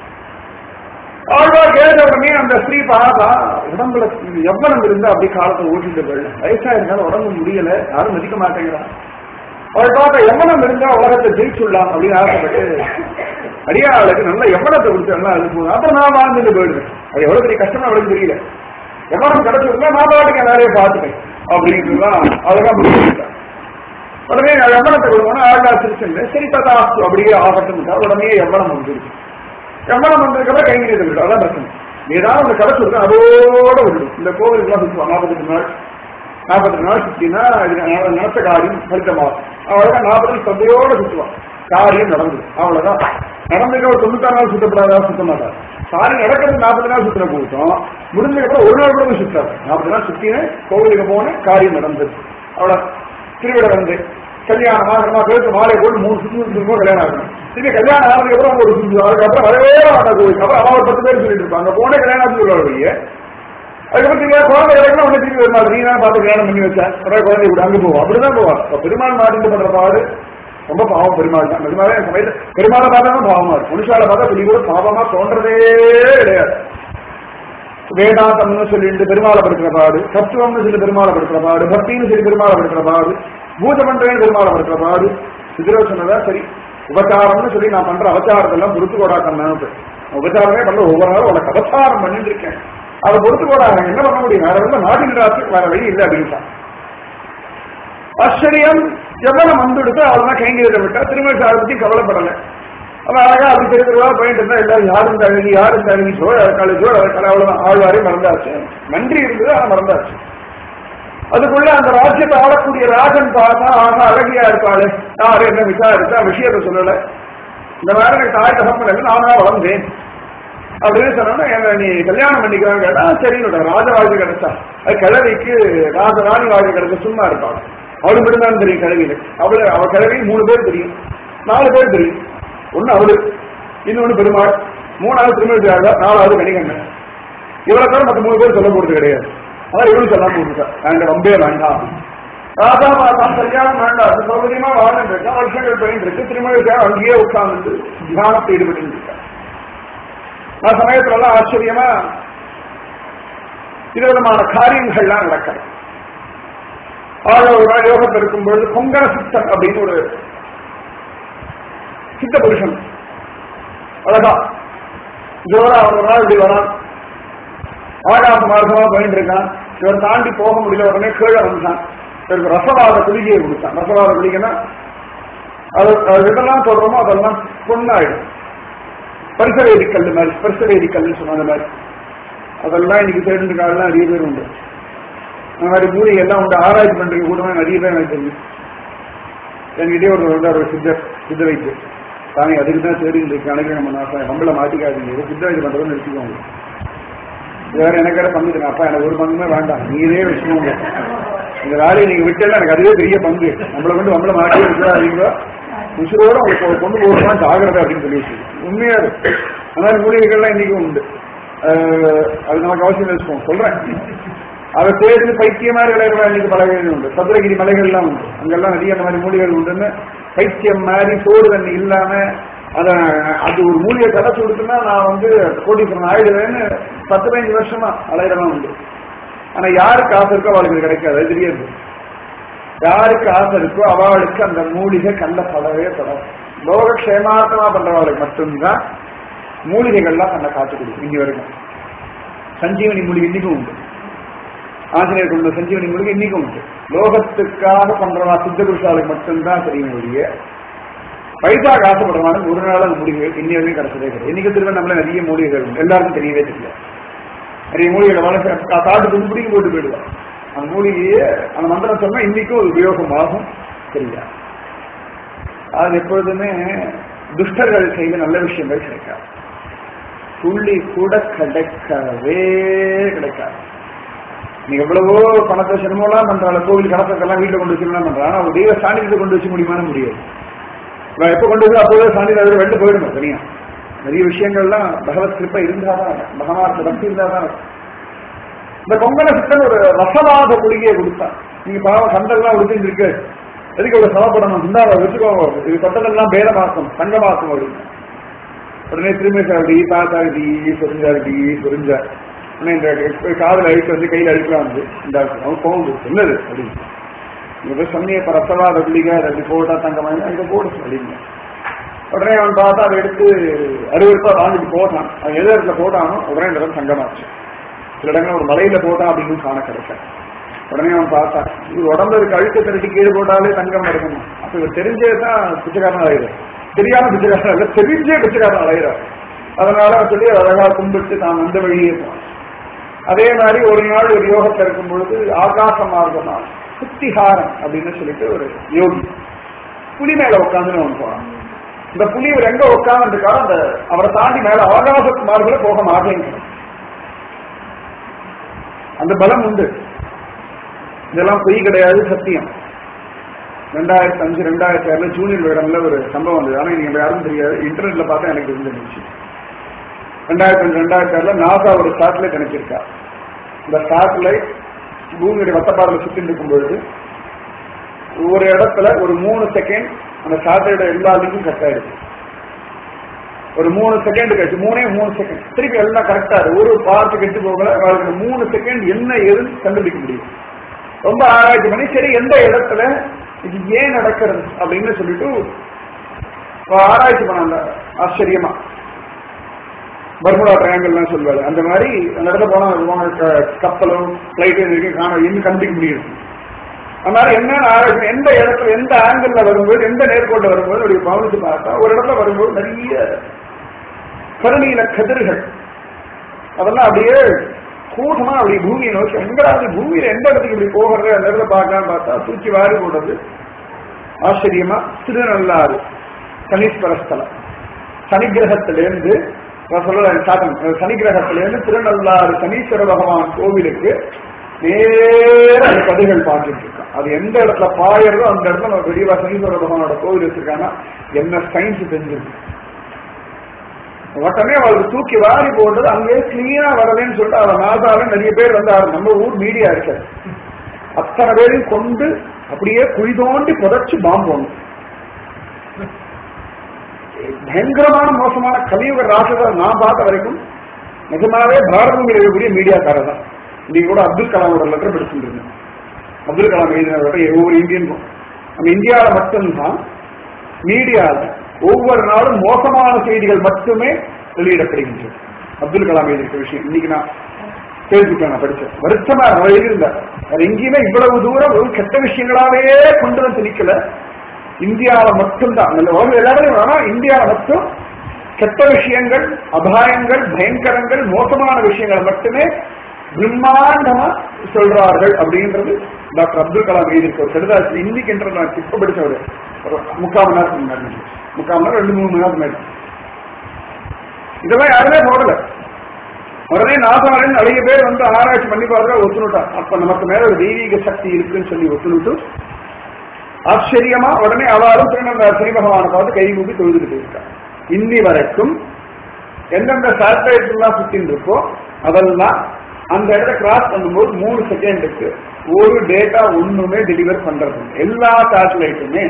ஆழ்வார் கேட்ட உடனே அந்த ஸ்திரீ பார்த்தா உடம்புல எவ்வளவு இருந்தா அப்படி காலத்தை ஓட்டிட்டு போயிடல வயசா இருந்தாலும் உடம்பு முடியல யாரும் மதிக்க மாட்டேங்கிறான் அவள் பார்த்த எவ்வளவு இருந்தா உலகத்தை ஜெயிச்சுடலாம் அப்படின்னு ஆசைப்பட்டு அடியாளுக்கு நல்ல எவ்வளத்தை கொடுத்து நல்லா அது போதும் அப்புறம் நான் வாழ்ந்துட்டு போயிடுவேன் அது எவ்வளவு பெரிய கஷ்டம் அவளுக்கு தெரியல எவ்வளவு கிடைச்சிருந்தா நான் பாட்டுக்கு நிறைய பார்த்துட்டேன் அப்படின்னு தான் அழகா முடிச்சுட்டேன் உடனே நான் எவ்வளத்தை கொடுக்கணும் ஆழ்வா சிரிச்சுட்டு சரி ததாஸ்து அப்படியே ஆகட்டும் உடனே எவ்வளவு வந்துருக்கு எவ்வளவு வந்ததுக்கப்புறம் கைங்கரியத்தை விடும் அதான் பிரச்சனை ஏதாவது ஒன்று கிடைச்சிருக்கு அதோட விடும் இந்த கோவிலுக்குலாம் சுற்றுவாங்க நாற்பத்தெட்டு நாள் நாற்பத்தி நாள் சுத்தினா இது நடத்த காரியம் பலித்தமாகும் அவ்வளவுதான் நாற்பது நாள் சந்தையோட சுற்றுவான் காரியம் நடந்தது அவ்வளவுதான் நடந்துக்க ஒரு தொண்ணூத்தாறு நாள் சுத்தப்படாதா சுத்த மாட்டார் காரியம் நடக்கிறது நாற்பது நாள் சுத்தின கூட்டம் முடிஞ்சதுக்கப்புறம் ஒரு நாள் கூட போய் சுத்தாது நாற்பது நாள் சுத்தினேன் கோவிலுக்கு போனேன் காரியம் நடந்தது அவ்வளவு திருவிழா வந்து கல்யாணம் ஆகணுமா பேருக்கு மாலை போட்டு மூணு சுற்று சுற்றுமோ கல்யாணம் ஆகணும் திரும்பி கல்யாணம் ஆனதுக்கு அப்புறம் ஒரு சுற்று அதுக்கப்புறம் வரவே மாட்டா கோவில் அப்புறம் அவன் ஒரு பத்து பேர் சொல்லிட்டு இருப்பாங்க போனே கல்யாணம் ஆச்சு சொல்லுவாங்க அதுக்கப்புறம் நீங்க குழந்தை கிடைக்கணும் உடனே திரும்பி வருமா நீ தான் பார்த்து கல்யாணம் பண்ணி வச்சேன் உடனே குழந்தை கூட அங்கே போவோம் அப்படிதான் போவா இப்ப பெருமாள் மாட்டிட்டு பண்ற பாடு ரொம்ப பாவம் பெருமாள் தான் பெருமாளே என் சமயத்தை பெருமாளை பார்த்தா தான் பாவமா இருக்கும் மனுஷால பார்த்தா துளி கூட பாவமா தோன்றதே கிடையாது வேதாந்தம்னு சொல்லிட்டு பெருமாளை படுக்கிற பாடு தத்துவம்னு சொல்லி பெருமாளை படுக்கிற பாடு பக்தின்னு சொல்லி பெருமாளை படுக்கிற பாடு பூஜை பண்றேன்னு பெருமாளை படுக்கிற பாடு சிதிரோ சொன்னதா சரி உபச்சாரம்னு சொல்லி நான் பண்ற அவச்சாரத்தெல்லாம் பொறுத்து கொடாட்டம் உபச்சாரமே பண்ண ஒவ்வொரு நாளும் உனக்கு அவசாரம் பண்ணிட்டு இருக்கேன் அதை பொறுத்து போடாங்க என்ன பண்ண முடியும் வேற வந்து நாட்டின் ராசுக்கு வேற வழி இல்லை அப்படின்ட்டான் ஆச்சரியம் எவ்வளவு வந்துடுத்து அவள்தான் கைங்கீரை விட்டா திருமண சாரை பத்தி கவலைப்படலை அவன் அழகா அப்படி தெரிஞ்சிருவா போயிட்டு இருந்தா எல்லாரும் யாரும் இந்த அழகி யாரும் இந்த அழகி ஜோர் அழகாளி ஜோர் அழகாளி அவ்வளவுதான் ஆழ்வாரே மறந்தாச்சு நன்றி இருந்தது ஆனா மறந்தாச்சு அதுக்குள்ள அந்த ராஜ்யத்தை ஆளக்கூடிய ராஜன் பார்த்தா ஆகா அழகியா இருப்பாளே யாரு என்ன விசாரிச்சா விஷயத்த சொல்லல இந்த மாதிரி எனக்கு தாய் தகப்பன் இல்லை நானா வளர்ந்தேன் அப்படின்னு சொன்னா என்ன நீ கல்யாணம் பண்ணிக்கிறான்னு கேட்டா சரின்னு ராஜ வாழ்க்கை கிடைச்சா அது கிழவிக்கு ராஜ ராணி வாழ்க்கை கிடைச்ச சும்மா இருப்பாள் அவளுக்கு மட்டும்தான் தெரியும் கிழவியில அவளு அவ கிழவி மூணு பேர் தெரியும் நாலு பேர் தெரியும் ஒண்ணு அவளு இன்னொன்னு பெருமாள் மூணாவது திருமண நாலாவது கணிகண்ணன் இவளை தவிர மற்ற மூணு பேர் சொல்ல போறது கிடையாது அதான் இவளும் சொல்லாம போட்டுட்டா நாங்க ரொம்பவே வேண்டாம் ராஜா மாதா கல்யாணம் வேண்டாம் அது சௌகரியமா வாழ்ந்துட்டு இருக்கா வருஷங்கள் போயிட்டு இருக்கு திருமண அங்கேயே உட்கார்ந்து தியானத்தை ஈடுபட்டு இருக்கா அந்த சமயத்துல எல்லாம் ஆச்சரியமா விதவிதமான காரியங்கள்லாம் நடக்கிறது ஆக ஒரு நாள் யோகத்தில் இருக்கும்பொழுது பொங்கல சித்தன் அப்படின்னு ஒரு சித்த புருஷன் அழகா ஜோரா ஒரு நாள் இப்படி வரான் ஆகாச மார்க்கமா போயிட்டு இருக்கான் இவர் தாண்டி போக முடியல உடனே கீழே வந்துட்டான் இவருக்கு ரசவாத குளிகையை கொடுத்தான் ரசவாத குளிகைன்னா அது அது எதெல்லாம் சொல்றோமோ அதெல்லாம் பொண்ணாயிடும் பரிசவேதி கல் மாதிரி பரிசவேதி கல்னு சொன்ன மாதிரி அதெல்லாம் இன்னைக்கு தெரிஞ்சுக்காரெல்லாம் நிறைய பேர் உண்டு அந்த மாதிரி மூலிகை எல்லாம் உண்டு ஆராய்ச்சி பண்றீங்க கூடவே நிறைய பேர் எனக்கு தெரியும் என்கிட்டயே ஒரு வந்து ஒரு சித்தர் சித்த வைத்து தானே அதுக்கு தான் தெரியும் இருக்கு அனைத்து நம்ம நான் நம்மள மாட்டிக்காதீங்க இது சித்த வைத்து பண்றதுன்னு வச்சுக்கோங்க இது வேற எனக்கு வேற பங்குதுங்க அப்பா எனக்கு ஒரு பங்குமே வேண்டாம் நீரே வச்சுக்கோங்க இந்த வேலையை நீங்க விட்டல எனக்கு அதுவே பெரிய பங்கு நம்மளை கொண்டு நம்மள மாட்டி இருக்கிறாங்க உசுரோட உங்களுக்கு கொண்டு போகணுமா ஜாகிரதை அப்படின்னு சொல்லி வச்சு உண்மையா இருக்கு அந்த மாதிரி மூலிகைகள்லாம் இன்னைக்கும் உண்டு அது நமக்கு அவசியம் வச்சுக்கோங்க சொல்றேன் அதை சேர்ந்து பைத்திய மாதிரி விளையாடுற இன்னைக்கு பல வகைகள் உண்டு சதுரகிரி மலைகள்லாம் உண்டு அங்கெல்லாம் நிறைய அந்த மாதிரி மூலிகைகள் உண்டுன்னு பைத்தியம் மாதிரி சோறு தண்ணி இல்லாம அத அது ஒரு மூலிகை கடைச்சு கொடுத்துன்னா நான் வந்து கோடீஸ்வரன் ஆயிடுவேன்னு பத்து பதினஞ்சு வருஷமா அலையிறலாம் உண்டு ஆனா யாருக்கு ஆசை இருக்கோ அவளுக்கு கிடைக்காது அது தெரியாது யாருக்கு ஆசை இருக்கோ அவளுக்கு அந்த மூலிகை கண்ட படவே படாது லோகக்ஷேமார்த்தமா பண்றவளுக்கு மட்டும்தான் மூலிகைகள்லாம் தன்னை காத்து கொடுக்கும் இங்க வரைக்கும் சஞ்சீவனி மூலிகை இன்னைக்கும் உண்டு ஆஞ்சநேயர் கொண்ட சஞ்சீவனி மூலிகை இன்னைக்கும் உண்டு லோகத்துக்காக பண்றவா சித்த புருஷாளுக்கு மட்டும்தான் தெரியும் ஒழிய பைசாக்கு ஆசைப்படுறவங்க ஒரு நாள் அந்த மூலிகைகள் இன்னி வரைக்கும் கிடைச்சதே கிடையாது இன்னைக்கு திரும்ப நம்மள நிறைய மூலிகைகள் உண்டு எல்லாருக்கும் தெரியவே தெரியல நிறைய மூலிகைகளை வளர்ச்சி காட்டு துணி பிடிக்கும் போட்டு போயிடுவான் அந்த மூலிகையே அந்த மந்திரம் சொன்னா இன்னைக்கும் அது உபயோகமாகும் சரியா அது எப்பொழுதுமே துஷ்டர்கள் செய்த நல்ல விஷயங்கள் கிடைக்காது துள்ளி கூட கிடைக்கவே கிடைக்காது நீ எவ்வளவோ பணத்தை சிரமம்லாம் பண்றாங்க கோவில் கணக்கெல்லாம் வீட்டுல கொண்டு வச்சுலாம் பண்றாங்க ஆனா ஒரு தெய்வ சாநிதியத்தை கொண்டு வச்சு முடியுமான முடியாது இவன் எப்ப கொண்டு வந்து அப்போதே சாநிதியம் அதில் வெளில போயிடும் தனியா நிறைய விஷயங்கள்லாம் பகவத் கிருப்பை இருந்தாதான் பகவான் பக்தி இருந்தாதான் இந்த கொங்கன சித்தன் ஒரு ரசவாத குளிகையை கொடுத்தான் நீங்க பாவம் சண்டெல்லாம் உடுத்திட்டு இருக்கு எதுக்கு இவ்வளவு சமப்படணும் இந்தாவை வச்சுக்கோங்க இது தொட்டதெல்லாம் பேரமாக்கும் தங்கமாக்கும் அப்படின்னு உடனே திரும்பி அப்படி பார்த்தா இப்படி சொரிஞ்சா இப்படி சொரிஞ்சா உடனே இந்த காதல் அழிச்சு வந்து கையில் அழிக்கலாம் வந்து இந்த அவன் போகுது என்னது அப்படின்னு நீங்க போய் சொன்னிய இப்ப ரசவாத குளிகை ரெண்டு போட்டா தங்கமாக இதை போடு அப்படின்னு உடனே அவன் பார்த்தா அதை எடுத்து அறுபது ரூபாய் வாங்கிட்டு போட்டான் அவன் எது இடத்துல போட்டானோ உடனே இந்த இடம் தங்கமாச்சு சில இடங்கள் ஒரு மலையில போட்டான் அப்படின்னு காண கிடைச்ச உடனே அவன் பார்த்தான் இது உடம்புல இருக்க அழுத்த திரட்டி கீழே போட்டாலே தங்கம் எடுக்கணும் அப்ப இவர் தெரிஞ்சே தான் பிச்சைக்காரன் அலையிறார் தெரியாம பிச்சைக்காரன் இல்ல தெரிஞ்சே பிச்சைக்காரன் அலையிறார் அதனால அவன் சொல்லி அழகா கும்பிட்டு தான் வந்த வழியே போனான் அதே மாதிரி ஒரு நாள் ஒரு யோகத்தை இருக்கும் பொழுது ஆகாச மார்க்கமா சுத்திஹாரம் அப்படின்னு சொல்லிட்டு ஒரு யோகி புலி மேல உட்காந்து அவன் போனான் இந்த புலி இவர் எங்க உட்காந்துருக்காரோ அந்த அவரை தாண்டி மேல ஆகாச மார்களை போக மாட்டேங்கிறான் அந்த பலம் உண்டு இதெல்லாம் பொய் கிடையாது சத்தியம் ரெண்டாயிரத்தி அஞ்சு ரெண்டாயிரத்தி ஆறுல ஜூனியர் வேடம்ல ஒரு சம்பவம் வந்தது ஆனா நீங்க யாரும் தெரியாது இன்டர்நெட்ல பார்த்தா எனக்கு இருந்துச்சு ரெண்டாயிரத்தி அஞ்சு ரெண்டாயிரத்தி ஆறுல நாசா ஒரு சேட்டலைட் அனுப்பியிருக்கா இந்த சேட்டலைட் பூமியுடைய வட்டப்பாறையில் சுத்தி இருக்கும் பொழுது ஒரு இடத்துல ஒரு மூணு செகண்ட் அந்த சேட்டலைட் எல்லா லிங்கும் கட் ஆயிடுச்சு ஒரு மூணு செகண்ட் கழிச்சு மூணே மூணு செகண்ட் திருப்பி எல்லாம் கரெக்டா இருக்கு ஒரு பார்த்து கெட்டு போகல அவருக்கு மூணு செகண்ட் என்ன ஏதுன்னு கண்டுபிடிக்க முடியும் ரொம்ப ஆராய்ச்சி பண்ணி சரி எந்த இடத்துல இது ஏன் நடக்கிறது அப்படின்னு சொல்லிட்டு ஆராய்ச்சி பண்ணாங்க ஆச்சரியமா பர்முடா ட்ரையாங்கல்லாம் சொல்லுவாரு அந்த மாதிரி அந்த இடத்துல போனா கப்பலோ பிளைட்டோ இருக்கு காண இன்னும் கண்டுபிடிக்க முடியும் அந்த மாதிரி என்ன ஆராய்ச்சி எந்த இடத்துல எந்த ஆங்கிள் வரும்போது எந்த நேர்கோட்டில் வரும்போது அப்படி கவனிச்சு பார்த்தா ஒரு இடத்துல வரும்போது நிறைய கருநீல கதிர்கள் அதெல்லாம் அப்படியே கூட்டமா அப்படி பூமியை நோக்கி எங்கடாது பூமியில எந்த இடத்துக்கு இப்படி போகிறது அந்த இடத்துல பார்க்கலாம் பார்த்தா தூக்கி வாரி போடுறது ஆச்சரியமா திருநள்ளாறு சனீஸ்வரஸ்தலம் சனிகிரகத்திலிருந்து சொல்ல சனிகிரகத்திலிருந்து திருநள்ளாறு சனீஸ்வர பகவான் கோவிலுக்கு நேர அந்த கதைகள் பார்த்துட்டு இருக்கான் அது எந்த இடத்துல பாயறதோ அந்த இடத்துல நம்ம பெரியவா சனீஸ்வர பகவானோட கோவில் வச்சிருக்காங்கன்னா என்ன சயின்ஸ் தெரிஞ்சிருக்கு உடனே அவளுக்கு தூக்கி வாரி போட்டது அங்கே கிளீனா வரலன்னு சொல்லிட்டு அவன் நாசால நிறைய பேர் வந்தாரு நம்ம ஊர் மீடியா இருக்காது அத்தனை பேரையும் கொண்டு அப்படியே குழி தோண்டி புதைச்சு பாம்பு ஒண்ணு பயங்கரமான மோசமான கலியுக ராசத்தை நான் பார்த்த வரைக்கும் நிஜமாவே பாரதம் இருக்கக்கூடிய மீடியாக்காரர் தான் இன்னைக்கு கூட அப்துல் கலாமோட லெட்டர் படிச்சுட்டு இருந்தேன் அப்துல் கலாம் எழுதின ஒவ்வொரு இந்தியனுக்கும் நம்ம இந்தியாவில் மட்டும்தான் மீடியாவில் ஒவ்வொரு நாளும் மோசமான செய்திகள் மட்டுமே வெளியிடப்படுகின்றது அப்துல் கலாம் எழுதியிருக்க விஷயம் இன்னைக்கு நான் பேசிட்டேன் நான் படிச்சேன் வருஷமா அவர் எழுதியிருந்தார் அது எங்கேயுமே இவ்வளவு தூரம் ஒரு கெட்ட விஷயங்களாவே கொண்டு வந்து நிக்கல இந்தியாவில் மட்டும்தான் நல்ல உலகம் எல்லாரும் ஆனா இந்தியாவில் மட்டும் கெட்ட விஷயங்கள் அபாயங்கள் பயங்கரங்கள் மோசமான விஷயங்களை மட்டுமே பிரம்மாண்டமா சொல்றார்கள் அப்படின்றது டாக்டர் அப்துல் கலாம் எழுதியிருக்க ஒரு கடிதாசி இன்னைக்கு என்ற நான் இப்ப படிச்சவர் ஒரு முக்கால் மணி நேரத்துக்கு முன்னாடி முக்கால் மணி நேரம் ரெண்டு மூணு மணி நேரம் முன்னாடி இதெல்லாம் யாருமே போடல உடனே நாசாவின் நிறைய பேர் வந்து ஆராய்ச்சி பண்ணி பார்த்தா ஒத்துணுட்டா அப்ப நமக்கு மேல ஒரு தெய்வீக சக்தி இருக்குன்னு சொல்லி ஒத்துணுட்டு ஆச்சரியமா உடனே அவரும் திருநந்த ஸ்ரீ பகவானை பார்த்து கை மூப்பி தொழுதுட்டு போயிருக்கா இன்னி வரைக்கும் எந்தெந்த சேட்டலைட் எல்லாம் சுத்தின்னு இருக்கோ அதெல்லாம் அந்த இடத்த கிராஸ் பண்ணும்போது மூணு செகண்டுக்கு ஒரு டேட்டா ஒண்ணுமே டெலிவர் பண்றது எல்லா சேட்டலைட்டுமே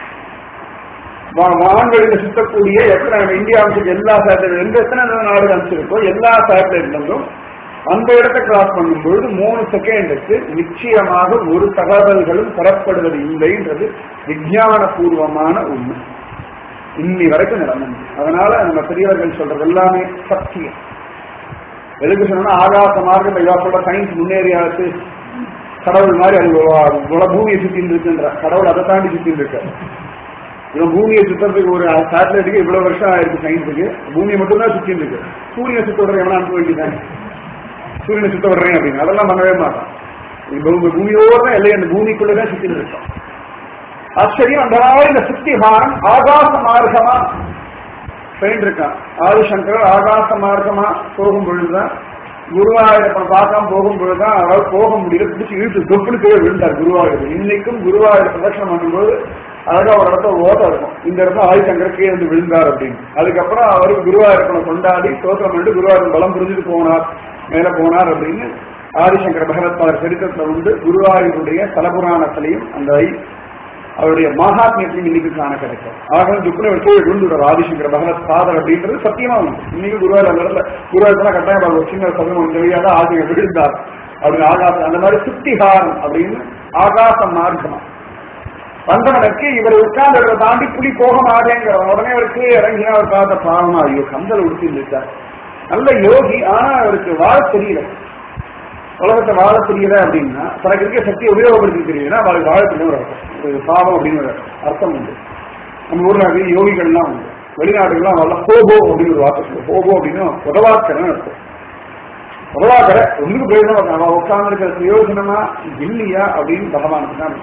வான்வெளியில சுத்தக்கூடிய எத்தனை நம்ம இந்தியா அமைச்சிருக்க எல்லா சேட்டலைட் எந்த எத்தனை நாடு அமைச்சிருக்கோ எல்லா சேட்டலைட்ல இருந்தும் அந்த இடத்தை கிராஸ் பண்ணும்பொழுது மூணு செகண்டுக்கு நிச்சயமாக ஒரு தகவல்களும் பெறப்படுவது இல்லைன்றது விஞ்ஞான பூர்வமான உண்மை இன்னி வரைக்கும் நடந்தது அதனால நம்ம பெரியவர்கள் சொல்றது எல்லாமே சத்தியம் எதுக்கு சொன்னா ஆகாச மார்க்கம் இவா சொல்ற சயின்ஸ் முன்னேறியாச்சு கடவுள் மாதிரி அது பூமியை சுத்தின்னு இருக்குன்ற கடவுள் அதை தாண்டி சுத்தின்னு இருக்க இவன் பூமியை சுத்துறதுக்கு ஒரு சேட்டலைட்டுக்கு இவ்வளவு வருஷம் ஆயிருக்கு சயின்ஸுக்கு பூமியை மட்டும்தான் சுத்தின்னு இருக்கு சூரியனை சுத்த விடுற எவனா அனுப்ப வேண்டியதானே சூரியனை சுத்த விடுறேன் அப்படின்னு அதெல்லாம் பண்ணவே மாட்டான் பூமி பூமியோட தான் எல்லை அந்த பூமிக்குள்ளதான் சுத்தின்னு இருக்கோம் ஆச்சரியம் அந்த மாதிரி இந்த சுத்திகாரம் ஆகாச மார்க்கமா பெயிண்ட் இருக்கான் ஆதிசங்கர் ஆகாச மார்க்கமா போகும் பொழுதுதான் குருவாயூரப்பனை பார்க்காம போகும்போதுதான் அவரால் போக முடியல பிடிச்சி இழுத்து தொப்புனு கீழே விழுந்தார் குருவாயூர் இன்னைக்கும் குருவாயூர் பிரதட்சணம் பண்ணும்போது அழகா ஒரு இடத்துல ஓட்டம் இருக்கும் இந்த இடத்துல ஆதிசங்கர் கீழே வந்து விழுந்தார் அப்படின்னு அதுக்கப்புறம் அவரு குருவாயூரப்பனை கொண்டாடி ஸ்தோத்திரம் பண்ணிட்டு குருவாயூர் பலம் புரிஞ்சுட்டு போனார் மேல போனார் அப்படின்னு ஆதிசங்கர பகவத்பாதர் சரித்திரத்துல உண்டு குருவாயூருடைய தலபுராணத்திலையும் அந்த ஐ அவருடைய மகாத்மியத்தையும் இன்னைக்கு காண கிடைக்கும் ஆக துப்புனை வச்சு விழுந்துடுற ஆதிசங்கர பகவத் பாதர் அப்படின்றது சத்தியமா உண்டு இன்னைக்கு குருவாயூர் அந்த இடத்துல குருவாயூர் கட்டாயம் ஒரு சின்ன சதவீதம் இந்த வழியாக தான் ஆதிசங்கர் விழுந்தார் அப்படின்னு ஆகாசம் அந்த மாதிரி சுத்திகாரம் அப்படின்னு ஆகாச மார்க்கமா வந்தவனுக்கு இவர் உட்கார்ந்து தாண்டி புலி போக மாட்டேங்கிற உடனே அவருக்கு இறங்கினா அவர் பார்த்த பாவமா ஐயோ கந்தல் உடுத்தி இருக்கார் நல்ல யோகி ஆனா அவருக்கு வாழ தெரியல உலகத்தை வாழ தெரியல அப்படின்னா தனக்கு இருக்க சக்தியை உபயோகப்படுத்தி தெரியலன்னா அவளுக்கு வாழ தெரியல ஒரு அர்த்தம் ஒரு பாவம் அப்படின்னு ஒரு அர்த்தம் உண்டு நம்ம ஊர்ல நிறைய யோகிகள்லாம் உண்டு வெளிநாடுகள்லாம் வரல ஹோபோ அப்படின்னு ஒரு வார்த்தை சொல்லு ஹோபோ அப்படின்னு உதவாக்கரன்னு அர்த்தம் உதவாக்கரை ஒன்றுக்கு பிரயோஜனம் அவன் உட்கார்ந்து இருக்கிற பிரயோஜனமா இல்லையா அப்படின்னு பகவானுக்கு தான்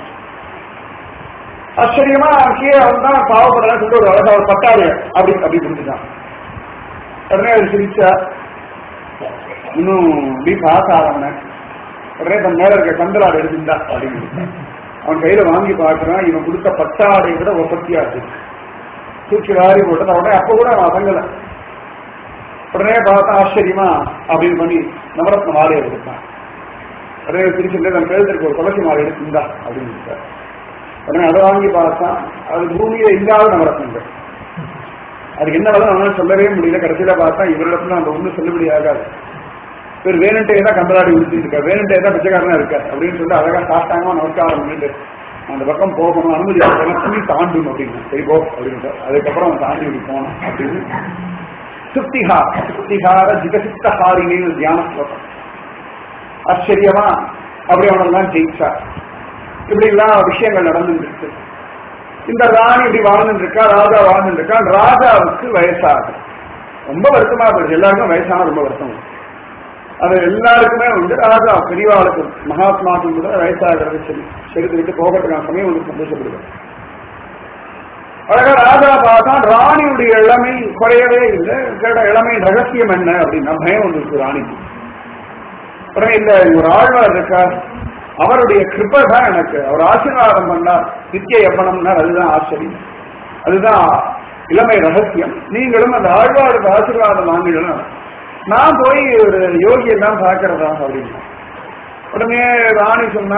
ஆச்சரியமா கீழே அவன் தான் பாவப்படலாம் சொல்லிட்டு ஒரு அழகா ஒரு பட்டாரு அப்படி அப்படி புரிஞ்சுட்டான் உடனே அவர் சிரிச்சா இன்னும் இப்படி பார்க்க ஆரம்பின உடனே தன் மேல இருக்க கந்தலாடு எடுத்துட்டா அப்படின்னு அவன் கையில வாங்கி பார்க்கறான் இவன் கொடுத்த பட்டாடை விட ஒப்பத்தியா இருக்கு தூக்கி வாரி போட்டது உடனே அப்ப கூட அவன் அசங்கல உடனே பார்த்தா ஆச்சரியமா அப்படின்னு பண்ணி நவரத்ன மாலையை எடுத்தான் உடனே திருச்சிட்டு தன் கழுத்திற்கு ஒரு துளசி மாலை எடுத்துந்தா அப்படின்னு சொல்லிட்டார். உடனே அதை வாங்கி பார்த்தான் அது பூமியில இல்லாத நவரத்னங்கள் அதுக்கு என்ன வேலை நம்மளால சொல்லவே முடியல கடைசியில பார்த்தா இவரிடத்துல அந்த ஒண்ணு சொல்லுபடி ஆகாது இவர் வேணுன்ட்டே தான் கந்தலாடி உடுத்திட்டு இருக்கா வேணுன்ட்டே தான் பிச்சைக்காரனா இருக்கா அப்படின்னு சொல்லி அழகா சாப்பிட்டாங்க நமஸ்காரம் பண்ணிட்டு அந்த பக்கம் போகணும் அனுமதி கொடுக்கணும், துணி தாண்டும் அப்படின்னு சரி போ அப்படின்னு அதுக்கப்புறம் அவன் தாண்டி இப்படி போனான் அப்படின்னு சுத்திகா சுத்திகார ஜிகசித்தஹாரினி தியான ஸ்லோகம் ஆச்சரியமா அப்படி அவனெல்லாம் ஜெயிச்சா இப்படி எல்லாம் விஷயங்கள் நடந்துட்டு இருக்கு இந்த ராணி இப்படி வாழ்ந்துட்டு இருக்கா ராஜா வாழ்ந்துட்டு இருக்கா ராஜாவுக்கு வயசாகுது ரொம்ப வருத்தமா போயிடுச்சு எல்லாருக்கும் வயசான ரொம்ப வருத்தம் வரும். அது எல்லாருக்குமே உண்டு ராஜா பெரியவாளுக்கு மகாத்மாவுக்கு கூட வயசாகிறது சரி செலுத்து விட்டு போகிறதுக்கான சமயம் வந்து சந்தோஷப்படுவார் அழகா ராஜா பார்த்தா ராணியுடைய இளமை குறையவே இல்லை கேட்ட இளமையின் ரகசியம் என்ன அப்படின்னா பயம் வந்துருக்கு ராணிக்கு உடனே இல்ல ஒரு ஆழ்வார் இருக்கார் அவருடைய கிருப்பை தான் எனக்கு அவர் ஆசீர்வாதம் பண்ணார் நித்திய எவ்வளம்னார் அதுதான் ஆச்சரியம் அதுதான் இளமை ரகசியம் நீங்களும் அந்த ஆழ்வாருக்கு ஆசீர்வாதம் வாங்கிடணும் நான் போய் ஒரு யோகி எல்லாம் பார்க்கறதா அப்படின்னு உடனே ராணி சொன்னா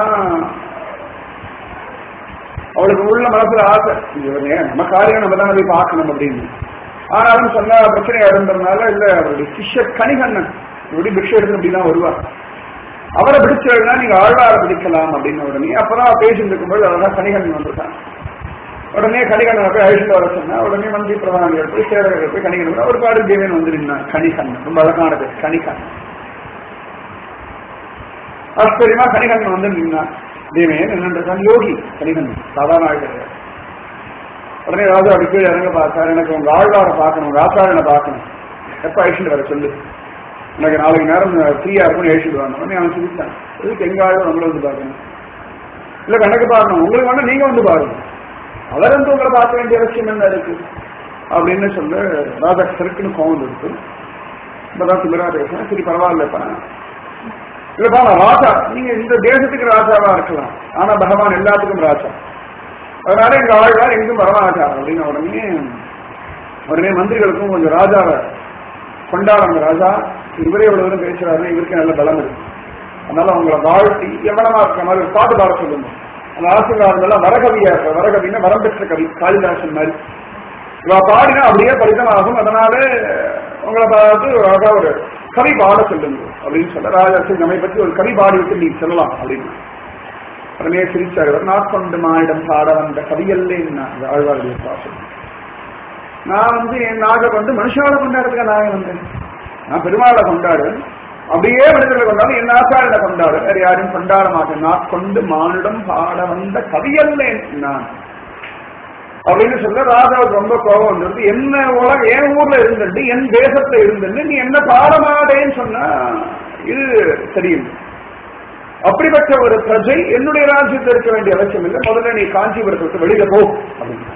அவளுக்கு உள்ள மனசுல ஆசை இவனே நம்ம காரியம் நம்ம தான் போய் பார்க்கணும் அப்படின்னு ஆனாலும் சொன்னா பிரச்சனை இருந்ததுனால இல்ல அவருடைய சிஷ்ய கணிகண்ணன் இப்படி பிக்ஷை எடுத்து அப்படிதான் வருவார் அவரை பிடிச்சதுனா நீங்க ஆழ்வாரை பிடிக்கலாம் அப்படின்னு உடனே அப்பதான் பேசிட்டு இருக்கும்போது அவர்தான் கணிகண்ணன் வந்துட்டான் உடனே கணிகண்ணனை போய் அழிச்சுட்டு வர சொன்னா உடனே மந்திரி பிரதானிகள் போய் சேவகர்கள் போய் கணிகண்ணன் ஒரு பாடு தேவன் வந்து நின்னான் கணிகண்ணன் ரொம்ப அழகான பேர் கணிகண்ணன் ஆச்சரியமா கணிகண்ணன் வந்து நின்னான் தேவன் என்னன்றான் யோகி கணிகண்ணன் சாதாரண ஆள் கிடையாது உடனே ராஜா அப்படி கீழே இறங்க பார்த்தார் எனக்கு உங்க ஆழ்வாரை பார்க்கணும் உங்க ஆச்சாரனை பார்க்கணும் எப்ப அழிச்சுட்டு வர சொல்லு எனக்கு நாளைக்கு நேரம் ஃப்ரீயா இருக்கும் அழிச்சுட்டு வாங்க உடனே அவன் சிரிச்சான் எதுக்கு எங்க ஆழ்வார் உங்களை வந்து பார்க்கணும் இல்ல கணக்கு பார்க்கணும் உங்களுக்கு வேணா நீங்க வந்து பாருங்க அவர் வந்து உங்களை பார்க்க வேண்டிய அவசியம் என்ன இருக்கு அப்படின்னு சொல்ல ராஜா சருக்குன்னு கோவம் இருக்கு இப்பதான் திமிரா பேசுறேன் சரி பரவாயில்லப்பா இல்லப்பா நான் ராஜா நீங்க இந்த தேசத்துக்கு ராஜாவா இருக்கலாம் ஆனா பகவான் எல்லாத்துக்கும் ராஜா அதனால எங்க ஆழ்வார் எங்கும் வரமாட்டா அப்படின்னு உடனே உடனே மந்திரிகளுக்கும் கொஞ்சம் ராஜாவை கொண்டாடுங்க ராஜா இவரே இவ்வளவு தூரம் பேசுறாரு இவருக்கு நல்ல பலம் இருக்கு அதனால அவங்கள வாழ்த்தி எவ்வளவா இருக்கிற மாதிரி ஒரு பாட்டு பாட சொல்லுங்க அந்த ஆசீர்வாதம் எல்லாம் வரகவியா இருக்க வரகவின்னா வரம் பெற்ற கவி காளிதாசன் மாதிரி இவ பாடினா அப்படியே பலிதமாகும் அதனால உங்களை பார்த்து ஒரு அழகா ஒரு கவி பாட சொல்லுங்க அப்படின்னு சொல்ல ராஜாசி நம்மை பற்றி ஒரு கவி பாடி விட்டு நீ சொல்லலாம் அப்படின்னு உடனே சிரிச்சார் இவர் நாட்கொண்டு மாயிடம் பாட வந்த கவியல்லேன்னா அந்த ஆழ்வாருடைய பாசம் நான் வந்து என் நாக வந்து மனுஷாவை கொண்டாடுறதுக்கு நான் வந்தேன் நான் பெருமாளை கொண்டாடுவேன் அப்படியே மனிதர்களை கொண்டாடு என் ஆசாரனை கொண்டாடு வேற யாரையும் கொண்டாட மாட்டேன் நான் கொண்டு மானிடம் பாட வந்த கவியல்லேன் நான் அப்படின்னு சொல்ல ராஜாவுக்கு ரொம்ப கோபம் வந்துருது என்ன உலக என் ஊர்ல இருந்துட்டு என் தேசத்துல இருந்துட்டு நீ என்ன பாடமாடேன்னு சொன்னா இது சரியில்லை அப்படிப்பட்ட ஒரு பிரஜை என்னுடைய ராஜ்யத்தில் இருக்க வேண்டிய அவசியம் இல்லை முதல்ல நீ காஞ்சிபுரத்தை விட்டு வெளியில போ அப்படின்னு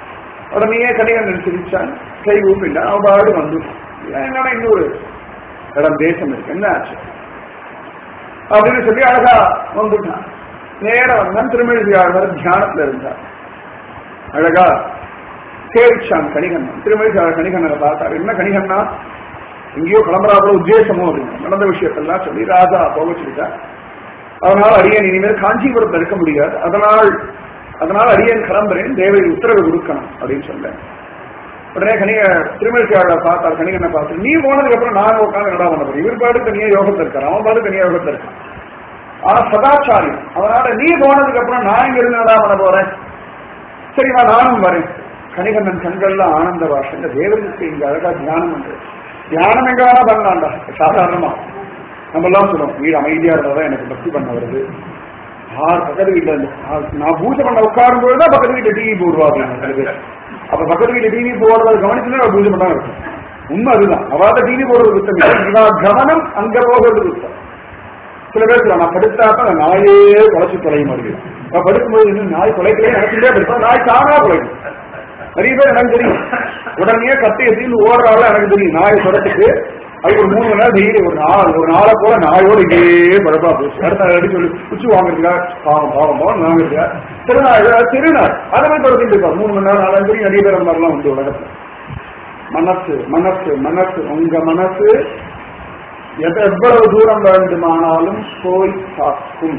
உடனே கணிகண்ணன் சிரிச்சான் கை ஊப்பில்ல அவன் பாடு வந்து என்னன்னா இன்னொரு இடம் தேசம் இருக்கு என்ன ஆச்சு அப்படின்னு சொல்லி அழகா வந்துட்டான் நேர வந்தான் திருமழிசாளர் தியானத்துல இருந்தார் அழகா சேவிச்சான் கணிகண்ணன் திருமழிசாளர் கணிகண்ணனை பார்த்தார் என்ன கணிகண்ணா எங்கேயோ கிளம்புறாப்புல உத்தேசமோ அப்படின்னு நடந்த விஷயத்தெல்லாம் சொல்லி ராஜா போக சொல்லிட்டார் அதனால அடியன் இனிமேல் காஞ்சிபுரத்தில் இருக்க முடியாது அதனால் அதனால அடியன் கிளம்புறேன் தேவை உத்தரவு கொடுக்கணும் அப்படின்னு சொன்னேன் உடனே கணிக திருமழிசாளரை பார்த்தார் கணிகனை பார்த்து நீ போனதுக்கு அப்புறம் நான் உட்காந்து நடா பண்ண போறேன் இவர் பாடு தனியா யோகத்தில் இருக்கார் அவன் பாடு தனியா யோகத்தில் இருக்கான் ஆனா சதாச்சாரியம் அதனால நீ போனதுக்கு அப்புறம் நான் இங்க இருந்து நடா பண்ண போறேன் சரிவா நானும் வரேன் கணிகண்ணன் கண்கள்ல ஆனந்த பாஷை இந்த தேவனுக்கு இங்க அழகா தியானம் பண்றது தியானம் எங்க வேணா பண்ணலாம்டா சாதாரணமா நம்ம எல்லாம் சொல்லுவோம் வீடு அமைதியா இருந்தாதான் எனக்கு பக்தி பண்ண வருது யார் பக்கத்து வீட்டுல இருந்து ஆ- நான் பூஜை பண்ண உட்காரும் பொழுதுதான் பக்கத்து வீட்டுல டிவி போடுவா அப்படின்னு சில பேர் அப்ப பக்கத்து வீட்டுல டிவி போடுறத கவனிச்சுன்னா அவ பூஜை பண்ணா இருக்கும் உண்மை அதுதான் அவாத டிவி போடுறது குத்தம் இல்லை. இவா கவனம் அங்க போகிறது குத்தம் சில பேர் சொல்லுவாங்க, நான் படுத்தாப்ப அந்த நாயே குலைச்சு தொலைய மாட்டேங்குது நான் படுக்கும்போது இன்னும் நாய் குலைக்கலே நினைச்சுட்டே படுப்பா நாய் தானா குலைக்கும் நிறைய பேர் எனக்கு தெரியும் உடனே கத்தையை தீர்ந்து ஓடுறாள் எனக்கு தெரியும் நாயை தொடச்சிட்டு அது ஒரு மூணு மணி நேரம் டெய்லி ஒரு நாள் ஒரு நாளை போல நாயோட இதே பழப்பா போச்சு அடுத்த அடி சொல்லி குச்சி வாங்குறதுக்கா பாவம் பாவம் பாவம் வாங்குறதுக்கா திருநாள் திருநாள் அதை மாதிரி தொடர்ந்துட்டு இருப்பாங்க மூணு மணி நேரம் நாலு தெரியும் நிறைய பேர் அந்த மாதிரிலாம் உண்டு உலகத்துல மனசு மனசு மனசு உங்க மனசு எது எவ்வளவு தூரம் வேண்டுமானாலும் போய் தாக்கும்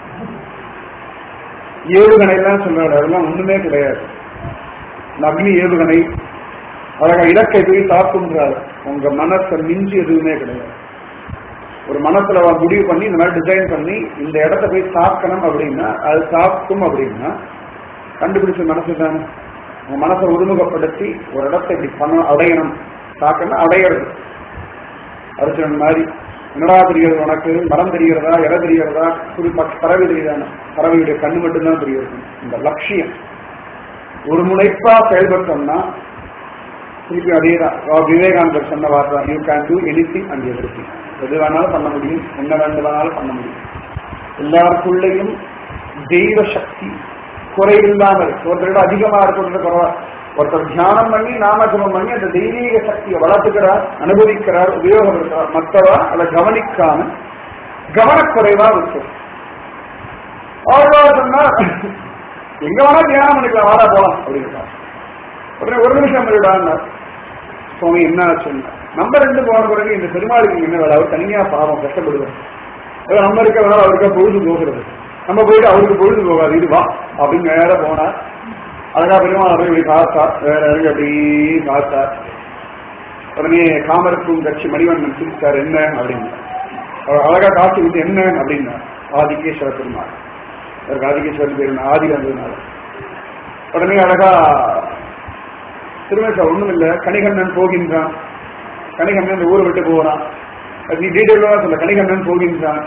ஏவுகணை எல்லாம் சொல்றாரு அதெல்லாம் ஒண்ணுமே கிடையாது இந்த அக்னி ஏவுகணை அழகா இலக்கை போய் தாக்குன்றாரு உங்க மனசை மிஞ்சி எதுவுமே கிடையாது ஒரு மனசுல அவன் முடிவு பண்ணி இந்த மாதிரி டிசைன் பண்ணி இந்த இடத்த போய் தாக்கணும் அப்படின்னா அது தாக்கும் அப்படின்னா கண்டுபிடிச்ச மனசு தானே உங்க மனசை ஒருமுகப்படுத்தி ஒரு இடத்தை இப்படி பண்ண அடையணும் தாக்கணும் அடையிறது அர்ஜுனன் மாதிரி என்னடா தெரிகிறது உனக்கு மரம் தெரிகிறதா இலை தெரிகிறதா புது பக்- பறவை தெரியுதானே பறவையுடைய கண்ணு மட்டும்தான் தெரிகிறது இந்த லட்சியம் ஒரு முனைப்பா செயல்பட்டோம்னா திருப்பி அதே தான் விவேகானந்தர் சொன்ன வார்த்தை you can do anything and everything எது வேணாலும் பண்ண முடியும் என்ன வேண்டு வேணாலும் பண்ண முடியும் எல்லாருக்குள்ளேயும் தெய்வ சக்தி குறையில்லாம இருக்கு ஒருத்தர் விட அதிகமா இருக்கிறது குறைவா ஒருத்தர் தியானம் பண்ணி நாமஜபம் பண்ணி அந்த தெய்வீக சக்தியை வளர்த்துக்கிறார் அனுபவிக்கிறார் உபயோகம் இருக்கிறார் மற்றவா அதை கவனிக்காம கவனக்குறைவா இருக்கு அவ்வளோ சொன்னா எங்க வேணா தியானம் பண்ணிக்கலாம் வாடா போலாம் அப்படின்னு உடனே ஒரு நிமிஷம் பண்ணிவிடாங்க சுவாமி என்ன ஆச்சுன்னா நம்ம ரெண்டு போன பிறகு இந்த பெருமாளுக்கு என்ன வேலை அவர் தனியா பாவம் கஷ்டப்படுவார் ஏதோ நம்ம இருக்க வேலை அவருக்கு பொழுது போகிறது நம்ம போயிட்டு அவருக்கு பொழுது போகாது இது வா அப்படின்னு நேர போனா அழகா பெருமாள் அப்படியே இப்படி பார்த்தா வேற இறங்கி அப்படி பார்த்தா உடனே காமருக்கும் கட்சி மணிவண்ணன் சிரிச்சார் என்ன அப்படின்னு அவர் அழகா காட்சி விட்டு என்ன அப்படின்னா ஆதிகேஸ்வர பெருமாள் அவருக்கு ஆதிகேஸ்வரன் பேர் என்ன? ஆதி வந்ததுனால உடனே அழகா திருமேசா ஒண்ணும் இல்ல கணிகண்ணன் போகின்றான் கணிகண்ணன் இந்த ஊரை விட்டு போறான் அது நீ டீட்டெயிலா சொல்ல கணிகண்ணன் போகின்றான்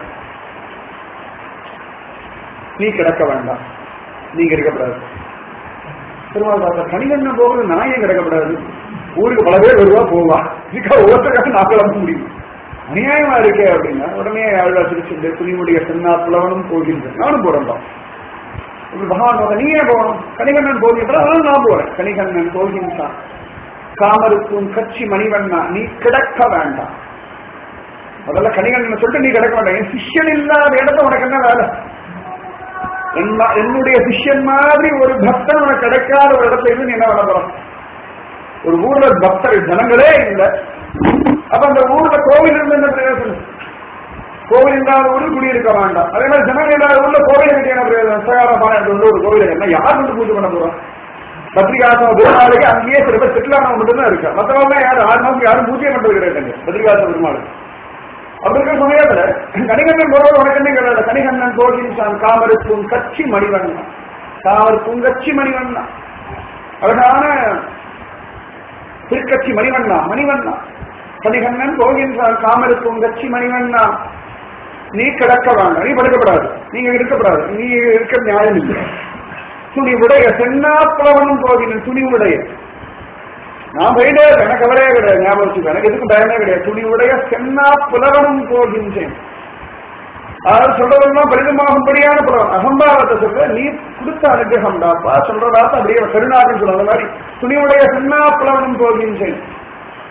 நீ கிடக்க வேண்டாம் நீங்க இருக்கப்படாது திருமால் பார்த்தா கணிகண்ணன் போகிறது நான் ஏன் கிடக்கப்படாது ஊருக்கு பல பேர் வருவா போவா இதுக்கா ஒவ்வொருத்தருக்காக நான் கிளம்ப முடியும் அநியாயமா இருக்கே அப்படின்னா உடனே அழுவா சிரிச்சுட்டு துணிமுடைய சின்ன புலவனும் போகின்றேன் நானும் போறேன்பா இப்படி பகவான் சொல்ற, நீ ஏன் போகணும் கணிகண்ணன் போகின்றான் அதனால நான் போறேன் கணிகண்ணன் போகின்றான் காமருக்கும் கட்சி மணிவண்ணா நீ கிடக்க வேண்டாம் முதல்ல கணிகண்ணன் சொல்லிட்டு நீ கிடக்க வேண்டாம் என் சிஷ்யன் இல்லாத இடத்த உனக்கு என்ன வேலை என்ன- என்னுடைய சிஷ்யன் மாதிரி ஒரு பக்தன் உனக்கு கிடைக்காத ஒரு இடத்துல இருந்து நீ என்ன பண்ண போற ஒரு ஊர்ல பக்தர் ஜனங்களே இல்லை அப்ப அந்த ஊர்ல கோவில் இருந்து என்ன பிரயோஜனம் கோவில் இல்லாத ஊரில் குடியிருக்க வேண்டாம் அதே மாதிரி ஜனங்கள் இல்லாத ஊர்ல கோவில் கட்டி என்ன பிரயோஜனம் சகார பாடம் வந்து ஒரு கோவில் என்ன யார் வந்து பூஜை பண்ண போறோம் பத்ரிகாசம் பெருமாளுக்கு அங்கேயே சில பேர் செட்டில் ஆனவங்க மட்டும்தான் இருக்கா மற்றவங்க யாரும் ஆறு மாசம் யாரும் பூஜை பண்றது கிடையாது பத்ரிகாசம் பெருமாளுக்கு அப்படி இருக்கிற சமயத்துல கணிகண்ணன் போறது உனக்கு என்ன கிடையாது கணிகண்ணன் போகின்றான் காமருக்கும் கட்சி மணிவண்ணன் காமருக்கும் கட்சி மணிவண்ணா அழகான திருக்கட்சி மணிவண்ணா மணிவண்ணா கணிகண்ணன் போகின்றான் காமருக்கும் கட்சி மணிவண்ணா நீ கிடக்க வேண்டாம் நீ படுக்கப்படாது நீங்க இருக்கப்படாது நீ இருக்க நியாயம் இல்லை துணி உடைய சென்னாப்புலவனும் போகின்றேன் துணி உடைய நான் போயிட்டே இருக்கேன். எனக்கு கவலையே கிடையாது ஞாபகம் வச்சுக்கோ எனக்கு எதுக்கும் பயமே கிடையாது துணி உடைய சென்னா புலவனும் போகின்றேன் அதாவது சொல்றதெல்லாம் பரிதமாகும்படியான புலவன் அகம்பாவத்தை சொல்ற நீ கொடுத்த அனுகிரகம்டாப்பா சொல்றதாத்த அப்படியே கருணாகன்னு சொல்ல அந்த மாதிரி துணியுடைய சென்னா புலவனும் போகின்றேன்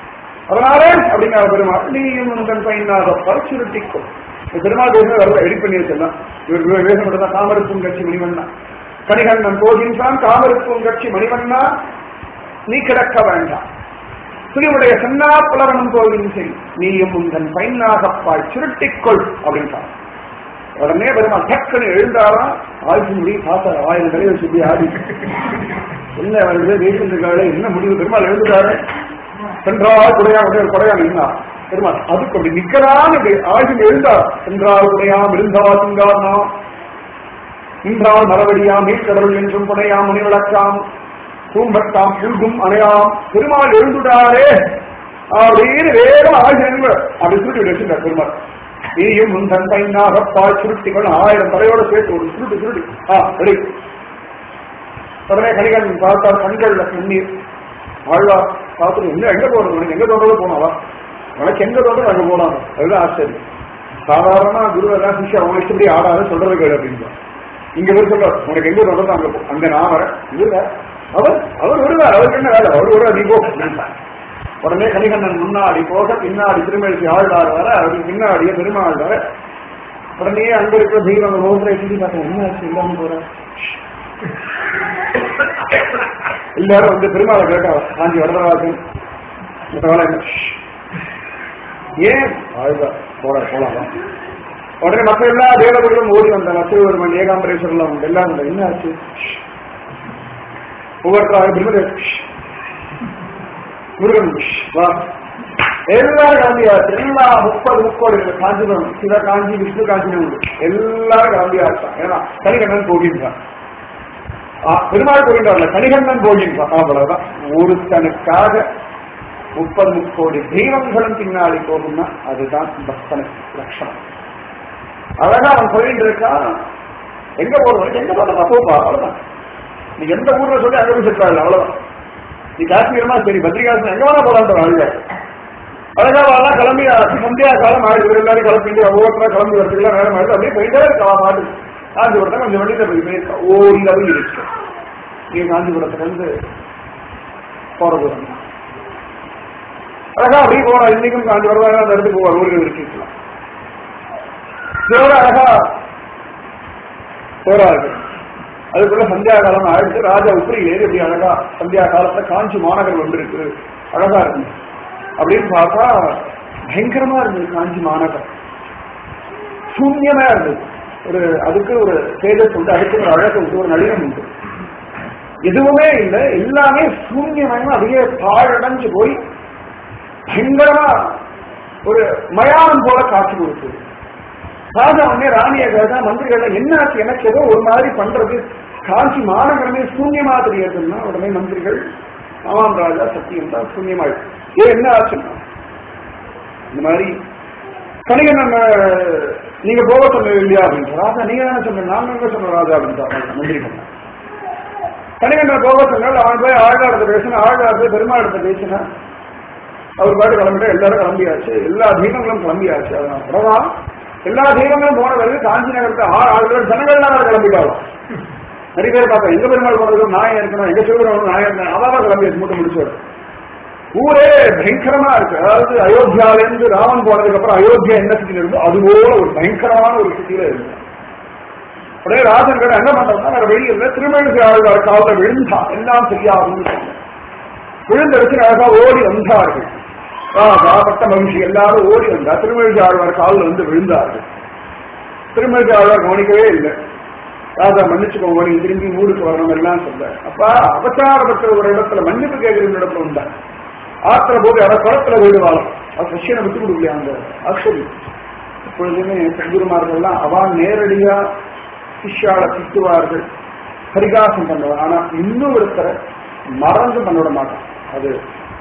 அதனாலே அப்படிங்கிற பெருமாள் நீயும் உந்தன் பையனாக பரிசுருட்டிக்கும் இந்த பெருமாள் பேசுறது வரல எடிட் பண்ணி வச்சிடலாம் இவர் இவர் பேச மட்டும் காமருக்கும் கட்சி மணிவண்ணா கணிகண்ணன் போகின்றான் காமருக்கும் கட்சி மணிவண்ணா நீ கிடக்க வேண்டாம் துணிவுடைய சென்னா புலரனும் போகின்றேன் நீயும் உந்தன் பையனாகப்பாய் சுருட்டிக்கொள் அப்படின்றான் உடனே பெருமாள் டக்குன்னு எழுந்தாராம் ஆயுசு முடி பார்த்தா ஆயிரம் தலையை சொல்லி ஆடி என்ன வருது பேசிட்டு என்ன முடிவு பெருமாள் எழுந்துட்டாரு சென்றால் குடையா உடைய குடையா நின்னா பெருமாள் அதுக்கு அப்படி நிக்கிறான் இப்படி ஆயுசு எழுந்தார் சென்றால் குடையாம் இருந்தால் திங்கார்னா நின்றால் மரவடியாம் மீட்கடவுள் என்றும் புனையாம் முனிவிளக்காம் பூம்பட்டாம் புல்கும் அணையாம் பெருமாள் எழுந்துட்டாரே அப்படின்னு வேகம் ஆயுதம் அப்படி சுருட்டி வச்சிருந்தார் பெருமாள் நீயும் உன் தன் பையனாக பால் சுருட்டிகள் ஆயிரம் தலையோட சேர்த்து ஒரு சுருட்டி சுருட்டி ஆ ரெடி உடனே கணிகன் பார்த்தார் கண்கள்ல கண்ணீர் ஆழ்வார் பார்த்துட்டு இன்னும் எங்க போறது உனக்கு எங்க தோன்றதோ போனாவா உனக்கு எங்க தோன்றது அங்க போனாங்க அதுதான் ஆச்சரியம் சாதாரண குரு எல்லாம் சிஷ்யா அவன் இஷ்டப்படி ஆடாத சொல்றது கேடு அப்படின்னு இங்க போய் சொல்ற உனக்கு எங்க தோன்றதோ அங்க போ அங்க நான் வரேன் இல்ல அவர் அவர் வருவார் அவருக்கு என்ன வேலை அவர் வருவார் நீ போ அப்படின்ட்டார். உடனே கலிகண்ணன் முன்னாடி போக பின்னாடி திருமழிக்கு ஆழ்வார் வர அவருக்கு பின்னாடியே பெருமாள் வர உடனே அங்க இருக்கிற தெய்வங்க ரோசரை சொல்லி பார்த்தேன் என்ன ஆச்சு இல்லாம போற எல்லாரும் வந்து பெருமாளை கேட்டா காஞ்சி வரதராஜன் மற்றவளை என்ன? ஏன் ஆழ்வார் போட போலாம் உடனே மற்ற எல்லா தேவதைகளும் ஓடி வந்த மத்தியவர்மன் ஏகாம்பரேஸ்வரர்லாம் உண்டு எல்லாம் உண்டு என்ன ஆச்சு ஒவ்வொருத்தராக பிரம்மதேவ் முருகன் வா எல்லாரும் கிளம்பியாச்சு எல்லா முப்பது முக்கோடி காஞ்சிபுரம் சிவ காஞ்சி விஷ்ணு காஞ்சி உண்டு எல்லாரும் கிளம்பியாச்சான் ஏன்னா கனிகண்ணன் போகின்றான் ஆ, பெருமாள் போகின்றார்ல கனிகண்ணன் போகின்றான் அவ்வளவுதான் ஒருத்தனுக்காக முப்பது முக்கோடி தெய்வங்களும் பின்னாடி போகும்னா அதுதான் பக்தனுக்கு லட்சணம் அழகா அவன் சொல்லிட்டு இருக்கான் எங்க போறோம் எங்க போறதா போப்பா அவ்வளவுதான் நீ எந்த ஊர்ல சொல்லி அங்க போய் செட்டாள் அவ்வளவுதான் நீ காஷ்மீரமா சரி பத்ரிகாசன் எங்க வேணா போலான்ற அழகா அழகா வாழலாம் கிளம்பி சந்தியா காலம் ஆயிடுச்சு எல்லாரும் கிளம்பிட்டு ஒவ்வொருத்தரா கிளம்பி வரதுக்குலாம் நேரம் ஆயிடுச்சு அப்படியே போயிட்டே இருக்கா மாட்டு காஞ்சிபுரத்தை கொஞ்சம் வெளியில போய் போயிருக்கா ஓரிரவு இருக்கு நீ காஞ்சிபுரத்துல இருந்து போற தூரம் அழகா அப்படியே போறா இன்னைக்கும் காஞ்சிபுரம் தான் அந்த இடத்துக்கு போவார் ஊர்கள் இருக்கலாம் சிவர அழகா போறார்கள் அதுக்குள்ள சந்தியா காலம் ஆயிடுச்சு ராஜா உப்பரியில் ஏறி அப்படி அழகா சந்தியா காலத்துல காஞ்சி மாநகர் வந்திருக்கு அழகா இருக்கு அப்படின்னு பார்த்தா பயங்கரமா இருந்தது காஞ்சி மாநகர் சூன்யமா இருந்தது ஒரு அதுக்கு ஒரு தேஜஸ் உண்டு அதுக்கு ஒரு அழகு உண்டு ஒரு நளினம் உண்டு எதுவுமே இல்லை எல்லாமே சூன்யமயமா அப்படியே பாழடைஞ்சு போய் பயங்கரமா ஒரு மயானம் போல காட்சி கொடுத்தது ராஜா உடனே ராணிய ராஜா மந்திரிகள் என்ன ஆச்சு எனக்கு ஏதோ ஒரு மாதிரி பண்றது காஞ்சி மாநகரமே சூன்யமா தெரியுதுன்னா உடனே மந்திரிகள் ஆமாம் ராஜா சத்தியம் தான் சூன்யமாயிடுச்சு ஏன் என்ன ஆச்சுன்னா இந்த மாதிரி கணிகன் நீங்க போக சொன்னது இல்லையா அப்படின்ற ராஜா நீங்க தானே சொன்ன நாங்க எங்க சொன்ன ராஜா அப்படின்றாங்க மந்திரிகள் கணிகன் போக சொன்னால் அவன் போய் ஆழ்வாரத்தை பேசின ஆழ்வாரத்தை பெருமாளத்தை பேசினா அவர் பாட்டு கிளம்பிட்டா எல்லாரும் கிளம்பியாச்சு எல்லா தெய்வங்களும் கிளம்பியாச்சு அதனால பிரதான் எல்லா தெய்வங்களும் போன பிறகு காஞ்சி நகரத்தை ஆறு ஆறு ஜனங்கள்லாம் வேற கிளம்பிட்டாலும் நிறைய பேர் பார்த்தா எங்க பெருமாள் போனதுக்கு நாயம் இருக்கணும் எங்க சிவபெருமாள் நாயம் இருக்கணும் அதான் கிளம்பியாச்சு மூட்டை முடிச்சு ஊரே பயங்கரமா இருக்கு அதாவது அயோத்தியால இருந்து ராமன் போனதுக்கு அப்புறம் அயோத்தியா என்ன சிட்டியில இருந்தோ அது போல ஒரு பயங்கரமான ஒரு சிட்டியில இருக்கு உடனே ராஜன் கிட்ட என்ன பண்றதுன்னா வேற வழி இல்லை திருமணத்துக்கு ஆழ்வார் காலத்தை விழுந்தா எல்லாம் சரியாகும் விழுந்தடிச்சு அழகா ஓடி வந்தார்கள் ராஜா பட்ட மகிழ்ச்சி எல்லாரும் ஓடி வந்தா திருமழிசை ஆழ்வார் காலில் வந்து விழுந்தார்கள் திருமழிசை ஆழ்வார் கவனிக்கவே இல்லை ராஜா மன்னிச்சுக்கோங்க நீங்க திரும்பி ஊருக்கு வரணும் எல்லாம் சொல்ல அப்பா அபச்சாரப்பட்ட ஒரு இடத்துல மன்னிப்பு கேட்கிற இடத்துல உண்டா ஆத்திர போது அதை குளத்துல விடுவாளாம் அது சிஷியனை விட்டு கொடுக்கலையா அந்த ஆச்சரியம் எப்பொழுதுமே சங்குருமார்கள்லாம் அவன் நேரடியா சிஷ்யால திட்டுவார்கள் பரிகாசம் பண்ணுவார் ஆனா இன்னும் ஒருத்தரை மறந்து பண்ண விட மாட்டான் அது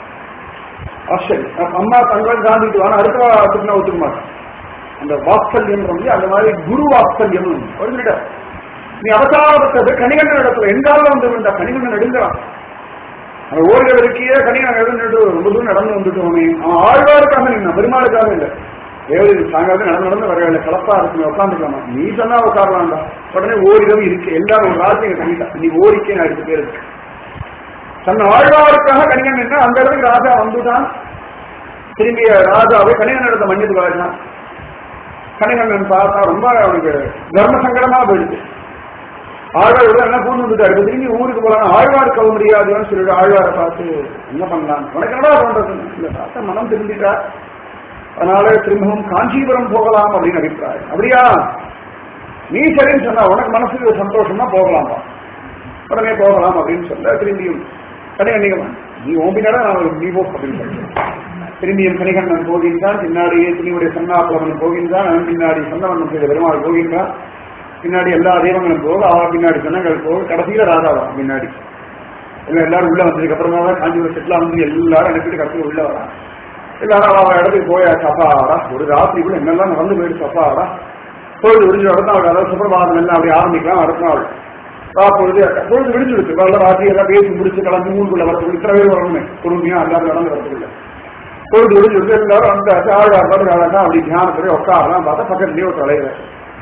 ஆச்சரியம் அம்மா தங்கள் காந்திட்டு வாங்க அடுத்த வாரத்துக்கு நான் ஒத்துக்க மாட்டேன் அந்த வாத்சல்யம் வந்து அந்த மாதிரி குரு வாத்சல்யம் ஒரு நீ அவசாரப்பட்டது கணிகண்டன் இடத்துல எங்காலும் வந்து விழுந்தா கணிகண்டன் நெடுங்கிறான் அந்த ஓடுகள் இருக்கியே கணிகன் எழுந்துட்டு ரொம்ப தூரம் நடந்து வந்துட்டோமே அவன் ஆழ்வாருக்காக நீங்க பெருமாளுக்காக இல்லை தேவதை சாயங்காலம் நடந்து நடந்து வர வேலை கலப்பா இருக்கு உட்காந்துக்கலாமா நீ சொன்னா உட்காரலாம்டா உடனே ஓரிடம் இருக்கு எல்லாரும் ஒரு ராஜ்யம் கணிதா நீ ஓரிக்கை நான் எடுத்து பேருக்கு இருக்கு. தன் ஆழ்வாருக்காக கணிகன் என்ன அந்த இடத்துக்கு ராஜா வந்துட்டான் திரும்பி ராஜாவை கணிகன் எடுத்த மன்னிப்பு காட்டினான் கணிகண்ணன் பார்த்தா ரொம்ப அவனுக்கு தர்ம சங்கடமா போயிடுச்சு ஆழ்வார் என்ன பூந்து வந்துட்டாரு இப்ப திரும்பி ஊருக்கு போலாம் ஆழ்வார் கவ முடியாதுன்னு சொல்லிட்டு ஆழ்வாரை பார்த்து என்ன பண்ணலாம் உனக்கு என்னடா பண்றது இல்ல பார்த்தா மனம் திரும்பிட்டா அதனால திரும்பவும் காஞ்சிபுரம் போகலாம் அப்படின்னு அபிப்பிராயம் அப்படியா நீ சரின்னு சொன்னா உனக்கு மனசுக்கு சந்தோஷமா போகலாமா உடனே போகலாம் அப்படின்னு சொல்ல திரும்பியும் கணிகண்ணிகமா நீ ஓம்பினாடா நான் ஒரு நீ போ அப்படின்னு சொல்றேன் திரும்பியும் கணிகண்ணன் போகின்றான் பின்னாடியே துணிவுடைய சன்னாப்புலவன் போகின்றான் அவன் பின்னாடி சன்னவண்ணம் செய்த பெருமாள் போகின்றான் பின்னாடி எல்லா தெய்வங்களும் போக அவ பின்னாடி ஜனங்கள் போக கடைசியில ராதாவா பின்னாடி எல்லாம் எல்லாரும் உள்ள வந்ததுக்கு அப்புறமா தான் காஞ்சிபுரம் செட்டில் வந்து எல்லாரும் அனுப்பிட்டு கடைசியில் உள்ள வரான் எல்லாரும் அவ இடத்துக்கு போயாச்சு அப்பாடா ஒரு ராத்திரிக்குள்ள என்னெல்லாம் நடந்து போயிடுச்சு அப்பாடா பொழுது விடிஞ்சு அடுத்த நாள் அதாவது சுப்பிரபாதம் எல்லாம் அப்படி ஆரம்பிக்கலாம் அடுத்த நாள் பொழுது பொழுது விடிஞ்சிடுச்சு வெள்ள ராத்திரி எல்லாம் பேசி முடிச்சு கிளம்பி ஊருக்குள்ள வரதுக்குள்ள இத்தனை பேர் வரணுமே பொறுமையா எல்லாரும் நடந்து வரதுக்குள்ள பொழுது விடிஞ்சிடுச்சு எல்லாரும் அந்த ஆழ்வார் பாட்டு அழகா அப்படி தியானத்துல உட்காரலாம் பார்த்தா பக்கத்துலயே ஒரு தலைவர்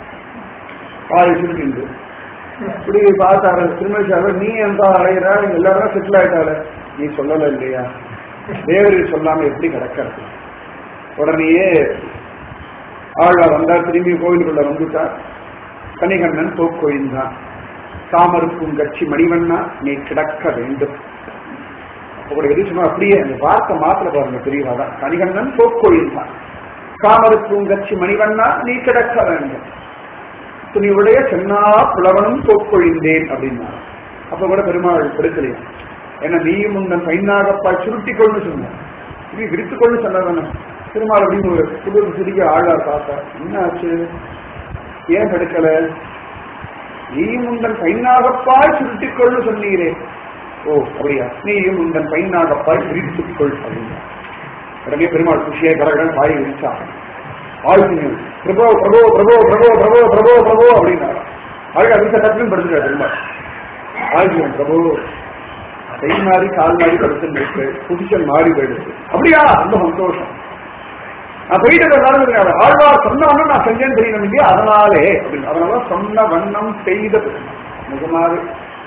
ஆளை சுருக்கிண்டு இப்படி பார்த்தாரு திருமணி நீ எந்த அலையிற எல்லாரும் செட்டில் ஆயிட்டாரு நீ சொல்லல இல்லையா தேவரி சொல்லாம எப்படி கிடக்கிறது உடனேயே ஆழ்வார் வந்தார் திரும்பி கோயிலுக்குள்ள வந்துட்டார் கனிகண்ணன் தோக்கொழிந்தான் தாமருக்கும் கட்சி மணிவண்ணா நீ கிடக்க வேண்டும் அப்படி எது சொன்னா அப்படியே அந்த வார்த்தை மாத்திர பாருங்க தெரியவாதான் கனிகண்ணன் தோக்கொழிந்தான் காமருக்கும் கட்சி மணிவண்ணா நீ கிடக்க வேண்டும் துணிவுடைய சென்னா புலவனும் தோக்கொழிந்தேன் அப்படின்னா அப்ப கூட பெருமாள் பெருக்கலையா ஏன்னா நீயும் உந்தன் பைனாகப்பாய் சுருட்டிக் கொள்னு சொன்ன நீ விரித்துக் கொள்னு சொன்னதானே திருமால் அப்படின்னு ஒரு புது சிறிய ஆழ்வார் பார்த்தா என்ன ஆச்சு ஏன் தடுக்கல நீயும் உந்தன் பைனாகப்பாய் சுருட்டிக் கொள்னு சொன்னீரே ஓ அப்படியா நீயும் உந்தன் பைனாகப்பாய் விரித்துக் கொள் அப்படின்னா உடனே பெருமாள் குஷியை கடகடன் வாயை விரிச்சா ஆழ்த்தினு பிரபோ பிரபோ பிரபோ பிரபோ பிரபோ பிரபோ பிரபோ அப்படின்னாரு அழகா வீட்டை டக்குன்னு படுத்துட்டார் பெருமாள் ஆழ்த்தினன் பிரபோ கை மாறி கால் மாறி படுத்துன்னு இருக்கு புதிஷன் மாறி போயிடுச்சு அப்படியா ரொம்ப சந்தோஷம் நான் போயிட்டு நடந்துருக்காரு ஆழ்வார் சொன்ன நான் செஞ்சேன்னு தெரியணும் இல்லையா அதனாலே அப்படின்னு அதனால சொன்ன வண்ணம் செய்த பெருமாள் நிஜமாவே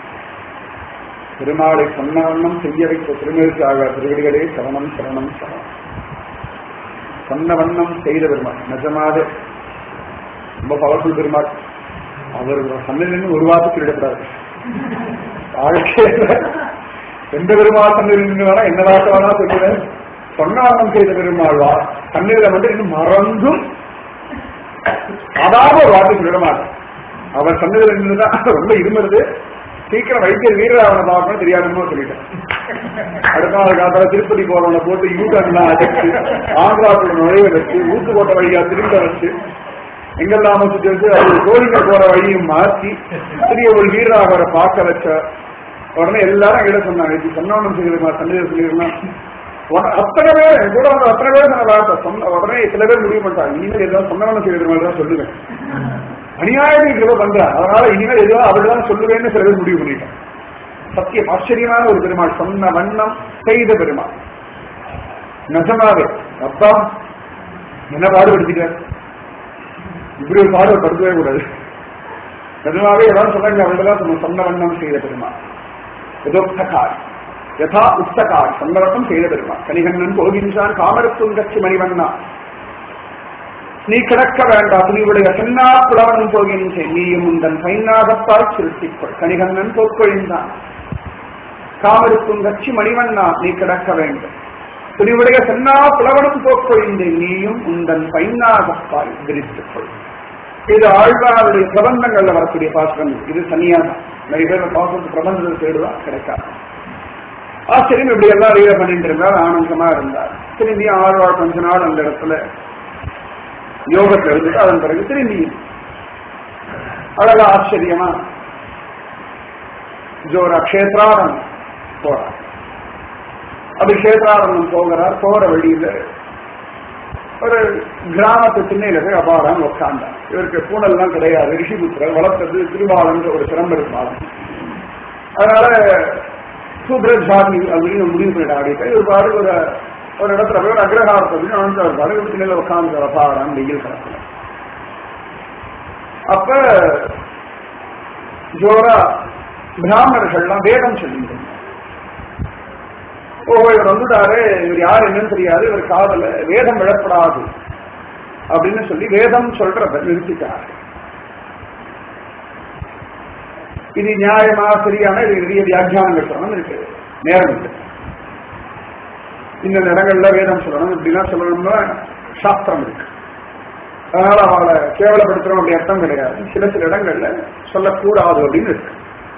பெருமாளை சொன்ன வண்ணம் செய்ய வைத்த திருமேற்கு ஆழ்வார் திருவடிகளே சரணம் சரணம் சரணம் சொன்ன வண்ணம் செய்த பெருமாள் நிஜமாவே ரொம்ப பவர்ஃபுல் பெருமாள் அவர் சன்னதிலிருந்து ஒரு வார்த்தை திருடப்படாது வாழ்க்கையில எந்த பெருமாள் சன்னதிலிருந்து வேணா என்ன வார்த்தை வேணா சொல்லுவேன் சொன்ன வண்ணம் செய்த பெருமாள்வா சன்னதியில மட்டும் இன்னும் மறந்தும் அதாவது ஒரு வார்த்தை சொல்லிட மாட்டேன் அவர் சன்னதியில இருந்துதான் ரொம்ப இருமருது சீக்கிரம் வைத்தியர் வீரராவனை பார்க்கணும் தெரியாதுன்னு சொல்லிட்டேன் அடுத்த நாள் காலத்துல திருப்பதி போறவனை போட்டு யூட்டர்லாம் அடைச்சு ஆந்திராக்குள்ள நுழைய வச்சு ஊத்து போட்ட வழியா திரும்ப வச்சு எங்கெல்லாம் சுத்தி வச்சு அது கோழிங்க போற வழியும் மாற்றி பெரிய ஒரு வீரராக அவரை பார்க்க வச்ச உடனே எல்லாரும் எங்கிட்ட சொன்னாங்க இது சொன்னவனும் சொல்லிருமா சந்தேகம் சொல்லிருமா அத்தனை பேர் கூட வந்து அத்தனை பேர் நான் வார்த்தை சொன்ன உடனே சில பேர் முடிவு பண்ணிட்டாங்க இனிமேல் ஏதாவது சொன்னவனும் செய்யற மாதிரி தான் சொல்லுவேன் அநியாயம் கிருப பண்றா அதனால இனிமேல் எதுவும் அவர்தான் சொல்லுவேன்னு சில பேர் முடிவு பண்ணிட்டாங்க சத்தியம் ஆச்சரியமான ஒரு பெருமாள் சொன்ன வண்ணம் செய்த பெருமாள் நிஜமாவே அப்பா என்ன பாடுபடுத்திட்டார் இப்படி ஒரு பாடு படுத்தவே கூடாது நிஜமாவே ஏதாவது சொன்னாங்க அவங்கதான் சொன்ன சொன்ன வண்ணம் செய்த பெருமாள் யதோக்தகார் யதா உத்தகார் சொன்ன வண்ணம் செய்த பெருமாள் கனிகண்ணன் போகின்றான் காமரத்தும் கட்சி மணிவண்ணா நீ கிடக்க வேண்டாம் துணிவுடைய சென்னா புலவனும் போகின்றேன் நீயும் உந்தன் பைனாகப்பால் சுருட்டிக்கொள் கனிகண்ணன் போக்கொழிந்தான் காமருக்கும் கட்சி மணிவண்ணா நீ கிடக்க வேண்டும் துணிவுடைய சென்னா புலவனும் போக்கொழிந்தேன் நீயும் உந்தன் பைனாகப்பால் விரித்துக்கொள் இது ஆழ்வாருடைய பிரபந்தங்கள்ல வரக்கூடிய பாசனம் இது சன்னியாசம் நிறைய பேர் பாசனத்து பிரபந்தத்தை தேடுவா கிடைக்காது ஆச்சரியம் இப்படி எல்லாம் ரீட பண்ணிட்டு இருந்தார் ஆனந்தமா இருந்தார் திரும்பி ஆழ்வார் கொஞ்ச நாள் அந்த இடத்துல யோகத்தில் இருந்துட்டு அதன் பிறகு திரும்பி அழகா ஆச்சரியமா ஜோரா கஷேத்ராரம் போறார் அப்படி கஷேத்ராரணம் போகிறார் போற வழியில ஒரு கிராமத்து திண்ணையில போய் அபாரம் உட்கார்ந்தார் இவருக்கு பூனல்லாம் கிடையாது ரிஷிபுத்திரர் வளர்த்தது திருவாளன்ற ஒரு சிறந்த பாலம் அதனால சூத்ர ஜாதி அப்படின்னு முடிவு பண்ணிட்டாடி இவர் பாரு ஒரு ஒரு இடத்துல போய் ஒரு அக்ரஹாரத்தை அப்படின்னு அனுப்பிச்சார் பாரு திண்ணையில உட்கார்ந்து அபாரம் வெயில் கிடக்கல அப்ப ஜோரா பிராமணர்கள்லாம் வேதம் சொல்லிட்டு ஓஹோ இவர் வந்துட்டாரு இவர் யார் என்னன்னு தெரியாது இவர் காதல வேதம் விழப்படாது அப்படின்னு சொல்லி வேதம் சொல்றத நிறுத்திட்டார் இது நியாயமா சரியான இது நிறைய வியாக்கியானங்கள் சொல்லணும் இருக்கு நேரம் இருக்கு இந்த இடங்கள்ல வேதம் சொல்லணும் இப்படிலாம் சொல்லணும்னா சாஸ்திரம் இருக்கு அதனால அவளை கேவலப்படுத்துறோம் அப்படி அர்த்தம் கிடையாது சில சில இடங்கள்ல சொல்லக்கூடாது அப்படின்னு இருக்கு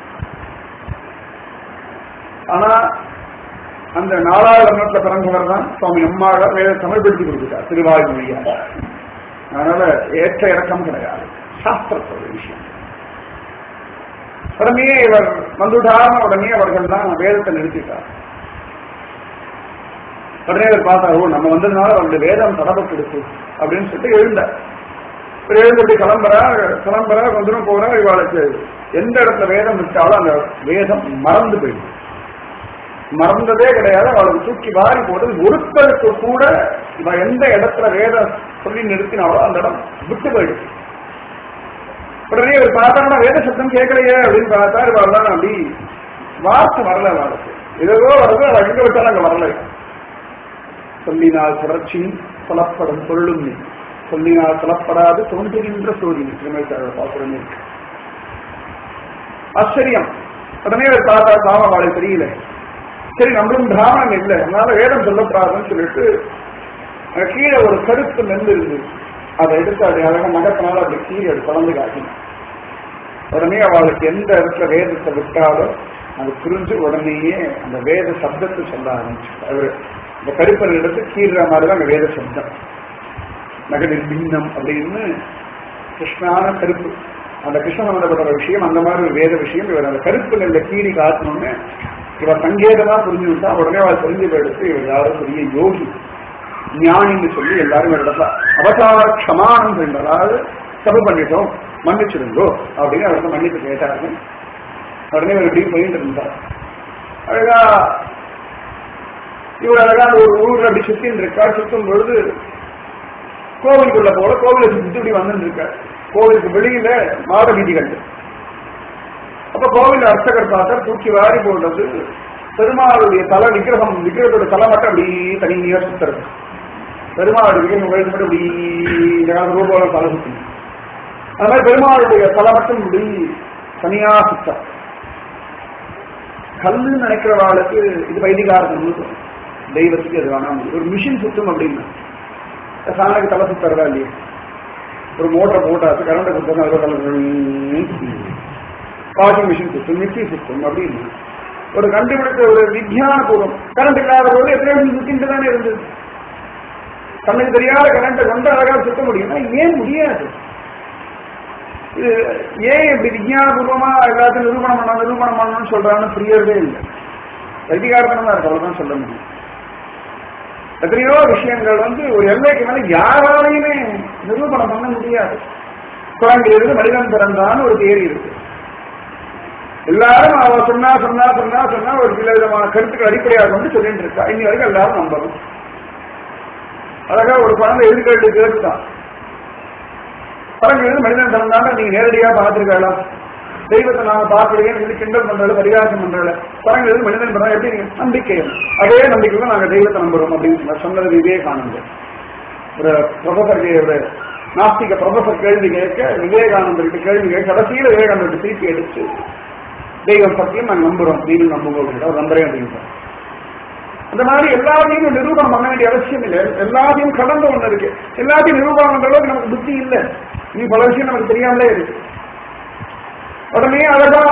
ஆனா அந்த நாலாவது லக்னத்துல பிறந்தவர் தான் சுவாமி அம்மாவை வேத தமிழ்படுத்தி கொடுத்துட்டார் திருவாய்மொழியா அதனால ஏற்ற இறக்கம் கிடையாது சாஸ்திரத்தோட விஷயம் உடனே இவர் வந்துட்டார்னு உடனே அவர்கள் தான் வேதத்தை நிறுத்திட்டார் உடனே இவர் பார்த்தார் ஓ நம்ம வந்ததுனால அவருடைய வேதம் தடப்பட்டுடுச்சு அப்படின்னு சொல்லிட்டு எழுந்தார் இவர் எழுந்துட்டு கிளம்புறா கிளம்புறா கொஞ்ச தூரம் போறா இவாளுக்கு எந்த இடத்துல வேதம் விட்டாலும் அந்த வேதம் மறந்து போயிடும் மறந்ததே கிடையாது அவளுக்கு தூக்கி வாரி போட்டு ஒருத்தருக்கு கூட இவ எந்த இடத்துல வேத சொல்லி நிறுத்தினாலோ அந்த இடம் விட்டு போயிடுச்சு உடனே இவர் பார்த்தாங்கன்னா வேத சத்தம் கேட்கலையே அப்படின்னு பார்த்தா இவெல்லாம் அப்படி வார்த்தை வரல அவளுக்கு ஏதோ வருது அவள் எங்க விட்டாலும் அங்க வரல சொல்லினால் தொடர்ச்சி புலப்படும் பொருளும் நீ சொல்லினால் புலப்படாது தோன்றுகின்ற சோதினி திருமணத்தாளர் பாசுரமே இருக்கு ஆச்சரியம் உடனே ஒரு தாத்தா தாம வாழை தெரியல சரி நம்மளும் பிராமணன் இல்லை அதனால வேதம் சொல்லப்படாதுன்னு சொல்லிட்டு அங்க கீழே ஒரு கருப்பு நெல் இருந்து அதை எடுத்து அப்படி அழகா நகத்தினால அப்படி கீழே அது கலந்து காட்டினான் உடனே அவளுக்கு எந்த இடத்துல வேதத்தை விட்டாலோ அது புரிஞ்சு உடனேயே அந்த வேத சப்தத்தை சொல்ல ஆரம்பிச்சு அவரு இந்த கருப்பன் எடுத்து கீறுற மாதிரி தான் அந்த வேத சப்தம் நகரில் பின்னம் அப்படின்னு கிருஷ்ணான கருப்பு அந்த கிருஷ்ண சம்பந்தப்பட்ட விஷயம் அந்த மாதிரி ஒரு வேத விஷயம் இவர் அந்த கருப்பு நெல்ல கீறி காட்டணும்னு இவர் சங்கேதமா புரிஞ்சு விட்டா உடனே அவர் தெரிஞ்சு எடுத்து இவர் யாரும் பெரிய யோகி ஞானின்னு சொல்லி எல்லாரும் ஒரு இடத்துல அவசார க்ஷமானம் சொல்றாரு அதாவது தப்பு பண்ணிட்டோம் மன்னிச்சிருந்தோ அப்படின்னு அவர்கிட்ட மன்னிப்பு கேட்டாரு உடனே இவர் இப்படி போயிட்டு இருந்தார் அழகா இவர் அழகா அந்த ஒரு ஊர்ல அப்படி சுத்தின்னு இருக்கா சுத்தும் பொழுது கோவிலுக்குள்ள போல கோவிலை சுத்தி இப்படி வந்துட்டு இருக்கார் கோவிலுக்கு வெளியில மாட வீதிகள் அப்ப கோவில் அர்ச்சகர் பார்த்தார் தூக்கி வாரி போடுறது பெருமாளுடைய தலை விக்கிரகம் விக்கிரகத்தோட தலை மட்டும் அப்படி தனியா சுத்துறது பெருமாளுடைய விக்கிரகம் வயசு மட்டும் இப்படி இந்த காலத்து ரூபாய் தலை சுத்தணும் அது மாதிரி பெருமாளுடைய தலை மட்டும் இப்படி தனியா சுத்தம் கல்லுன்னு நினைக்கிறவாளுக்கு இது வைதிகாரத்து தெய்வத்துக்கு அது வேணாம் ஒரு மிஷின் சுத்தம் அப்படின்னா சாணக்கு தலை சுத்தறதா இல்லையா ஒரு மோட்டரை போட்டாச்சு கரண்ட் கொடுத்தா அதில் தலை வாஷிங் மிஷின் சுத்தம் மிக்சி சுத்தம் அப்படின்னு ஒரு கண்டுபிடிச்ச ஒரு விஞ்ஞான பூர்வம் கரண்ட் இல்லாத போது எத்தனை நிமிஷம் சுத்திட்டு தானே இருந்தது கண்ணுக்கு தெரியாத கரண்ட்டை கொண்டு அழகா சுத்த முடியும்னா ஏன் முடியாது இது ஏன் இப்படி விஞ்ஞானபூர்வமா எல்லாத்தையும் நிரூபணம் பண்ண நிரூபணம் பண்ணணும்னு சொல்றான்னு புரியறதே இல்லை வைதிகாரத்தனம் தான் இருக்கு அவ்வளவுதான் சொல்ல முடியும் எத்தனையோ விஷயங்கள் வந்து ஒரு எல்லைக்கு மேல யாராலையுமே நிரூபணம் பண்ண முடியாது குழந்தையிலிருந்து மனிதன் பிறந்தான்னு ஒரு தேரி இருக்கு எல்லாரும் அவ சொன்னா சொன்னா சொன்னா சொன்னா ஒரு சில விதமான கருத்துக்கள் அடிப்படையாக கொண்டு சொல்லிட்டு இருக்கா இன்னி வரைக்கும் எல்லாரும் நம்பணும் அழகா ஒரு குழந்தை எதிர்கேட்டு கேட்டுதான் பழங்கள் மனிதன் பிறந்தாங்க நீங்க நேரடியா பார்த்திருக்கலாம் தெய்வத்தை நாம பார்க்கலையே சொல்லி கிண்டல் பண்றது பரிகாசம் பண்றதுல பழங்கள் மனிதன் பிறந்தா எப்படி நீங்க நம்பிக்கை அதே நம்பிக்கையில நாங்க தெய்வத்தை நம்புறோம் அப்படின்னு சொன்னது விவேகானந்த ஒரு ப்ரொஃபசர் ஒரு நாஸ்திக ப்ரொஃபசர் கேள்வி கேட்க விவேகானந்தருக்கு கேள்வி கேட்க கடைசியில விவேகானந்தருக்கு திருப்பி எடுத்து தெய்வம் சத்தியம் நாங்க நம்புறோம் நீங்களும் நம்புங்க அப்படின்னு அவர் நம்புறேன் அப்படின்னு அந்த மாதிரி எல்லாத்தையும் நிரூபணம் பண்ண வேண்டிய அவசியம் இல்லை எல்லாத்தையும் கடந்த ஒண்ணு இருக்கு எல்லாத்தையும் நிரூபணம் பண்ற அளவுக்கு நமக்கு புத்தி இல்லை நீ பல விஷயம் நமக்கு தெரியாமலே இருக்கு உடனே அழகா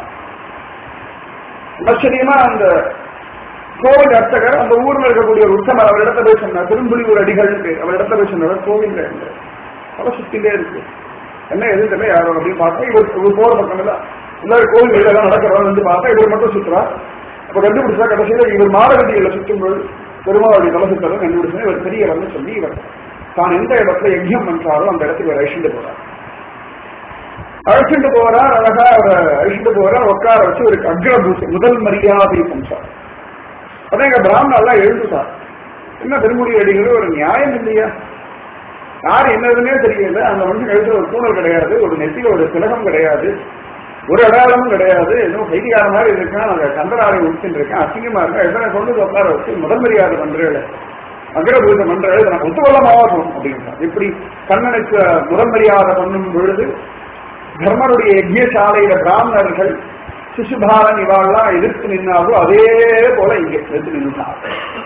ஆச்சரியமா அந்த கோவில் அர்ச்சகர் அந்த ஊர்ல இருக்கக்கூடிய ஒரு உத்தமர் அவர் இடத்த போய் சொன்னார் திரும்புலியூர் அடிகள் அவர் இடத்த போய் சொன்னார் கோவில் பல சுத்திலே இருக்கு என்ன எதுவும் தெரியல யாரோ அப்படின்னு பார்த்தா இவர் இவர் போற பக்கம் இல்ல எல்லாரும் கோவில் இதெல்லாம் நடக்கிறவங்க வந்து பார்த்தா இவர் மட்டும் சுற்றுறார் அப்ப கண்டுபிடிச்சா கடைசியில இவர் மாடவதிகளை சுற்றும்போது பெருமாளுடைய தலை சுத்தலும் கண்டுபிடிச்சா இவர் பெரியவர்னு சொல்லி இவர் தான் எந்த இடத்துல யஜ்யம் பண்றாரோ அந்த இடத்துக்கு இவர் அழிச்சுட்டு போறார் அழைச்சிட்டு போறார் அழகா அவரை அழிச்சுட்டு போறார் உட்கார வச்சு ஒரு அக்ரபூசை முதல் மரியாதை சம்சார் அதான் எங்க பிராமணா எல்லாம் எழுந்துட்டார் என்ன திருமுடி அடிகள் ஒரு நியாயம் இல்லையா யார் என்னதுன்னே தெரியல அந்த மனுஷன் கழுத்துல ஒரு கூணல் கிடையாது ஒரு நெத்தியில ஒரு திலகம் கிடையாது ஒரு அடையாளமும் கிடையாது எதுவும் கைதிகார மாதிரி இருக்கான் அந்த கந்தராரை உடுத்தின்னு இருக்கேன் அசிங்கமா இருக்கா எத்தனை கொண்டு உட்கார வச்சு முதல் மரியாதை பண்றேன் அக்ரபூஜை பண்றேன் இதை நான் ஒத்துக்கொள்ளமாகும் அப்படின்றான் இப்படி கண்ணனுக்கு முதல் மரியாதை பண்ணும் பொழுது தர்மருடைய யஜ்யசாலையில பிராமணர்கள் சிசுபாலன் இவாள்லாம் எதிர்த்து நின்னாலும் அதே போல இங்க எதிர்த்து நின்றார்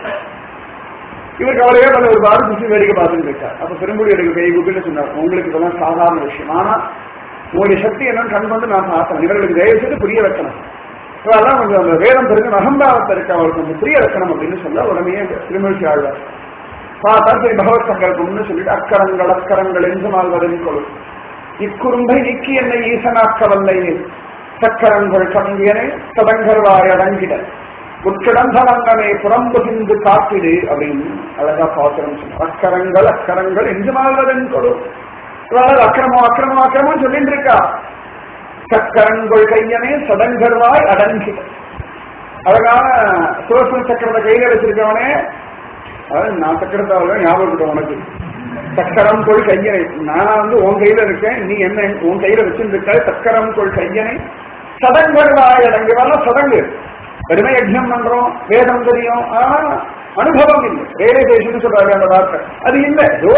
இவர் கவலையே பண்ண ஒரு பாடு சுற்றி வேடிக்கை பார்த்துட்டு இருக்கார் அப்ப பெரும்புடி எடுக்க கை குப்பின்னு சொன்னார் உங்களுக்கு இதெல்லாம் சாதாரண விஷயம் ஆனா உங்களுடைய சக்தி என்னன்னு கண் வந்து நான் பார்த்தேன் இவர்களுக்கு தயவு செய்து புரிய வைக்கணும் அதெல்லாம் கொஞ்சம் அந்த வேதம் தெரிஞ்சு அகம்பாவத்தை இருக்கு அவருக்கு கொஞ்சம் புரிய வைக்கணும் அப்படின்னு சொல்ல உடனே திருமழிச்சி ஆழ்வார் பார்த்தா சரி பகவத் சங்கல்பம்னு சொல்லிட்டு அக்கரங்கள் அக்கரங்கள் என்று மால்வதன் கொள் இக்குறும்பை நீக்கி என்னை ஈசனாக்க வல்லையே சக்கரங்கள் கங்கியனை சதங்கர்வாய் அடங்கிட உட்கிடந்தவங்கனை புறம்பு சிந்து காத்திடு அப்படின்னு அழகா பாத்திரம் சொன்னார் அக்கரங்கள் அக்கரங்கள் என்று மால்வதன் கொடு இவளால் அக்கிரமம் அக்கிரமம் அக்கிரமம் சொல்லிட்டு இருக்கா சக்கரங்கள் கையனே சதங்கர்வாய் அடங்கிட அழகான சுதர்சன சக்கரத்தை கையில வச்சிருக்கவனே அதாவது நான் சக்கரத்தை அவ்வளவு ஞாபகம் இருக்கு உனக்கு சக்கரம் கொள் கையனை நான் வந்து உன் கையில இருக்கேன் நீ என்ன உன் கையில வச்சிருக்க சக்கரம் கொள் கையனை சதங்கர்வாய் அடங்குவால சதங்கு வெறுமை யஜ்யம் பண்றோம் வேதம் தெரியும் ஆனா அனுபவம் இல்லை ரியலைசேஷன் சொல்றாரு அந்த வார்த்தை அது இல்லை ஏதோ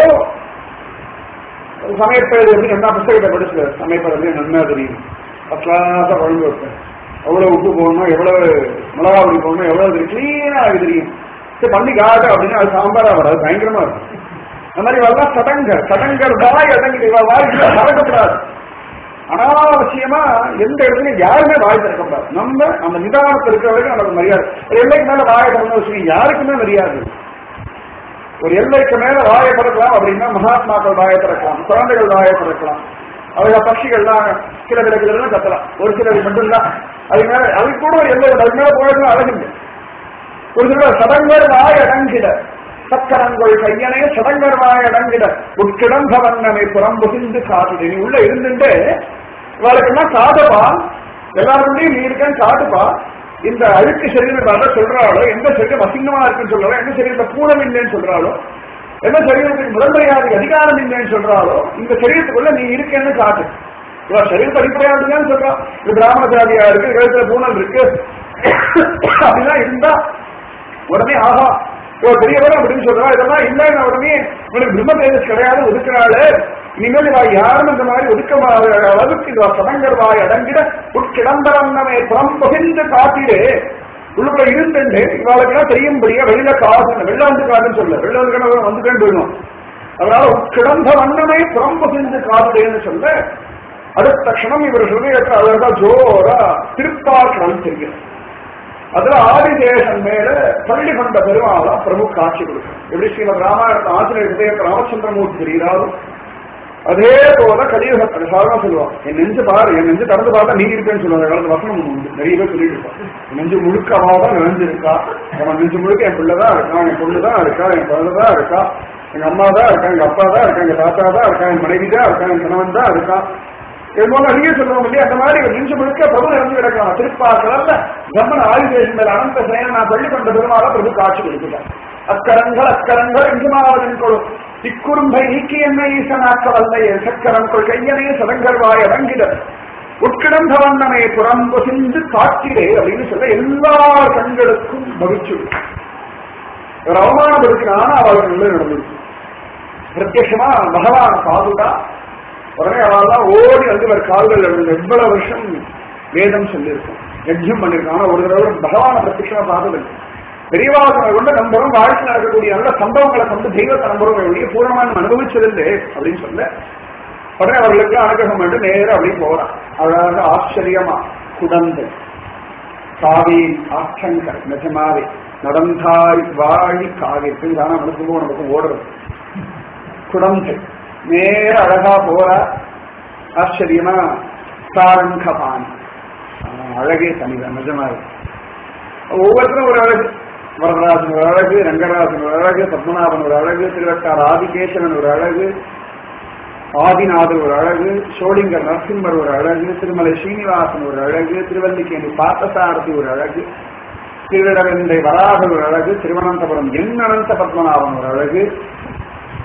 சமைப்பது எப்படி நல்லா புத்தகத்தை படிச்சு சமைப்பது நன்னா தெரியும் ஃபர்ஸ்ட் கிளாஸா குழம்பு வைப்பேன் எவ்வளவு உப்பு போடணும் எவ்வளவு மிளகா பொடி போடணும் எவ்வளவு தெரியும் கிளீனா அது தெரியும் சரி பண்ணி காட்டு அப்படின்னா அது சாம்பாரா வராது பயங்கரமா இருக்கும் அந்த மாதிரி வரலாம் சடங்கர் சடங்கர் வாய் அடங்கி வாய் மறக்கப்படாது அனாவசியமா எந்த இடத்துலயும் யாருமே வாய் திறக்கப்படாது நம்ம அந்த நிதானத்தில் இருக்கிற வரைக்கும் நமக்கு மரியாதை ஒரு எல்லைக்கு மேல வாயை திறந்து வச்சுக்கோங்க யாருக்குமே மரியாதை ஒரு எல்லைக்கு மேல வாயை திறக்கலாம் அப்படின்னா மகாத்மாக்கள் வாயை திறக்கலாம் குழந்தைகள் வாயை திறக்கலாம் அவங்க பட்சிகள்லாம் சில விலங்குகள் கத்தலாம் ஒரு சிலர் மட்டும்தான் அது மேல அது கூட ஒரு எல்லை உண்டு. அது மேல போயிட்டு அழகுங்க ஒரு சிலர் சடங்கர் வாய் அடங்கிட சக்கரங்கள் கையனே சடங்கர் வாய் அடங்கிட உட்கிடந்த வண்ணனை புறம் புகிந்து காட்டுது நீ உள்ள இருந்துட்டு இவளுக்கெல்லாம் காட்டுப்பா எல்லாருக்குள்ளயும் நீ இருக்கேன்னு காட்டுப்பா இந்த அழுக்கு சரீரம் சொல்றாளோ எந்த சரீரம் அசிங்கமா இருக்குன்னு சொல்றாளோ எந்த சரீரத்தை பூரம் இல்லைன்னு சொல்றாளோ எந்த சரீரத்துக்கு முதன்மையாக அதிகாரம் இல்லைன்னு சொல்றாளோ இந்த சரீரத்துக்குள்ள நீ இருக்கேன்னு காட்டு இவ சரீரத்தை அடிப்படையாதுன்னு சொல்றா இது பிராமண ஜாதியா இருக்கு கழுத்துல பூனல் இருக்கு அப்படிலாம் இருந்தா உடனே ஆஹா இவ பெரியவர் அப்படின்னு சொல்றா இதெல்லாம் இல்லைன்னு உடனே இவனுக்கு பிரம்ம தேஜஸ் கிடையாது ஒதுக்குறாளு இனிமேல் இவ யாரும் இந்த மாதிரி ஒதுக்க அளவுக்கு இவ சதங்கர் வாய் அடங்கிட உட்கிடந்தரன்னமே புறம் பகிர்ந்து காட்டிடு உள்ளுக்குள்ள இருந்துட்டு இவாளுக்கெல்லாம் தெரியும்படியா வெளியில காசு வெள்ளாந்து காதுன்னு சொல்ல வெள்ளாந்து காடு வந்துட்டேன்னு போயிடும் அதனால உட்கிடந்த வண்ணமே புறம் பகிர்ந்து காட்டுடேன்னு சொல்ல அடுத்த க்ஷணம் இவர் ஹிருதயத்தை அழகா ஜோரா திருப்பார்க்கணும் தெரிகிறது அதுல ஆதிதேசன் மேல பள்ளி கொண்ட பெருமாளா பிரபு காட்சி கொடுக்கும் எப்படி ஸ்ரீமத் ராமாயணத்தை ஆசிரியர் ஹிருதயத்தை ராமச்சந்திரமூர்த்தி தெரிகிறாரோ அதே போல கலியுகத்தை சாதாரண சொல்லுவான் என் நெஞ்சு பாரு என் நெஞ்சு திறந்து பார்த்தா நீ இருப்பேன்னு சொல்லுவாங்க காலத்து வசனம் ஒண்ணு உண்டு நிறைய பேர் சொல்லிட்டு இருப்பான் என் நெஞ்சு முழுக்க அவாதான் நிறைஞ்சிருக்கா அவன் நெஞ்சு முழுக்க என் பிள்ளைதான் இருக்கான் என் பொண்ணு தான் இருக்கா என் குழந்தை தான் இருக்கா எங்க அம்மா தான் இருக்கா எங்க அப்பா தான் இருக்கா எங்க தாத்தா தான் இருக்கா என் மனைவி தான் இருக்கா என் கணவன் தான் இருக்கான் இது போல நிறைய சொல்லுவோம் இல்லையா அந்த மாதிரி ஒரு நிமிஷம் முழுக்க பிரபு இறந்து கிடக்கலாம் திருப்பாக்கலல்ல பிரம்மன் ஆயுதேசம் மேல அனந்த சேன நான் பள்ளி கொண்ட பெருமாள பிரபு காட்சி கொடுத்துட்டார் அக்கரங்கள் அக்கரங்கள் எங்குமாவதன் கொடு இக்குறும்பை நீக்கி என்ன ஈசனாக்க வல்லையே சக்கரம் கொள் கையனே சதங்கர்வாய் அடங்கிட உட்கிடந்த வண்ணனை புறம் பொசிந்து காட்டிடே அப்படின்னு சொல்ல எல்லா கண்களுக்கும் மகிழ்ச்சி ஒரு அவமானப்படுத்தினான அவர்கள் நடந்தது பிரத்யட்சமா பகவான் பாதுகா உடனே அவெல்லாம் ஓடி வந்து இவர் கால்கள் விழுந்து எவ்வளவு வருஷம் வேதம் சொல்லியிருக்கும் யஜ்யம் பண்ணிருக்கோம் ஆனா ஒரு தடவை பகவான பிரத்யட்சமா பார்த்ததில்லை பெரியவாசனை கொண்டு நம்பரும் வாழ்க்கை நடக்கக்கூடிய நல்ல சம்பவங்களை கொண்டு தெய்வத்தை நம்பரும் வெளியே பூர்ணமான அனுபவிச்சதில்லை அப்படின்னு சொல்ல உடனே அவர்களுக்கு அனுகிரகம் பண்ணி நேரம் அப்படி போறான் அழகாக ஆச்சரியமா குடந்தை காவி ஆற்றங்கர் நிஜமாவே நடந்தாய் வாழி காவி தானே நமக்கு நமக்கு ஓடுறது குடந்தை நேர அழகா போற ஆச்சரியமா சாரங்கபான் அழகே தனிதான் நிஜமாக ஒவ்வொருத்தரும் ஒரு அழகு வரதராஜன் ஒரு அழகு ரங்கராஜன் ஒரு அழகு பத்மநாபன் ஒரு அழகு திருவட்டார் ஆதிகேசவன் ஒரு அழகு ஆதிநாதர் ஒரு அழகு சோழிங்கர் நரசிம்மர் ஒரு அழகு திருமலை ஸ்ரீனிவாசன் ஒரு அழகு திருவல்லிக்கேணி பார்த்தசாரதி ஒரு அழகு திருவிடவெந்தை வராகர் ஒரு அழகு திருவனந்தபுரம் என் அனந்த பத்மநாபன் ஒரு அழகு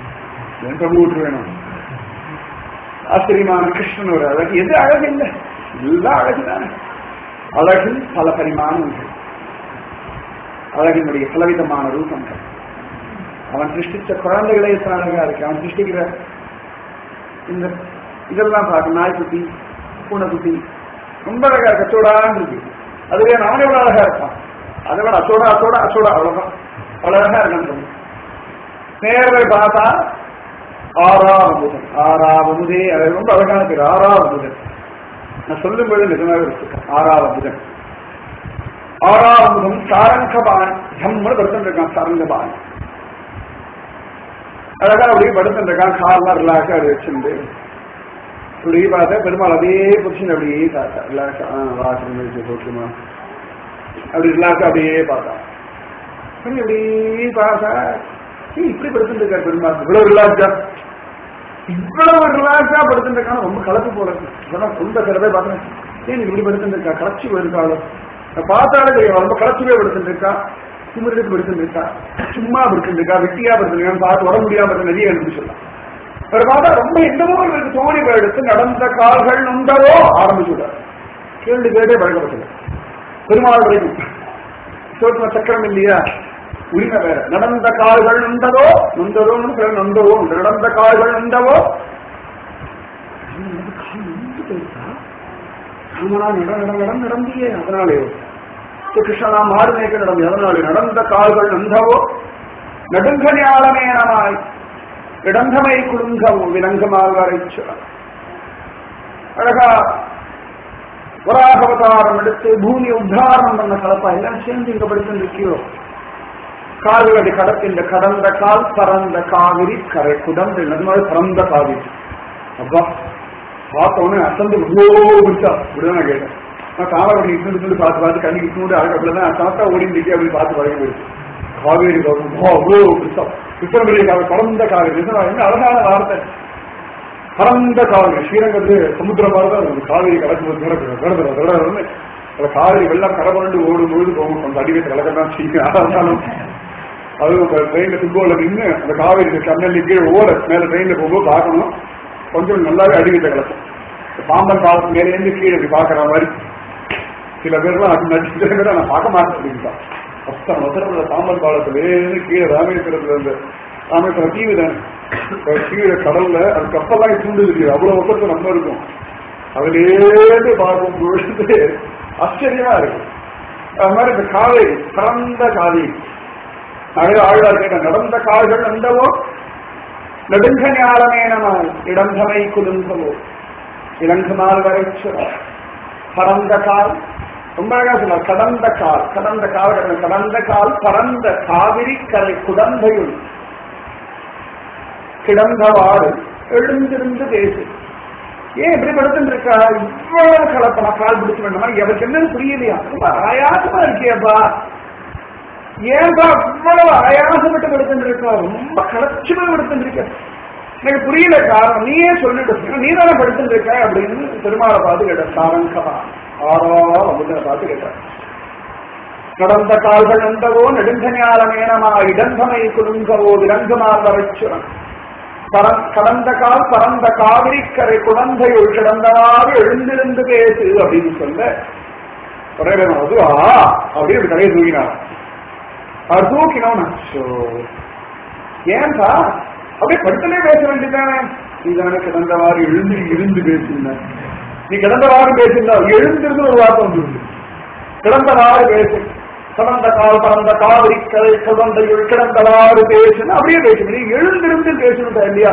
என் பிரபு வேணும் ஆச்சரியமான கிருஷ்ணன் ஒரு அழகு எது அழகு இல்லை எல்லாம் அழகுதானே அழகின் பல பரிமாணங்கள் அழகினுடைய பலவிதமான ரூபங்கள் அவன் சிருஷ்டிச்ச குழந்தைகளே எத்தனை அழகா இருக்கு அவன் சிருஷ்டிக்கிற இந்த இதெல்லாம் பார்க்க நாய்க்குட்டி பூனைக்குட்டி ரொம்ப அழகா இருக்கு அச்சோடான்னு இருக்கு அதுவே அவன் எவ்வளவு அழகா இருப்பான் அதை விட அச்சோடா அச்சோடா அச்சோடா அவ்வளவுதான் அவ்வளவு அழகா இருக்கான்னு நேரில் பார்த்தா ஆறாவமுதன் ஆறாவமுதே அது ரொம்ப அழகான பேர் ஆறாவமுதன் நான் சொல்லும்போது நிஜமாக இருக்கு ஆறாவமுதன் ஆறாவமுதன் சாரங்கபான் ஜம்முன்னு படுத்துட்டு இருக்கான் சாரங்கபான் அழகா அப்படியே படுத்துட்டு இருக்கான் கார்லாம் ரிலாக்ஸா அப்படி வச்சிருந்து இப்படி பார்த்தா பெருமாள் அதே பொசிஷன் அப்படியே பார்த்தா ரிலாக்ஸா ஆ வாசல் ஓகேமா அப்படி ரிலாக்ஸா அப்படியே பார்த்தா சரி அப்படியே பார்த்தா ஏய், இப்படி படுத்துட்டு இருக்காரு பெருமாள் இவ்வளவு ரிலாக்ஸா இவ்வளவு ரிலாக்ஸா படுத்துட்டு இருக்கான ரொம்ப கலப்பு போல இருக்கு இதெல்லாம் சொந்த சிலவே பார்த்தேன் ஏன் இப்படி படுத்துட்டு இருக்கா களைச்சி போயிருக்காளோ நான் பார்த்தாலே தெரியும் ரொம்ப களைச்சி போய் படுத்துட்டு இருக்கா திமிருக்கு படுத்துட்டு இருக்கா சும்மா படுத்துட்டு இருக்கா வெட்டியா படுத்துட்டு இருக்கான்னு பார்த்து உடம்பு முடியாம இருக்க நிறைய எழுதி சொல்லலாம் அவர் பார்த்தா ரொம்ப என்னமோ இவருக்கு தோணி போய் எடுத்து நடந்த கால்கள் நொந்தரோ ஆரம்பிச்சுட்டார் கேள்வி கேட்டே பழக்கப்பட்டது பெருமாள் வரைக்கும் சோற்ற சக்கரம் இல்லையா உரிமை வேற நடந்த கால்கள் நொந்ததோ நொந்ததோ நொந்தவோ உண்டு. நடந்த கால்கள் நொந்தவோ நடந்த கால் நொந்து போயிருக்கா? ராமனா நட நட நடம் நடந்தியே அதனாலே இப்ப கிருஷ்ணனா மாறு மேய்க்க நடந்து அதனாலே நடந்த கால்கள் நொந்தவோ நடுங்க ஞானமேனமாய் இடந்தமை குடுங்கவோ விலங்கமால் வரைச்சு அழகா வராகவதாரம் எடுத்து பூமி உத்தாரணம் பண்ண கலப்பா எல்லாம் சேர்ந்து இங்க படித்து இருக்கியோ கால்களடி கடக்கின்ற கடந்த கால் பறந்த காவிரி கரை குடந்து அது மாதிரி பறந்த காவிரி அப்பா பார்த்தோன்னே அசந்து ஓ விட்டா இப்படிதான் நான் கேட்டேன் நான் தாமரை இட்டு இருந்து பார்த்து பார்த்து கண்ணி இட்டு அதுக்கப்புறம் தான் தாத்தா ஓடி இருக்கே அப்படின்னு பார்த்து பழகி போயிடுச்சு காவேரி அவ்வளோ விட்டா விக்ரமரிய காவிரி பறந்த காவிரி நிஜமா என்ன அழகான வார்த்தை பறந்த காவிரி ஸ்ரீரங்கத்து சமுத்திரம் மாதிரி தான் இருக்கும் காவிரி கடக்கு அந்த காவிரி வெள்ளம் கடவுண்டு ஓடும் பொழுது போகும் கொஞ்சம் அடிவத்தை கலக்கத்தான் செய்யும் ஆனாலும் அதுவும் ட்ரெயின்ல தும்போல நின்று அந்த காவிரி கண்ணல்லி கீழே ஓட மேல ட்ரெயின்ல போகும்போது பார்க்கணும் கொஞ்சம் நல்லாவே அடிவத்தை கலக்கும் இந்த பாம்பன் பாலத்து மேல இருந்து கீழே இப்படி பாக்குற மாதிரி சில பேர்லாம் அது நடிச்சு சில பேர் நான் பார்க்க மாட்டேன் அப்படின்ட்டான் மொத்தம் மொத்தத்துல பாம்பன் பாலத்துல இருந்து கீழே ராமேஸ்வரத்துல இருந்து ராமேஸ்வரம் தீவு தானே இப்ப கீழே கடல்ல அது கப்பல்லாம் தூண்டு இருக்கு அவ்வளவு பக்கத்து நம்ம இருக்கும் அதுலேருந்து பார்க்கும் பொழுது ஆச்சரியமா இருக்கு அது மாதிரி இந்த காவேரி பரந்த காவேரி அழகு ஆழ்வார் கேட்ட நடந்த கால்கள் நந்தவோ நெடுங்க ஞானமேனமாய் இடந்தமை குலுங்கவோ இளங்குமால் வரைச்சுர பரந்த கால் ரொம்ப அழகா சொன்னார் கடந்த கால் கடந்த கால் கடந்த கடந்த கால் பரந்த காவிரி கரை குடந்தையுள் கிடந்தவாறு எழுந்திருந்து பேசு ஏன் இப்படி படுத்துட்டு இருக்கா இவ்வளவு கலப்பமா கால் பிடிச்சு வேண்டாமா எனக்கு என்னன்னு புரியலையா ரொம்ப ஆயாசமா இருக்கியப்பா ஏன்பா இவ்வளவு ஆயாசப்பட்டு படுத்துட்டு இருக்கா ரொம்ப கலட்சியமா படுத்துட்டு இருக்க எனக்கு புரியல காரணம் நீயே சொல்லிட்டு நீ தானே படுத்துட்டு இருக்க அப்படின்னு பெருமாளை பார்த்து கேட்ட சாரங்கமா ஆறா அப்படின்னு பார்த்து கேட்டார் நடந்த கால்கள் நந்தவோ நெடுங்க ஞானமேனமா இடந்தமை குலுங்கவோ விலங்குமார் வரைச்சுரன் கடந்த கால் பரந்த காவிரி கரை குழந்தையுள் கிடந்தவாறு எழுந்திருந்து பேசு அப்படின்னு சொல்ல ஒரே பேர் அதுவா அப்படின்னு கடையை தூக்கினார் அவர் தூக்கினோம் ஏன்பா அப்படியே படுத்தலே பேச வேண்டியதானே நீ தானே கிடந்தவாறு எழுந்து இருந்து பேசின நீ கிடந்தவாறு பேசியிருந்தா எழுந்திருந்து ஒரு வார்த்தை வந்துருக்கு கிடந்தவாறு பேசு கடந்த கால் பறந்த காவிரி கதை குழந்தையுள் கிடந்தவாறு பேசுன்னு அப்படியே பேசு நீ எழுந்திருந்து பேசணும் இல்லையா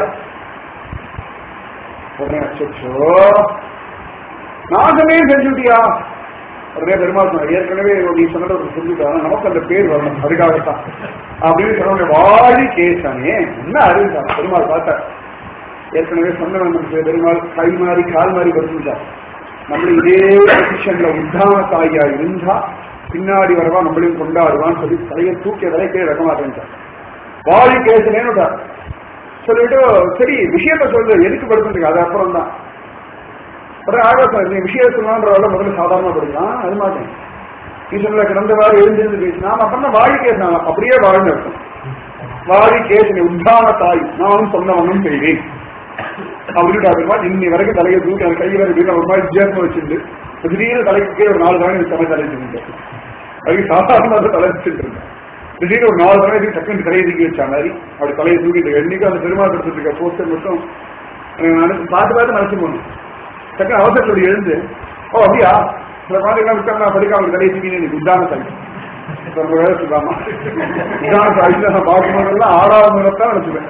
உடனே அச்சோ நாசமே செஞ்சுட்டியா உடனே பெருமாள் சொன்னார் ஏற்கனவே நீ சொன்னதை ஒரு செஞ்சுட்டா நமக்கு அந்த பேர் வரணும் அதுக்காகத்தான் அப்படின்னு சொன்ன வாழி கேசானே என்ன அறிவிச்சான் பெருமாள் பார்த்தார் ஏற்கனவே சொன்னவன் நமக்கு பெருமாள் கை மாறி கால் மாறி வருகின்றார் நம்மளும் இதே பொசிஷன்ல உத்தான தாயா இருந்தா பின்னாடி வரவா நம்மளையும் கொண்டாடுவான்னு சொல்லி தலையை தூக்கிய விலைக்கே வைக்க மாட்டேன் வாழி கேசனேன்னு சொல்லிட்டு சரி விஷயத்த சொல்லு எதுக்கு படுத்துட்டு அது அப்புறம் தான் உடனே ஆகாசம் நீ விஷயம் சொல்லலான்றவள முதல்ல சாதாரணமா படிக்கலாம் அது மாட்டேன் நீ சொல்ல கிடந்தவாறு எழுந்திருந்து பேசினா அப்புறம் தான் வாழி கேசனா அப்படியே வாழ்ந்து இருக்கும் வாழி கேசனை உத்தான தாய் நானும் சொன்னவனும் செய்வேன் அப்படின்னு பெருமாள் இன்னி வரைக்கும் தலையை தூக்கி அந்த கை வரை இப்படி ஒரு மாதிரி வித்தியாசமா வச்சிருந்து திடீர்னு தலைக்கு கீழே ஒரு நாலு தடவை எனக்கு தலை தலை வச்சுருந்தேன் அதுக்கு சாதாரணமாக தலை வச்சுட்டு இருந்தேன் திடீர்னு ஒரு நாலு தடவை இதுக்கு டக்குனு தலையை தூக்கி வச்ச மாதிரி அப்படி தலையை தூக்கிட்டு என்னைக்கும் அந்த பெருமாள் எடுத்துட்டு இருக்க போஸ்டர் மட்டும் எனக்கு நினைச்சு பார்த்து பார்த்து நினைச்சு போகணும் டக்குனு அவசரத்தில் இப்படி எழுந்து ஓ அப்படியா சில குழந்தைங்க விட்டா படிக்காம தலையை தூக்கி நீ உத்தான தலை ரொம்ப வேலை சொல்லாமா உத்தான சாய்ச்சி நான் பார்க்கும்போதெல்லாம் ஆறாவது முறை தான் நினைச்சுவேன்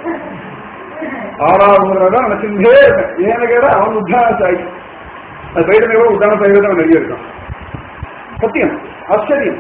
ஆறாவது முறை தான் நினைச்சுட்டே இருப்பேன் ஏன்னு கேட்டா அவன் உத்தான சாய் அது பயிர் உத்தான சாய் தான் நிறைய இருக்கான் சத்தியம் ஆச்சரியம்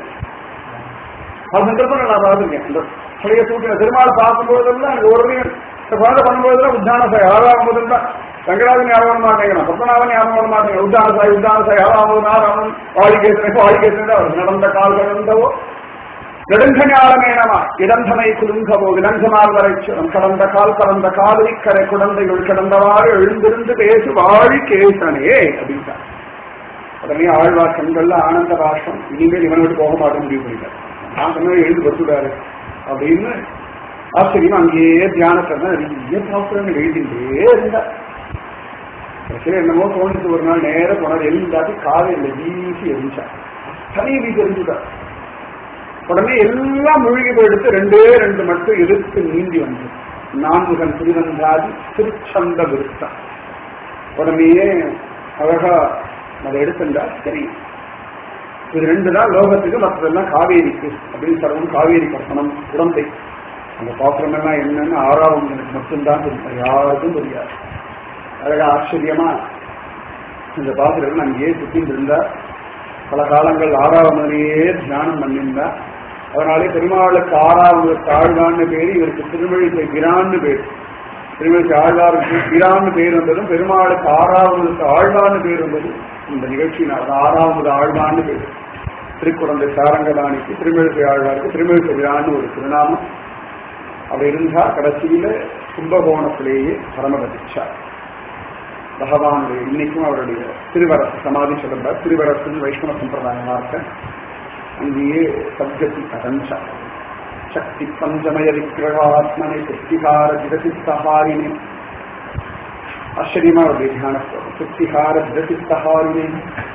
அது சந்தர்ப்பம் நான் பார்த்துருக்கேன் இந்த பழைய தூக்கின திருமாலை பார்க்கும்போதெல்லாம் எனக்கு ஒரு இந்த குழந்தை பண்ணும்போதெல்லாம் உத்தான சாய் ஆறாம் முதல் தான் ரங்கநாதன் ஞாபகம் வர மாட்டேங்கிறான் பத்மநாபன் ஞாபகம் வர மாட்டேங்க உத்தான சாய் உத்தான சாய் ஆறாம் முதல் நாராமன் வாழிகேசனை வாழிகேசன் அவர் நடந்த கால் கடந்தவோ நெடுங்கஞாலமேனமா இடந்தனை குலுங்கவோ விலங்கமால் வரைச்சுரம் கடந்த கால் கடந்த காவிரி கரை குழந்தைகள் கிடந்தவாறு எழுந்திருந்து பேசு வாழி கேசனே அப்படின்ட்டார் உடனே ஆழ்வார் கண்கள்ல ஆனந்த ராஷ்டிரம் இனிமேல் இவனை விட்டு போக மாட்டேன் முடிவு பண்ணிட்டார் நான் சொன்ன எழுந்து வந்துடாரு அப்படின்னு ஆச்சரியம் அங்கேயே தியானத்தை தான் நிறைய பாசுரங்கள் எழுதிட்டே இருந்தார் கடைசியில் என்னமோ தோணுச்சு ஒரு நாள் நேர போனார் எல்லாத்தையும் காலையில் வீசி எரிஞ்சார் தனி வீசி எரிஞ்சுட்டார் உடனே எல்லாம் மூழ்கி போயிடுத்து ரெண்டே ரெண்டு மட்டும் எதிர்த்து நீந்தி வந்து நான்முகன் திருவந்தாதி திருச்சந்த விருத்தம் உடனேயே அழகா அதை எடுத்துட்டா சரி இது ரெண்டு தான் லோகத்துக்கு மற்றதெல்லாம் காவேரிக்கு அப்படின்னு சர்வம் காவேரி கற்பனம் உடம்பை அந்த பாத்திரம் எல்லாம் என்னன்னு ஆறாவது எனக்கு மட்டும்தான் தெரியும் யாருக்கும் தெரியாது அழகா ஆச்சரியமா இந்த பாத்திரம் அங்கேயே சுத்திட்டு இருந்தா பல காலங்கள் ஆறாவதுலேயே தியானம் பண்ணியிருந்தா அதனாலே பெருமாளுக்கு ஆறாவது தாழ்வான்னு பேரு இவருக்கு திருமழிசை கிரான்னு பேர் திருமழிசை ஆழ்வாருக்கு கிரான்னு பேர் வந்ததும் பெருமாளுக்கு ஆறாவது ஆழ்வான்னு பேர் வந்தது இந்த நிகழ்ச்சியினால் ஆறாவது ஆழ்வான்னு பேர் திருக்குழந்தை சாரங்கதானிக்கு திருமழிசை ஆழ்வாருக்கு திருமழிசை கிரான்னு ஒரு திருநாமம் அவர் இருந்தா கடைசியில கும்பகோணத்திலேயே பரமபதிச்சார் பகவானுடைய இன்னைக்கும் அவருடைய திருவரசு சமாதி சொல்றார் திருவரசு வைஷ்ணவ சம்பிரதாய வார்த்தை அங்கேயே சப்ஜதி அகஞ்சா சக்தி பஞ்சமய விக்கிரகாத்மனை சுத்திகார ஜிதசிஸ்தஹாரினே ஆச்சரியமா அவருடைய தியானஸ்வரம் சுத்திகார ஜிதசிஸ்தஹாரினே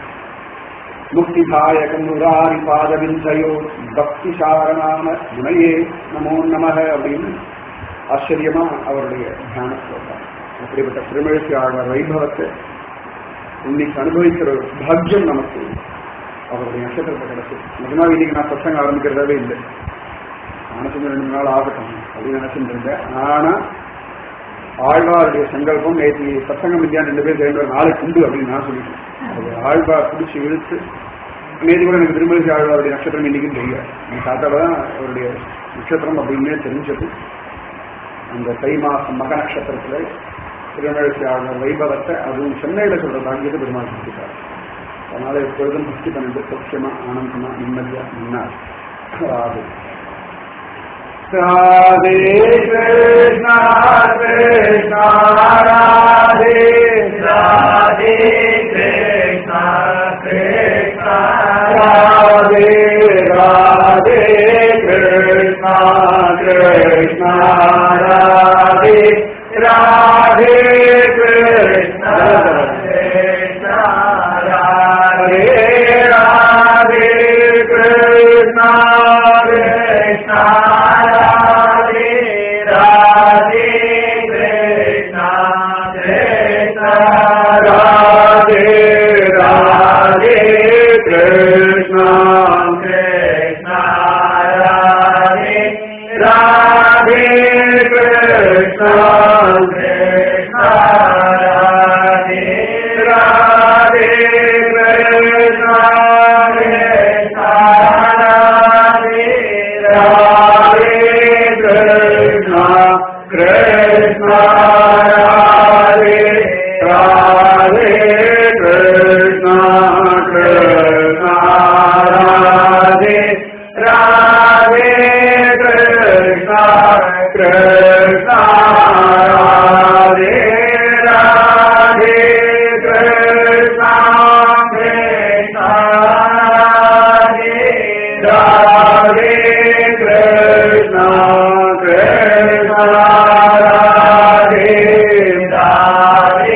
முக்திதாயக முராரி பாதவிஞ்சயோ பக்தி சாரணாம குணையே நமோ நமக அப்படின்னு ஆச்சரியமா அவருடைய தியானஸ்வரம் அப்படிப்பட்ட திருமழிசை ஆழ்வார் வைபவத்தை இன்னைக்கு அனுபவிக்கிற ஒரு பாக்கியம் நமக்கு அவருடைய நட்சத்திரத்தை கிடைச்சு நிஜமாக இன்னைக்கு நான் பசங்க ஆரம்பிக்கிறதாவே இல்லை மனசுக்கு ரெண்டு நாள் ஆகட்டும் அப்படின்னு நினைச்சிட்டு இருந்தேன் ஆனா ஆழ்வாருடைய சங்கல்பம் நேற்று சத்தங்கம் இந்தியா ரெண்டு பேர் சேர்ந்து நாளைக்கு உண்டு அப்படின்னு நான் சொல்லிட்டேன் அது ஆழ்வார் பிடிச்சி இழுத்து நேற்று கூட எனக்கு திருமலிசை ஆழ்வாருடைய நட்சத்திரம் இன்னைக்கும் தெரியாது என் தாத்தால தான் அவருடைய நட்சத்திரம் அப்படின்னு தெரிஞ்சது அந்த தை மாசம் மக நட்சத்திரத்துல திருமழிசை ஆழ்வார் வைபவத்தை அதுவும் சென்னையில சொல்ற பாக்கியத்தை பெருமாள் கொடுத்துட்டார் அதனால எப்பொழுதும் பக்தி பண்ணிட்டு சௌக்கியமா ஆனந்தமா நிம்மதியா நின்னார் ராது ராதே கிருஷ்ணா கிருஷ்ணா ராதே ராதே கிருஷ்ணா கிருஷ்ணா ராதே ராதே கிருஷ்ணா கிருஷ்ணா ராதே ராதே கிருஷ்ணா கிருஷ்ணா ராதே ராதே கிருஷ்ணா கிருஷ்ணா ராதே ராதே கிருஷ்ணா கிருஷ்ணா ராதே ராதே கிருஷ்ணா கிருஷ்ணா ராதே ராதே கிருஷ்ணா கிருஷ்ணா ராதே ராதே கிருஷ்ணா கிருஷ்ணா ராதே ராதே கிருஷ்ணா கிருஷ்ணா ராதே ராதே கிருஷ்ணா கிருஷ்ணா ராதே ராதே கிருஷ்ணா கிருஷ்ணா ராதே ராதே கிருஷ்ணா கிருஷ்ணா ராதே ராதே கிருஷ்ணா கிருஷ்ணா ராதே ராதே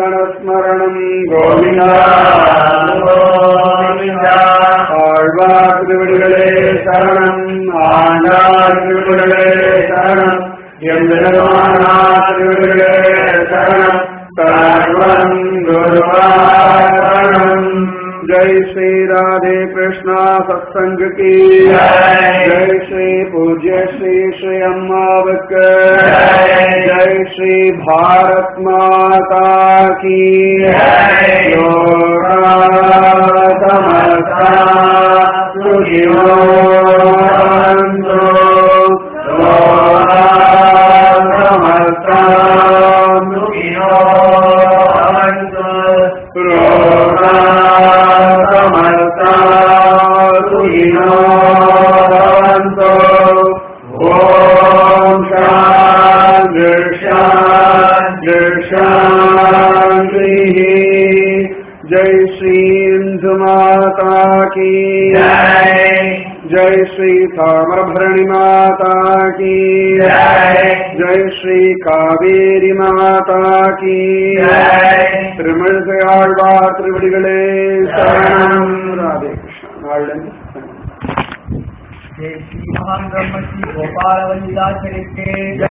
சங்கடஹரணம் கோவிந்தா கோவிந்தா. ஆழ்வார் திருவிடுகளே சரணம் ஆண்டார் திருவிடுகளே சரணம் எம்பெருமானா திருவிடுகளே சரணம் சர்வம் குருவாரணம் जय श्री राधे कृष्णा सत्संग की जय। जय श्री पूज्य श्री श्री अम्मावक जय। जय श्री भारत माता की जय। लोका समस्ता सुखिनो भवन्तु। लोका समस्ता सुखिनो भवन्तु। लोका समस्ता सुखिनो भवन्तु। ॐ शान्ति शान्ति शान्तिः जय श्री इंदु माता की जय जय श्री ताम्रभरणि माता की जय जय श्री कावेरी माता की जय திருமிழ்சை ஆழ்வார் திருவடிகளே சரணம் ராதே கிருஷ்ணா நாளிலிருந்து சரணம். जय श्री महान ब्रह्म श्री गोपाल वल्लीला चरित्रे